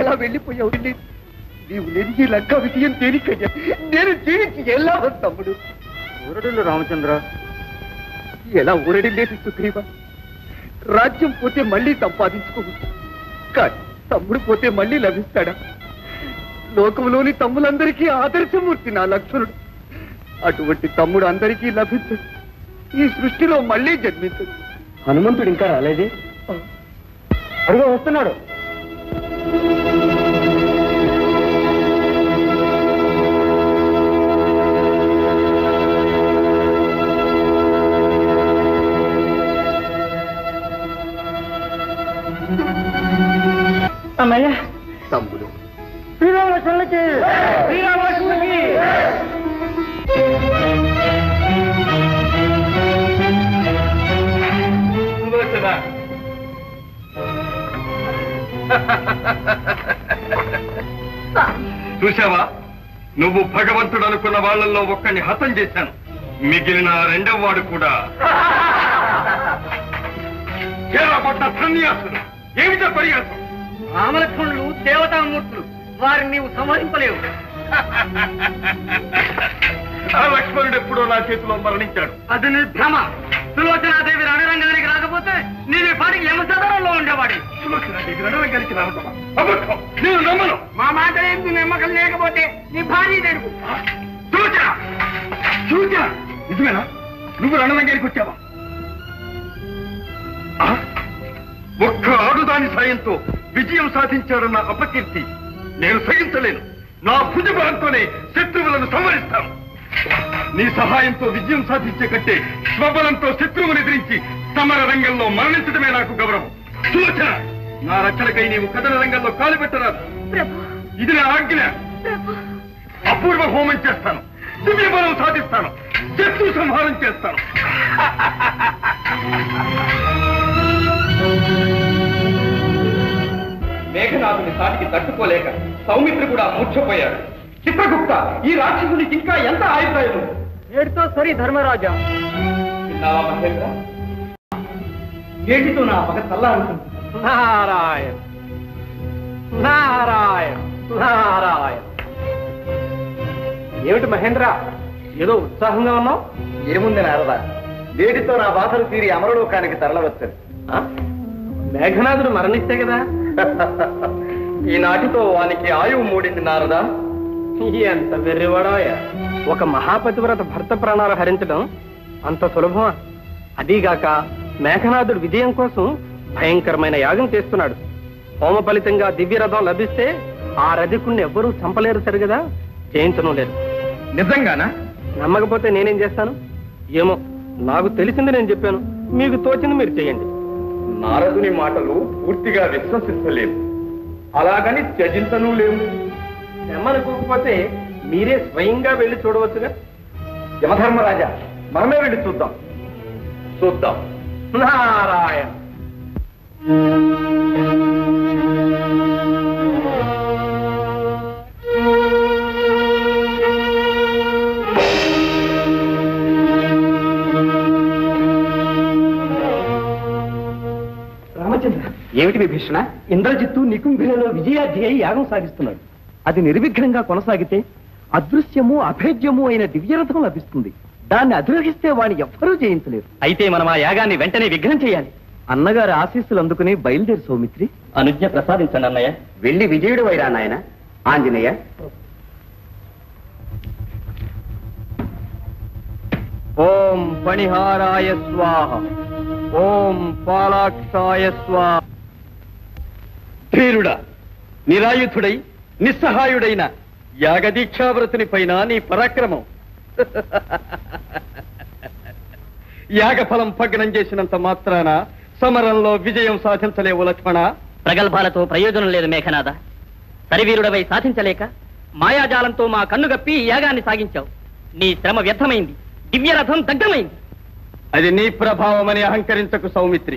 ఎలా వెళ్ళిపోయావు నీ- నీవు లేని ఈ లంకా విజయం తేలికయ్యా నేను జీవించి ఎలా తమ్ముడు ఊరడిల్లు రామచంద్ర ఎలా ఊరడిల్లేది సుగ్రీవ రాజ్యం పోతే మళ్ళీ సంపాదించుకోవచ్చు కానీ తమ్ముడు పోతే మళ్ళీ లభిస్తాడా లోకంలోని తమ్ములందరికీ ఆదర్శమూర్తి నా లక్ష్మణుడు అటువంటి తమ్ముడు అందరికీ లభించడు ఈ సృష్టిలో మళ్ళీ జన్మించడు హనుమంతుడు ఇంకా రాలేదే అడుగు వస్తున్నాడు అన్నయ్య తమ్ముడు శ్రీరామలక్ష్మణులకి శ్రీరామలక్ష్మణులకి సులోచన చూశావా నువ్వు భగవంతుడు అనుకున్న వాళ్ళల్లో ఒక్కడిని హతం చేశాను మిగిలిన రెండవ వాడు కూడా చేరబడ్డ సన్యాసులు ఏమిటో పరిహాసం రామలక్ష్మణులు దేవతామూర్తులు వారిని నీవు సంహరింపలేవు ఆ లక్ష్మణుడు ఎప్పుడో నా చేతిలో మరణించాడు అది నీ భ్రమ సులోచనాదేవి రణరంగానికి రాకపోతే నేను ఈ పాటికి యమసదనంలో ఉండేవాడి సులోచనాదేవి రణరంగానికి రావటమా? అబద్ధం. నేను నమ్మను మా మాట ఏంటి నమ్మకం లేకపోతే నీ భార్య తెలుగు సూచన సూచన నిజమేనా నువ్వు రణరంగానికి వచ్చావా ఆ? ఒక్క ఆడుదాని సాయంతో విజయం సాధించాడన్న అపకీర్తి నేను సహించలేను నా భుజబలంతోనే శత్రువులను సంహరిస్తాను నీ సహాయంతో విజయం సాధించే కంటే స్వబలంతో శత్రువును ఎదిరించి సమర రంగంలో మరణించడమే నాకు గౌరవం సూచన నా రక్షణకై నీవు కథన రంగంలో కాలు పెట్టరాదు ఇది నా ఆజ్ఞ అపూర్వ హోమం చేస్తాను దివ్య బలం సాధిస్తాను శత్రు సంహారం చేస్తాను మేఘనాథుని సాటికి తట్టుకోలేక సౌమిత్రి కూడా మూర్ఛపోయాడు చిత్రగుప్త ఈ రాక్షసునికి ఇంకా ఎంత ఆయుధాయం ఏడుతో సరి ధర్మరాజా విన్నావా మహేంద్ర ఏటితో నా పగ చల్లారుతుంది నారాయణ నారాయణ నారాయణ ఏమిటి మహేంద్ర ఏదో ఉత్సాహంగా ఉన్నావు ఏముంది నారదా వేడితో నా బాధలు తీరి అమరలోకానికి తరలవచ్చని మేఘనాథుడు మరణిస్తే కదా ఈనాటితో వానికి ఆయువు మూడింది నారదా ఎంత వెర్రివాడాయా ఒక మహాపతివ్రత భర్త ప్రాణాలు హరించడం అంత సులభమా అదీగాక మేఘనాథుడు విజయం కోసం భయంకరమైన యాగం చేస్తున్నాడు హోమ ఫలితంగా దివ్య రథం లభిస్తే ఆ రధికుణ్ణి ఎవ్వరూ చంపలేరు సరిగదా జయించడం లేదు నిజంగానా నమ్మకపోతే నేనేం చేస్తాను ఏమో నాకు తెలిసింది నేను చెప్పాను మీకు తోచింది మీరు చేయండి నారదుని మాటలు పూర్తిగా విశ్వసించలేము అలాగని త్యజించను లేము నమ్మనుకోకపోతే మీరే స్వయంగా వెళ్ళి చూడవచ్చుగా యమధర్మరాజా మనమే వెళ్ళి చూద్దాం చూద్దాం నారాయణ రామచంద్ర ఏమిటి విభీషణ ఇంద్రజిత్తు నికుంభిలలో విజయాధ్యాయి యాగం సాగిస్తున్నాడు అది నిర్విఘ్నంగా కొనసాగితే అదృశ్యము అభేద్యము అయిన దివ్యరథం లభిస్తుంది దాన్ని అధిరోహిస్తే వాణ్ణి ఎవ్వరూ జయించలేరు అయితే మనం ఆ యాగాన్ని వెంటనే విఘ్నం చేయాలి అన్నగారి ఆశీస్సులు అందుకుని బయలుదేరి సౌమిత్రి అనుజ్ఞ ప్రసాదించండి అన్నయ్య వెళ్ళి విజయుడు వైరా నాయన ఆంజనేయ ఓం పణిహారాయ స్వాహ ఓం పాలాక్షాయ స్వాహ ధీరుడా నిరాయుధుడై నిస్సహాయుడైన యాగదీక్షావ్రతుని పైన నీ పరాక్రమం యాగఫలం భగ్నం చేసినంత మాత్రాన సమరంలో విజయం సాధించలేవు లక్ష్మణ ప్రగల్భాలతో ప్రయోజనం లేదు మేఘనాథ సరివీరుడవై సాధించలేక మాయాజాలంతో మా కన్నుగప్పి ఈ యాగాన్ని సాగించావు నీ శ్రమ వ్యర్థమైంది దివ్యరథం దగ్ధమైంది అది నీ ప్రభావమని అహంకరించకు సౌమిత్రి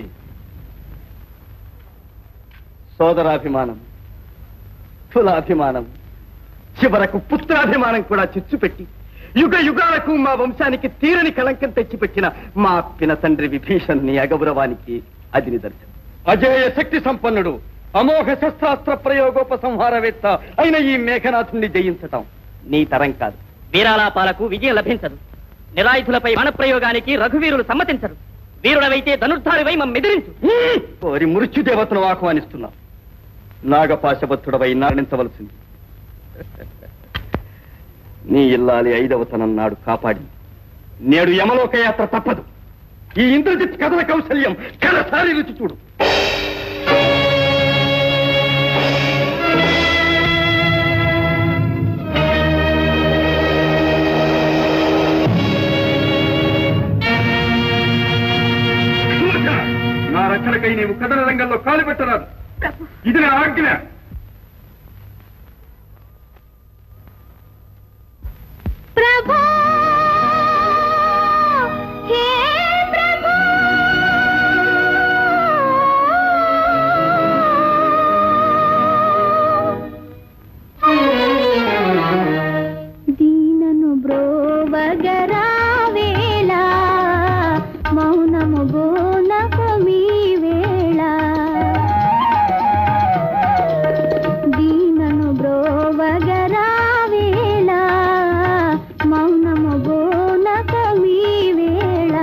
సోదరాభిమానం కులాభిమానం చివరకు పుత్రాభిమానం కూడా చిచ్చుపెట్టి యుగ యుగాలకు మా వంశానికి తీరని కళంకం తెచ్చిపెట్టిన మా పిన తండ్రి విభీషణ్ణి అగౌరవానికి అది నిదర్శనం అజేయ శక్తి సంపన్నుడు అమోఘ శస్త్రాస్త్ర ప్రయోగోపసంహారవేత్త అయిన ఈ మేఘనాథుణ్ణి జయించటం నీ తరం కాదు వీరాలాపాలకు విజయం లభించదు నిరాయుధులపై ప్రయోగానికి రఘువీరులు సమ్మతించరు వీరుడవైతే ధనుర్ధారివై మమ్మెదిరించు వారి మృత్యుదేవతను ఆహ్వానిస్తున్నా నాగపాశబద్ధుడవై నారణించవలసింది నీ ఇల్లాలి ఐదవతనం నాడు కాపాడి నేడు యమలోక యాత్ర తప్పదు ఈ ఇంద్రజిత్ కథల కౌశల్యం కలసారి రుచి చూడు నా రక్షణకై నీవు కథన రంగంలో కాలు పెట్టరాదు ఇది నా ఆజ్ఞ ప్రభా హే ప్రభా దీనను బ్రోవగరావేళ మౌనము బోనకు మీ వేళ దీనను బ్రోవగరావేళ మౌనము బోనకు మీ వేళ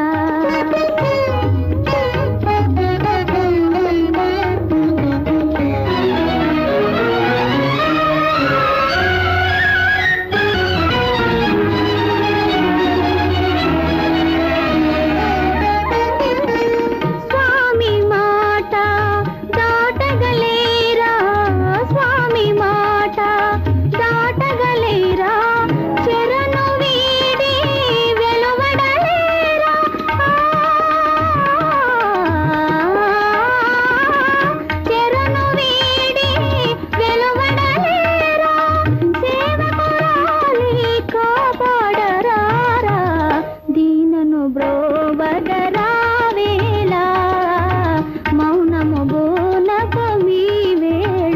స్వామి మాట దాటగలేరా స్వామి మాట దాటగలేరా చెరను వీడి వెలువడలేరా చెరను వీడి వెలువడలేరా సేవకురాలి కాపాడరారా దీనను బ్రోవగరావేళ మౌనము బోనకు మీ వేళ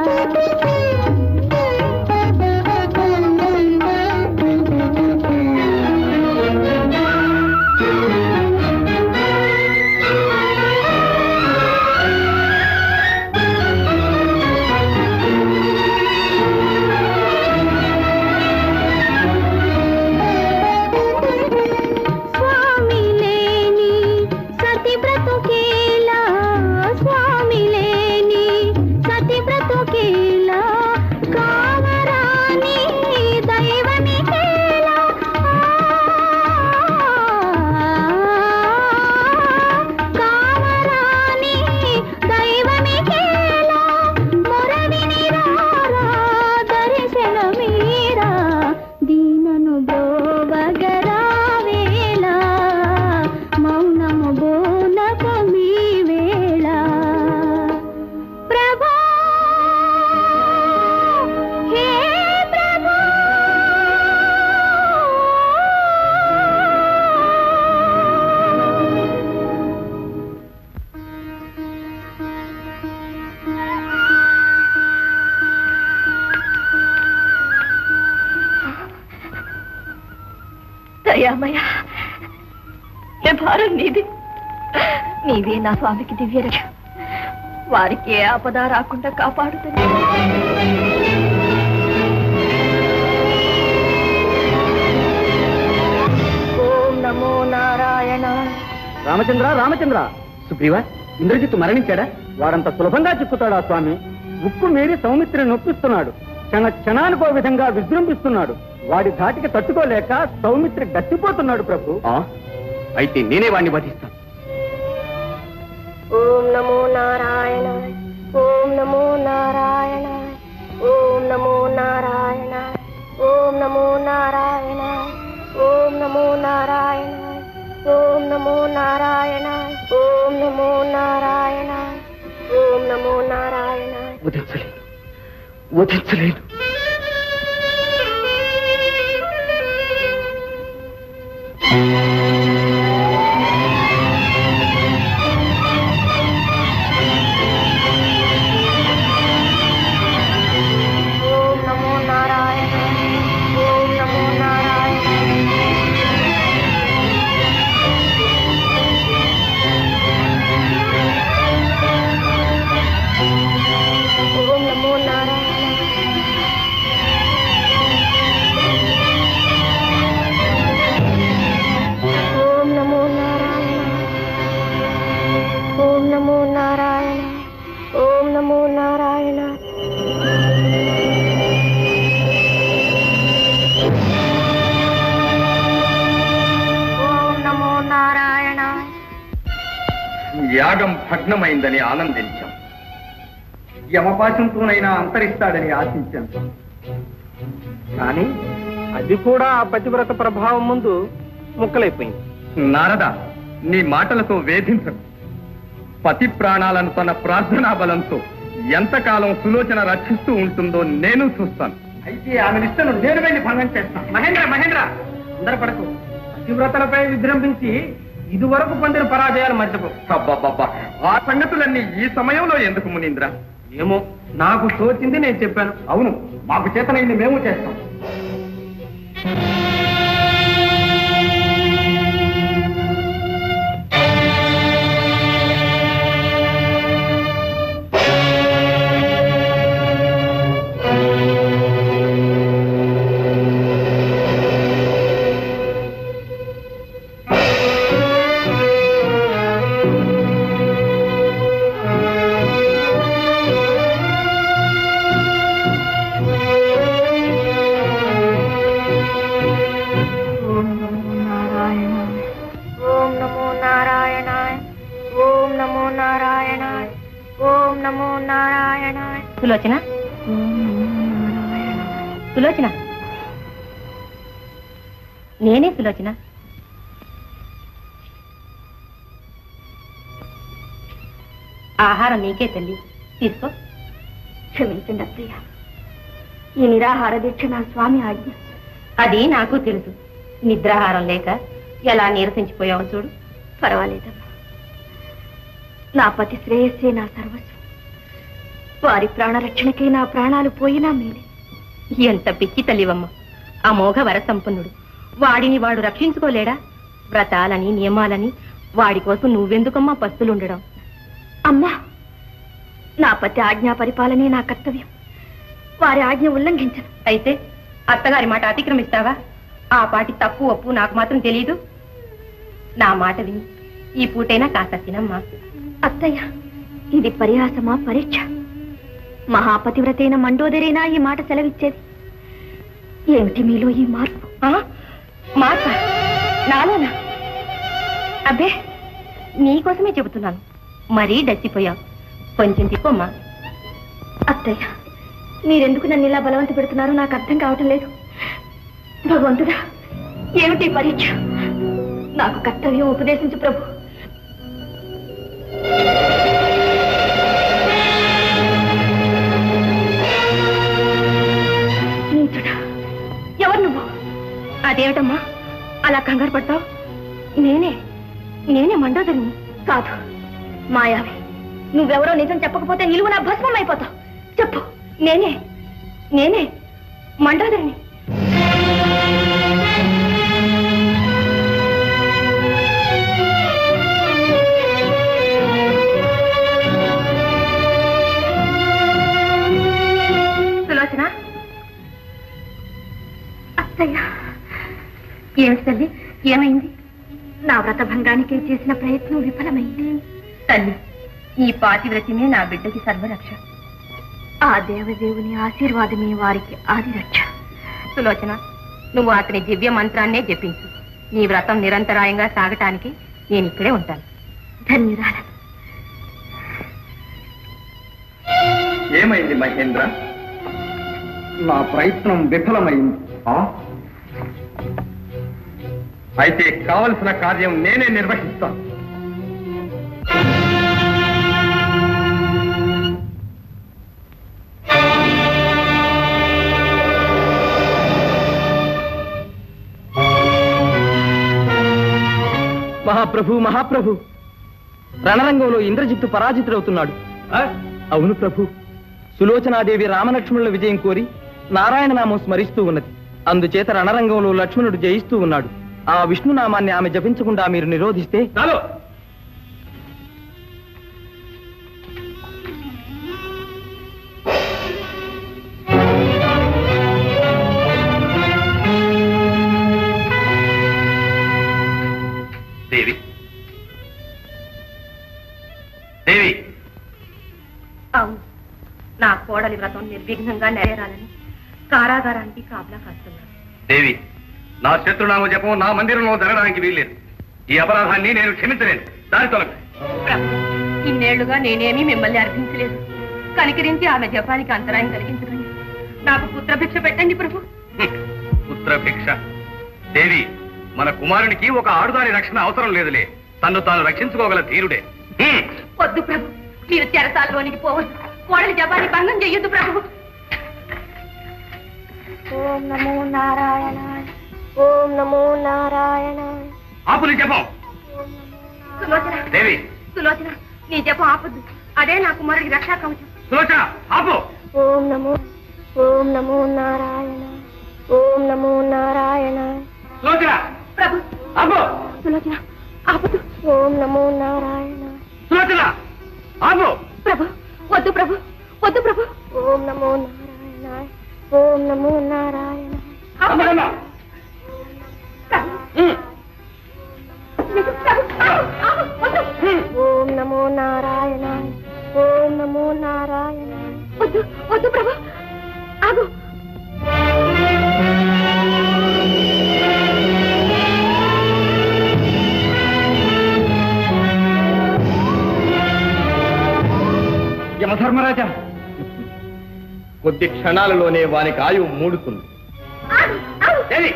స్వామి లేని సతి బ్రతుకేలా స్వామి లేని సతి బ్రతుకేలా కావరాని దైవనికేలా కావరాని దైవనికేలా మొరవిని రారా దర్శనమీరా దీనను బ్రోవగరావేళ మౌనము బోనకు మీ వేళ ప్రభా హే ప్రభా దయామయ ఏ భారం నీది నీవే నా స్వామికి దివ్యరక్ష వారికి ఏ ఆపద రాకుండా కాపాడుతుంది ఓం నమో నారాయణ రామచంద్ర రామచంద్ర సుగ్రీవ ఇంద్రజిత్తు మరణించాడా వాడంత సులభంగా చిక్కుతాడా స్వామి ఉక్కు మీరి సౌమిత్రిని నొప్పిస్తున్నాడు క్షణ క్షణానికో విధంగా విజృంభిస్తున్నాడు వాడి ధాటికి తట్టుకోలేక సౌమిత్రి గట్టిపోతున్నాడు ప్రభు అయితే నేనే వాణ్ణి వధిస్తాను ఓం నమో నారాయణ ఓం నమో నారాయణ ఓం నమో నారాయణ ఓం నమో నారాయణ ఓం నమో నారాయణ ఓం నమో నారాయణ ఓం నమో నారాయణ ఓం నమో నారాయణ వధించలేను వధించలేను ఓం నమో నారాయణ ఓం నమో నారాయణ ఓం యాగం భగ్నమైందని ఆనందించాం యమపాశంతోనైనా అంతరిస్తాడని ఆశించాను కానీ అది కూడా ఆ పతివ్రత ప్రభావం ముందు ముక్కలైపోయింది నారద నీ మాటలతో వేధించకు పతి ప్రాణాలను తన ప్రార్థనా బలంతో ఎంతకాలం సులోచన రక్షిస్తూ ఉంటుందో నేను చూస్తాను అయితే ఆమె నిష్టను నేను వెళ్ళి భంగం చేస్తాను మహేంద్ర మహేంద్ర అందరు పడకు పతివ్రతలపై విజృంభించి ఇదివరకు పొందిన పరాజయాలు మర్చిపో అబ్బబ్బబ్బా ఆ సంగతులన్నీ ఈ సమయంలో ఎందుకు మునీంద్ర ఏమో నాకు తోచింది నేను చెప్పాను అవును మాకు చేతనైంది మేము చేస్తాం ఓం నమో నారాయణాయ ఓం నమో నారాయణాయ ఓం నమో నారాయణాయ ఓం నమో నారాయణాయ సులోచన ఓం నమో నారాయణాయ సులోచన నేనే సులోచన ఆహారం నీకే తల్లి తీసుకో క్షమించండి అత్తయ్య ఈ నిరాహార దీక్ష నా స్వామి ఆజ్ఞ అది నాకు తెలుసు నిద్రాహారం లేక ఎలా నీరసించిపోయావు చూడు పర్వాలేదమ్మా నా పతి శ్రేయస్సే నా సర్వస్వం వారి ప్రాణరక్షణకే నా ప్రాణాలు పోయినా మేలే ఎంత పిచ్చి తల్లివమ్మ అమోఘ వరసంపన్నుడు వాడిని వాడు రక్షించుకోలేడా వ్రతాలని నియమాలని వాడి కోసం నువ్వెందుకమ్మా పస్తులుండడం అమ్మా నా పతి ఆజ్ఞా పరిపాలనే నా కర్తవ్యం వారి ఆజ్ఞ ఉల్లంఘించను అయితే అత్తగారి మాట అతిక్రమిస్తావా ఆ పాటి తప్పు ఒప్పు నాకు మాత్రం తెలియదు నా మాట విని ఈ పూటైనా కాస్త తినమ్మా అత్తయ్య ఇది పరిహాసమా పరీక్ష మహాపతివ్రతైన మండోదరేనా ఈ మాట సెలవిచ్చేది ఏమిటి మీలో ఈ మార్పు ఆ? మాట నాలోనా అబ్బే నీకోసమే చెబుతున్నాను మరీ డచ్చిపోయావు కొంచెం తిప్పమ్మా అత్తయ్య మీరెందుకు నన్ను ఇలా బలవంత పెడుతున్నారో నాకు అర్థం కావటం లేదు భగవంతుడా ఏమిటి ఈ పరీక్ష నాకు కర్తవ్యం ఉపదేశించు ప్రభు నీచుడా ఎవరు నువ్వు అదేమిటమ్మా అలా కంగారు పడతావు నేనే నేనే మండోదరిని కాదు మాయావి నువ్వెవరో నిజం చెప్పకపోతే నిలువు నా భస్మం అయిపోతావు చెప్పు నేనే నేనే మండోదరిని సులోచన అత్తయ్య ఏమిటి తల్లి ఏమైంది నా వ్రత భంగానికి చేసిన ప్రయత్నం విఫలమైంది తల్లి ఈ పాతివ్రతినే నా బిడ్డకి సర్వరక్ష ఆ దేవదేవుని ఆశీర్వాదమే వారికి ఆదిరక్ష సులోచన నువ్వు అతని దివ్య మంత్రాన్నే జపించు నీ వ్రతం నిరంతరాయంగా సాగటానికి నేను ఇక్కడే ఉంటాను ధన్యురాలను ఏమైంది మహేంద్ర నా ప్రయత్నం విఫలమైంది ఆ? అయితే కావలసిన కార్యం నేనే నిర్వహిస్తాను మహాప్రభు మహాప్రభు రణరంగంలో ఇంద్రజిత్తు పరాజితుడవుతున్నాడు అవును ప్రభు సులోచనాదేవి రామలక్ష్మణుల విజయం కోరి నారాయణ నామం స్మరిస్తూ ఉన్నది అందుచేత రణరంగంలో లక్ష్మణుడు జయిస్తూ ఉన్నాడు ఆ విష్ణునామాన్ని ఆమె జపించకుండా మీరు నిరోధిస్తే చాలు దేవి దేవి అవును నా కోడలి వ్రతం నిర్విఘ్నంగా నెరవేరాలని కారాగారానికి కాపలా కాస్తున్నాను దేవి నా శత్రునామ జపం నా మందిరంలో జరగడానికి వీల్లేదు ఈ అపరాధాన్ని నేను క్షమించలేను దారి తొలగ ప్రభు ఇన్నేళ్లుగా నేనేమీ మిమ్మల్ని అర్పించలేదు కనికరించి ఆమె జపానికి అంతరాయం కలిగించకండి నాకు పుత్రభిక్ష పెట్టండి ప్రభు పుత్రభిక్ష దేవి మన కుమారునికి ఒక ఆడుదాని రక్షణ అవసరం లేదులే తన్ను తాను రక్షించుకోగల ధీరుడే హ్మ్. వద్దు ప్రభు మీరు చెరసాలలోనికి పోవద్దు కోడలి జపాని భంగం చెయ్యొద్దు ప్రభు ఓం నమో నారాయణాయ ఓం నమో నారాయణాయ ఆపు నీ జపం సులోచన దేవి సులోచన నీ జపం ఆపద్దు అదే నా కుమారుడికి రక్షా కవచం సులోచన ఆపు ఓం నమో ఓం నమో నారాయణ ఓం నమో నారాయణాయ సులోచన ప్రభు ఆపు సులోచన ఆపదు ఓం నమో నారాయణ సులోచన ఆపు ప్రభు వద్దు ప్రభు వద్దు ప్రభు ఓం నమో నారాయణాయ ఓం నమో నారాయణ అమ్మగమ్మ. హ్మ్. ఓం నమో నారాయణాయ ఓం నమో నారాయణాయ వద్దు వద్దు ప్రభు ఆగు యమధర్మరాజా కొద్ది క్షణాలలోనే వానికి ఆయువు మూడుతుంది దేవి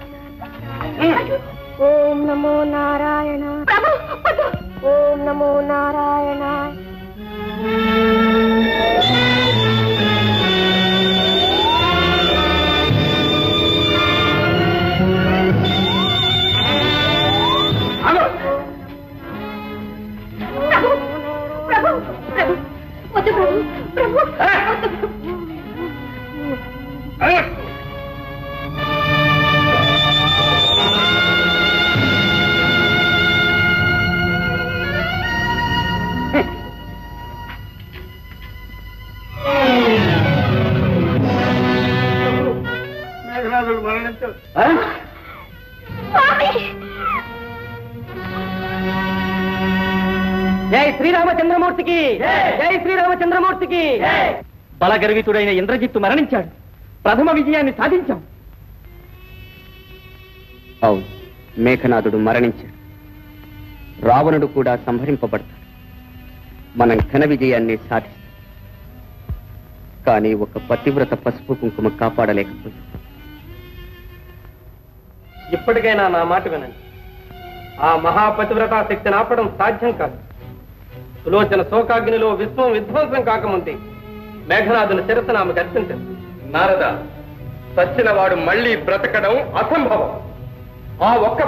ఓం నమో నారాయణ ప్రభు వద్దు ఓం నమో నారాయణ ఆగు. ప్రభు ప్రభు ప్రభు వద్దు ప్రభు ప్రభు వద్దు ఆగు. మేఘనాథుడు మరణించాడు స్వామి జై శ్రీరామచంద్రమూర్తికి జై శ్రీరామచంద్రమూర్తికి బలగర్వితుడైన ఇంద్రజిత్తు మరణించాడు ప్రథమ విజయాన్ని సాధించాం అవును మేఘనాథుడు మరణించాడు రావణుడు కూడా సంహరింపబడతాడు మనం ఘన విజయాన్ని సాధిస్తాం కానీ ఒక పతివ్రత పసుపు కుంకుమ కాపాడలేకపోయింది ఇప్పటికైనా నా మాట వినండి ఆ మహాపతివ్రతా శక్తిని ఆపడం సాధ్యం కాదు సులోచన శోకాగ్నిలో విశ్వం విధ్వంసం కాకముందే మేఘనాథుని శిరస్సును ఆమెకు అర్పించారు నారద సచ్చిన వాడు మళ్ళీ బ్రతకడం అసంభవం ఆ ఒక్క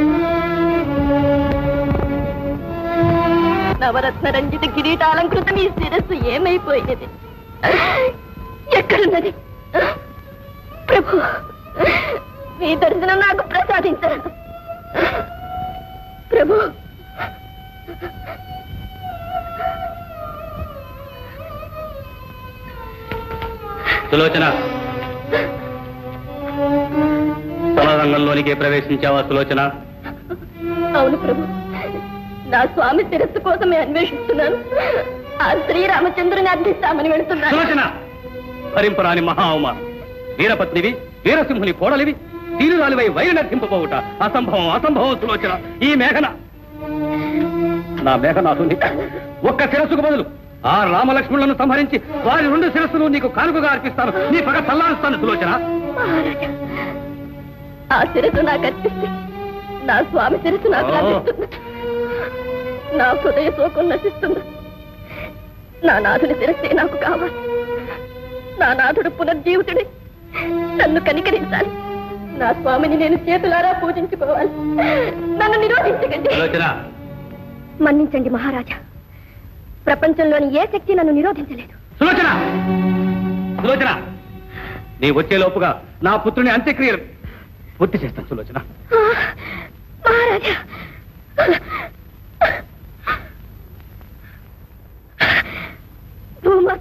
నవరత్న రంజిత కిరీటాలంకృత నీ శిరస్సు ఏమైపోయినది ఎక్కడున్నది ప్రభు మీ దర్శనం నాకు ప్రసాదించరు ప్రభు సులోచన రంగంలోనికి ప్రవేశించావా సులోచన అవును ప్రభు నా స్వామి శిరస్సు కోసమే అన్వేషిస్తున్నాను ఆ శ్రీరామచంద్రుని అర్థిస్తామని వెళుతున్నాను సులోచన భరింపరాని మహా అవమానం వీరపత్నివి వీరసింహుని కోడలివి తీరురాలివై వైరు నర్థింపబోవుట అసంభవం అసంభవం సులోచన ఈ మేఘన నా మేఘనాథుని ఒక్క శిరస్సుకు బదులు ఆ రామలక్ష్మణులను సంహరించి వారి రెండు శిరస్సులు నీకు కానుకగా అర్పిస్తాను నీ పగ తల్లారుస్తాను సులోచన మహారాజా ఆ శిరస్సు నాకు అర్పిస్తే నా స్వామి శిరస్సు నాకు ఓ. లభిస్తుంది నా హృదయ శోకం నశిస్తుంది నా నాథుని శిరస్సే నాకు కావాలి నా నాథుడు పునర్జీవితుడి నన్ను కనికరించాలి నా స్వామిని నేను చేతులారా పూజించుకోవాలి నన్ను నిరోధించకండి సులోచన మన్నించండి మహారాజా ప్రపంచంలోని ఏ శక్తి నన్ను నిరోధించలేదు సులోచన సులోచన నీ వచ్చే లోపుగా నా పుత్రుని అంత్యక్రియలు పూర్తి చేస్తాను సులోచన ఆ, మహారాజా భూమాత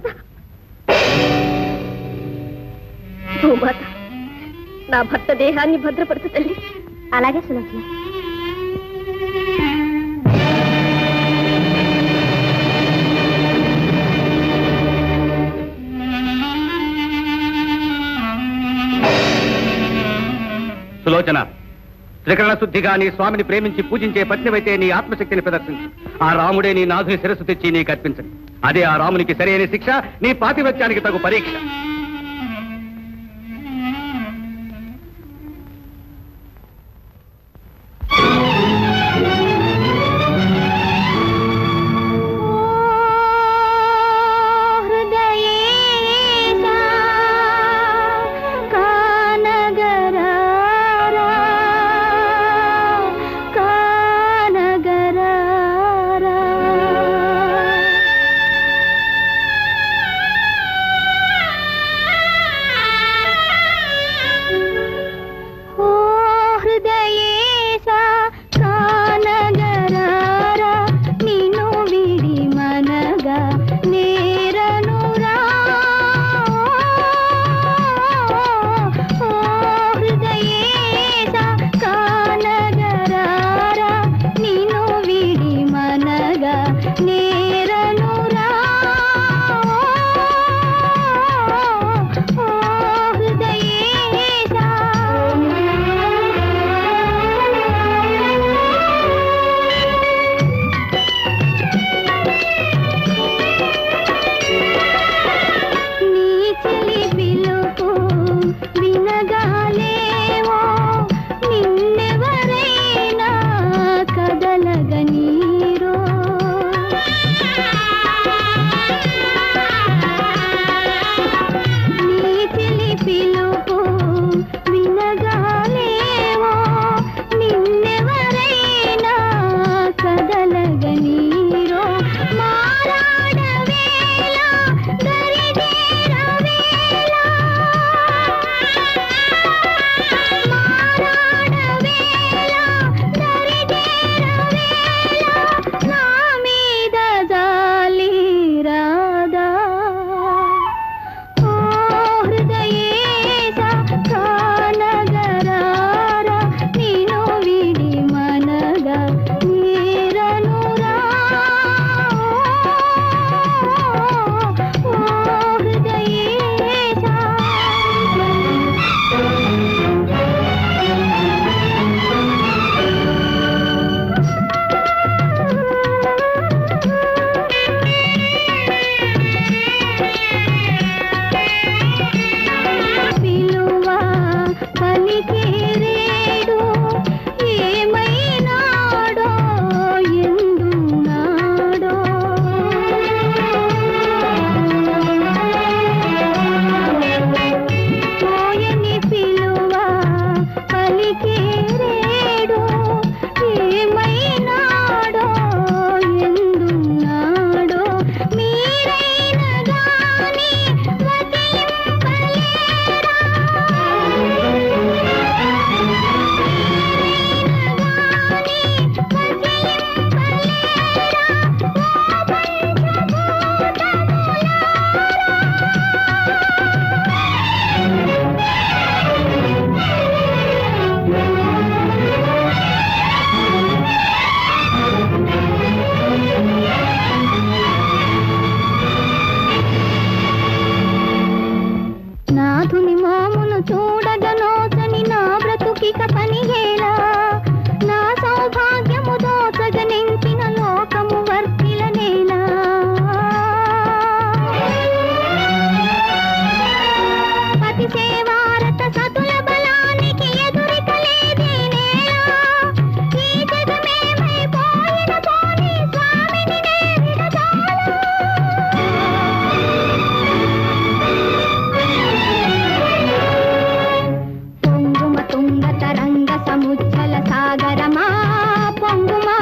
భూమాత నా భర్త దేహాన్ని భద్రపరచు తల్లి అలాగే సులోచన సులోచన త్రికరణ శుద్ధిగా నీ స్వామిని ప్రేమించి పూజించే పత్నివైతే నీ ఆత్మశక్తిని ప్రదర్శించు ఆ రాముడే నీ నాథుని శిరస్సు తెచ్చి నీకు అర్పించండి అదే ఆ రామునికి సరైన శిక్ష నీ పాతివత్యానికి తగు పరీక్ష హృదయేశా కానగరారా కానగరారా ఓ హృదయేశా కానగరారా నిన్ను విడి మనగా నేరనురా ఓ హృదయేశా కానగరారా నిన్ను విడి మనగా నేరనురా ఓ హృదయేశా నీ చెలి పిలుపు వినగాలేవో నిన్నెవరైనా కదలగనీరో నీ చెలి పిలుపు వినగాలేవో నిన్నెవరైనా కదలగనీరో మారాడవేళ దరిదేరవేళ మారాడవేళ దరిదేరవేళ నా మీద జాలి రాదా ఓ హృదయేశ కానగరారా నిను విడి మనగా నీరనురా ఓ హృదయేశ పిలువా పలికేరేడు ఏమైనాడో ఎందునాడో పోయని పిలువా పలికేరేడు ఏమైనాడో ఎందునాడో మీరైన గాని నాథుని మోమును చూడగనోసని నా బ్రతుకిక పనిగేలా నా సౌభాగ్యము దోచగ నింపిన లోకము వర్తిల నేలా పతి సేవారత సతుల బలానికి ఎదురిక లేదే నేలా ఈ జగమేమైపోయిన పోనీ స్వామిని నే విడదాలా పొంగుమ తుంగ తరంగ సముజ్జల సాగరమా పొంగుమా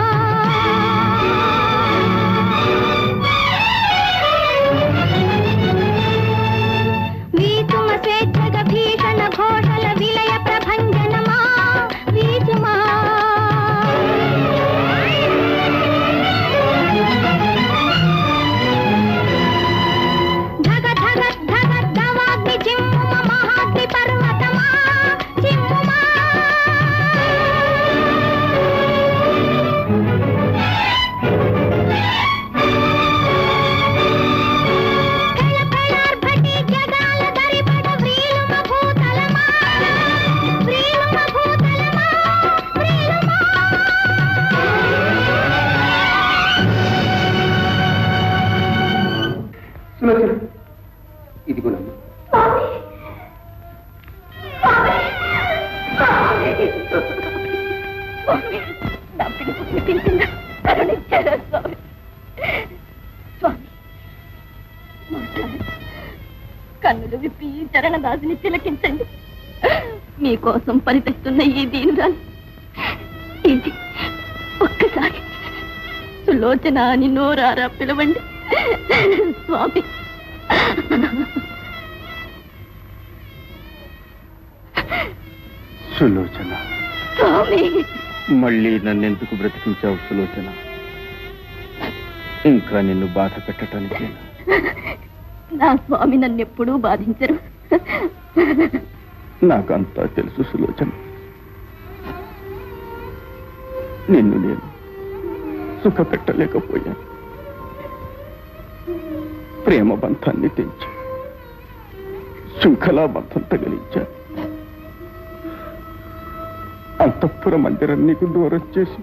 వీచుమ స్వేచ్ఛగ భీషణ ఘోషల విలయ ప్రభంజనమా వీచుమా ధగ ధగ ధగ ధవాగ్ని చిమ్ముమ మహాగ్ని పర్వతమా చిమ్ముమా వినిపించిందా కరుణించారా స్వామి స్వామి మాట్లాడండి. కన్నులు విప్పి ఈ చరణదాసిని తిలకించండి మీకోసం పరితెస్తున్న ఈ దీనురాలు ఇది ఒక్కసారి సులోచన అని నోరారా పిలవండి స్వామి సులోచన స్వామి మళ్ళీ నన్నెందుకు బ్రతికించావు సులోచన ఇంకా నిన్ను బాధ పెట్టడానికి నా స్వామి నన్ను ఎప్పుడూ బాధించరు నాకంతా తెలుసు సులోచన నిన్ను నేను సుఖ పెట్టలేకపోయాను ప్రేమ బంధాన్ని తెంచి శృంఖలా బంధం తగిలించాను అంతఃపుర మందిరం నీకు దూరం చేసి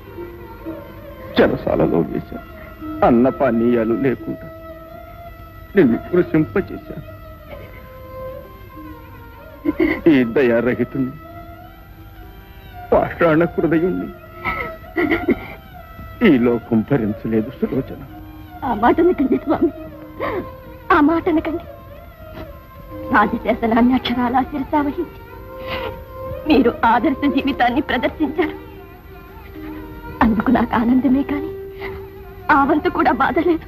చెరసాలలో వేశాను అన్న పానీయాలు లేకుండా నిన్ను కృషింపచేశాను ఈ దయారహితుణ్ణి పాషాణ హృదయుణ్ణి ఈ లోకం భరించలేదు సులోచన ఆ మాట అనకండి స్వామి ఆ మాట అనకండి రాజశాసనాన్ని అక్షరాలా శిరసావహించి మీరు ఆదర్శ జీవితాన్ని ప్రదర్శించారు అందుకు నాకు ఆనందమే కానీ ఆ వంతు కూడా బాధ లేదు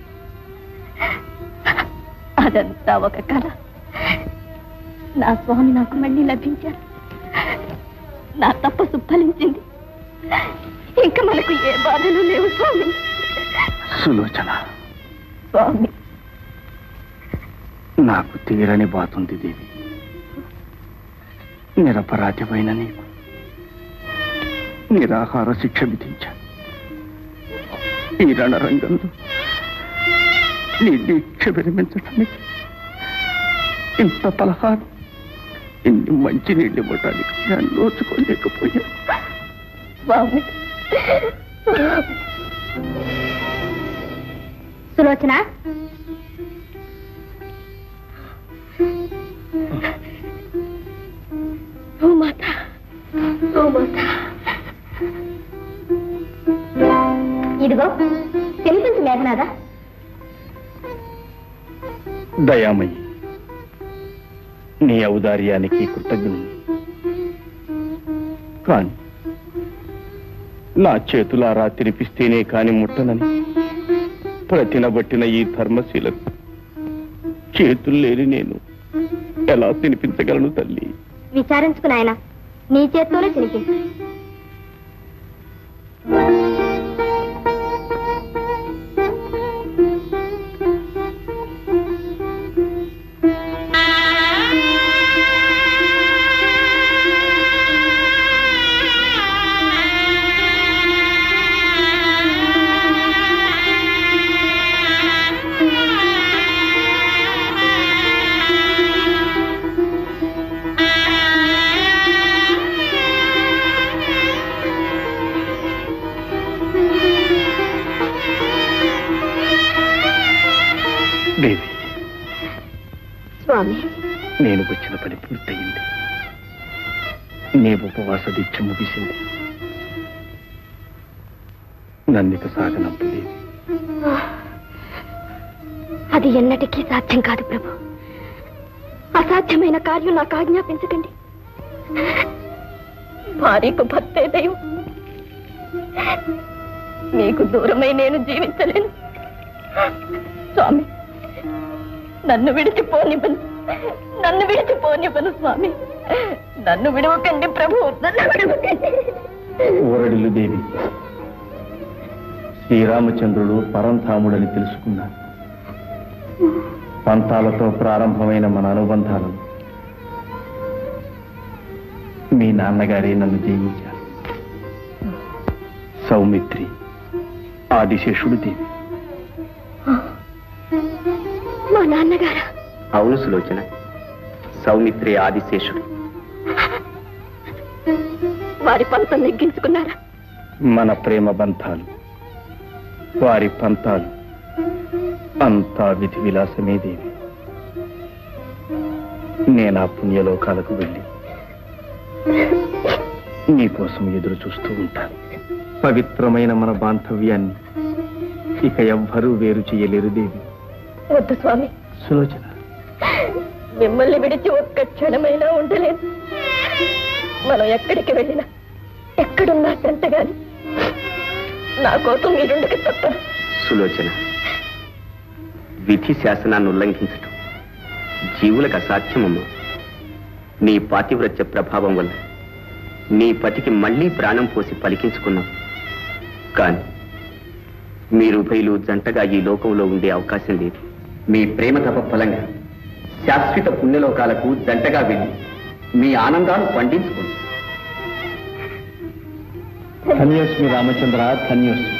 అదంతా ఒక కళ నా స్వామి నాకు మళ్ళీ లభించారు నా తపస్సు ఫలించింది ఇంకా మనకు ఏ బాధలు లేవు స్వామి సులోచన స్వామి నాకు తీరని బాతుంది దేవి నిరపరాధిపైన నీకు నిరాహార శిక్ష విధించాను ఈ రణరంగంలో నీ దీక్ష విరమించడానికి ఇంత పలహారం ఇన్ని మంచి నీళ్ళు ఇవ్వడానికి నేను నోచుకోలేకపోయాను స్వామి సులోచన ఓ మాత ఓ మాత ఇదిగో తినిపించు మేఘనాథ దయామయ్యి నీ ఔదార్యానికి కృతజ్ఞుని కాని నా చేతులారా తినిపిస్తేనే కాని ముట్టనని ప్రతినబట్టిన ఈ ధర్మశీలకు చేతులు లేని నేను ఎలా తినిపించగలను తల్లి విచారించుకు నాయన నీ చేత్తోనే తినిపించు దేవి స్వామి నేను వచ్చిన పని పూర్తయింది నీ ఉపవాస దీక్ష ముగిసింది నన్నిక సాగనంపు దేవి అది ఎన్నటికీ సాధ్యం కాదు ప్రభు అసాధ్యమైన కార్యం నాకు ఆజ్ఞాపించకండి భార్యకు భర్తే దైవం మీకు దూరమై నేను జీవించలేను స్వామి నన్ను విడిచిపోనివ్వను నన్ను విడిచిపోనివ్వను స్వామి నన్ను విడవకండి ప్రభు నన్ను విడవకండి ఊరడిల్లు దేవి శ్రీరామచంద్రుడు పరంధాముడని తెలుసుకున్నాను పంతాలతో ప్రారంభమైన మన అనుబంధాలను మీ నాన్నగారే నన్ను జయించారు సౌమిత్రి ఆదిశేషుడు దేవి మా నాన్నగారా అవును సులోచన సౌమిత్రి ఆదిశేషుడు వారి పంతం నెగ్గించుకున్నారా మన ప్రేమ బంధాలు వారి పంతాలు అంతా విధి విలాసమే దేవి నేను ఆ పుణ్యలోకాలకు వెళ్ళి నీకోసం ఎదురు చూస్తూ ఉంటాను పవిత్రమైన మన బాంధవ్యాన్ని ఇక ఎవ్వరూ వేరు చేయలేరు దేవి వద్దు స్వామి సులోచన మిమ్మల్ని విడిచి ఒక్క క్షణమైనా ఉండలేదు మనం ఎక్కడికి వెళ్ళినా ఎక్కడున్నా చెంతగాని నా కోసం మీరుండక తప్ప సులోచన విధి శాసనాన్ని ఉల్లంఘించటం జీవులకు అసాధ్యమమ్మా నీ పాతివ్రత్య ప్రభావం వల్ల నీ పతికి మళ్ళీ ప్రాణం పోసి పలికించుకున్నాం కానీ మీరుభయులు జంటగా ఈ లోకంలో ఉండే అవకాశం లేదు మీ ప్రేమ తప ఫలంగా శాశ్వత పుణ్యలోకాలకు జంటగా వెళ్ళి మీ ఆనందాలు పండించుకోండి ధన్యోస్మి రామచంద్ర ధన్యోస్మి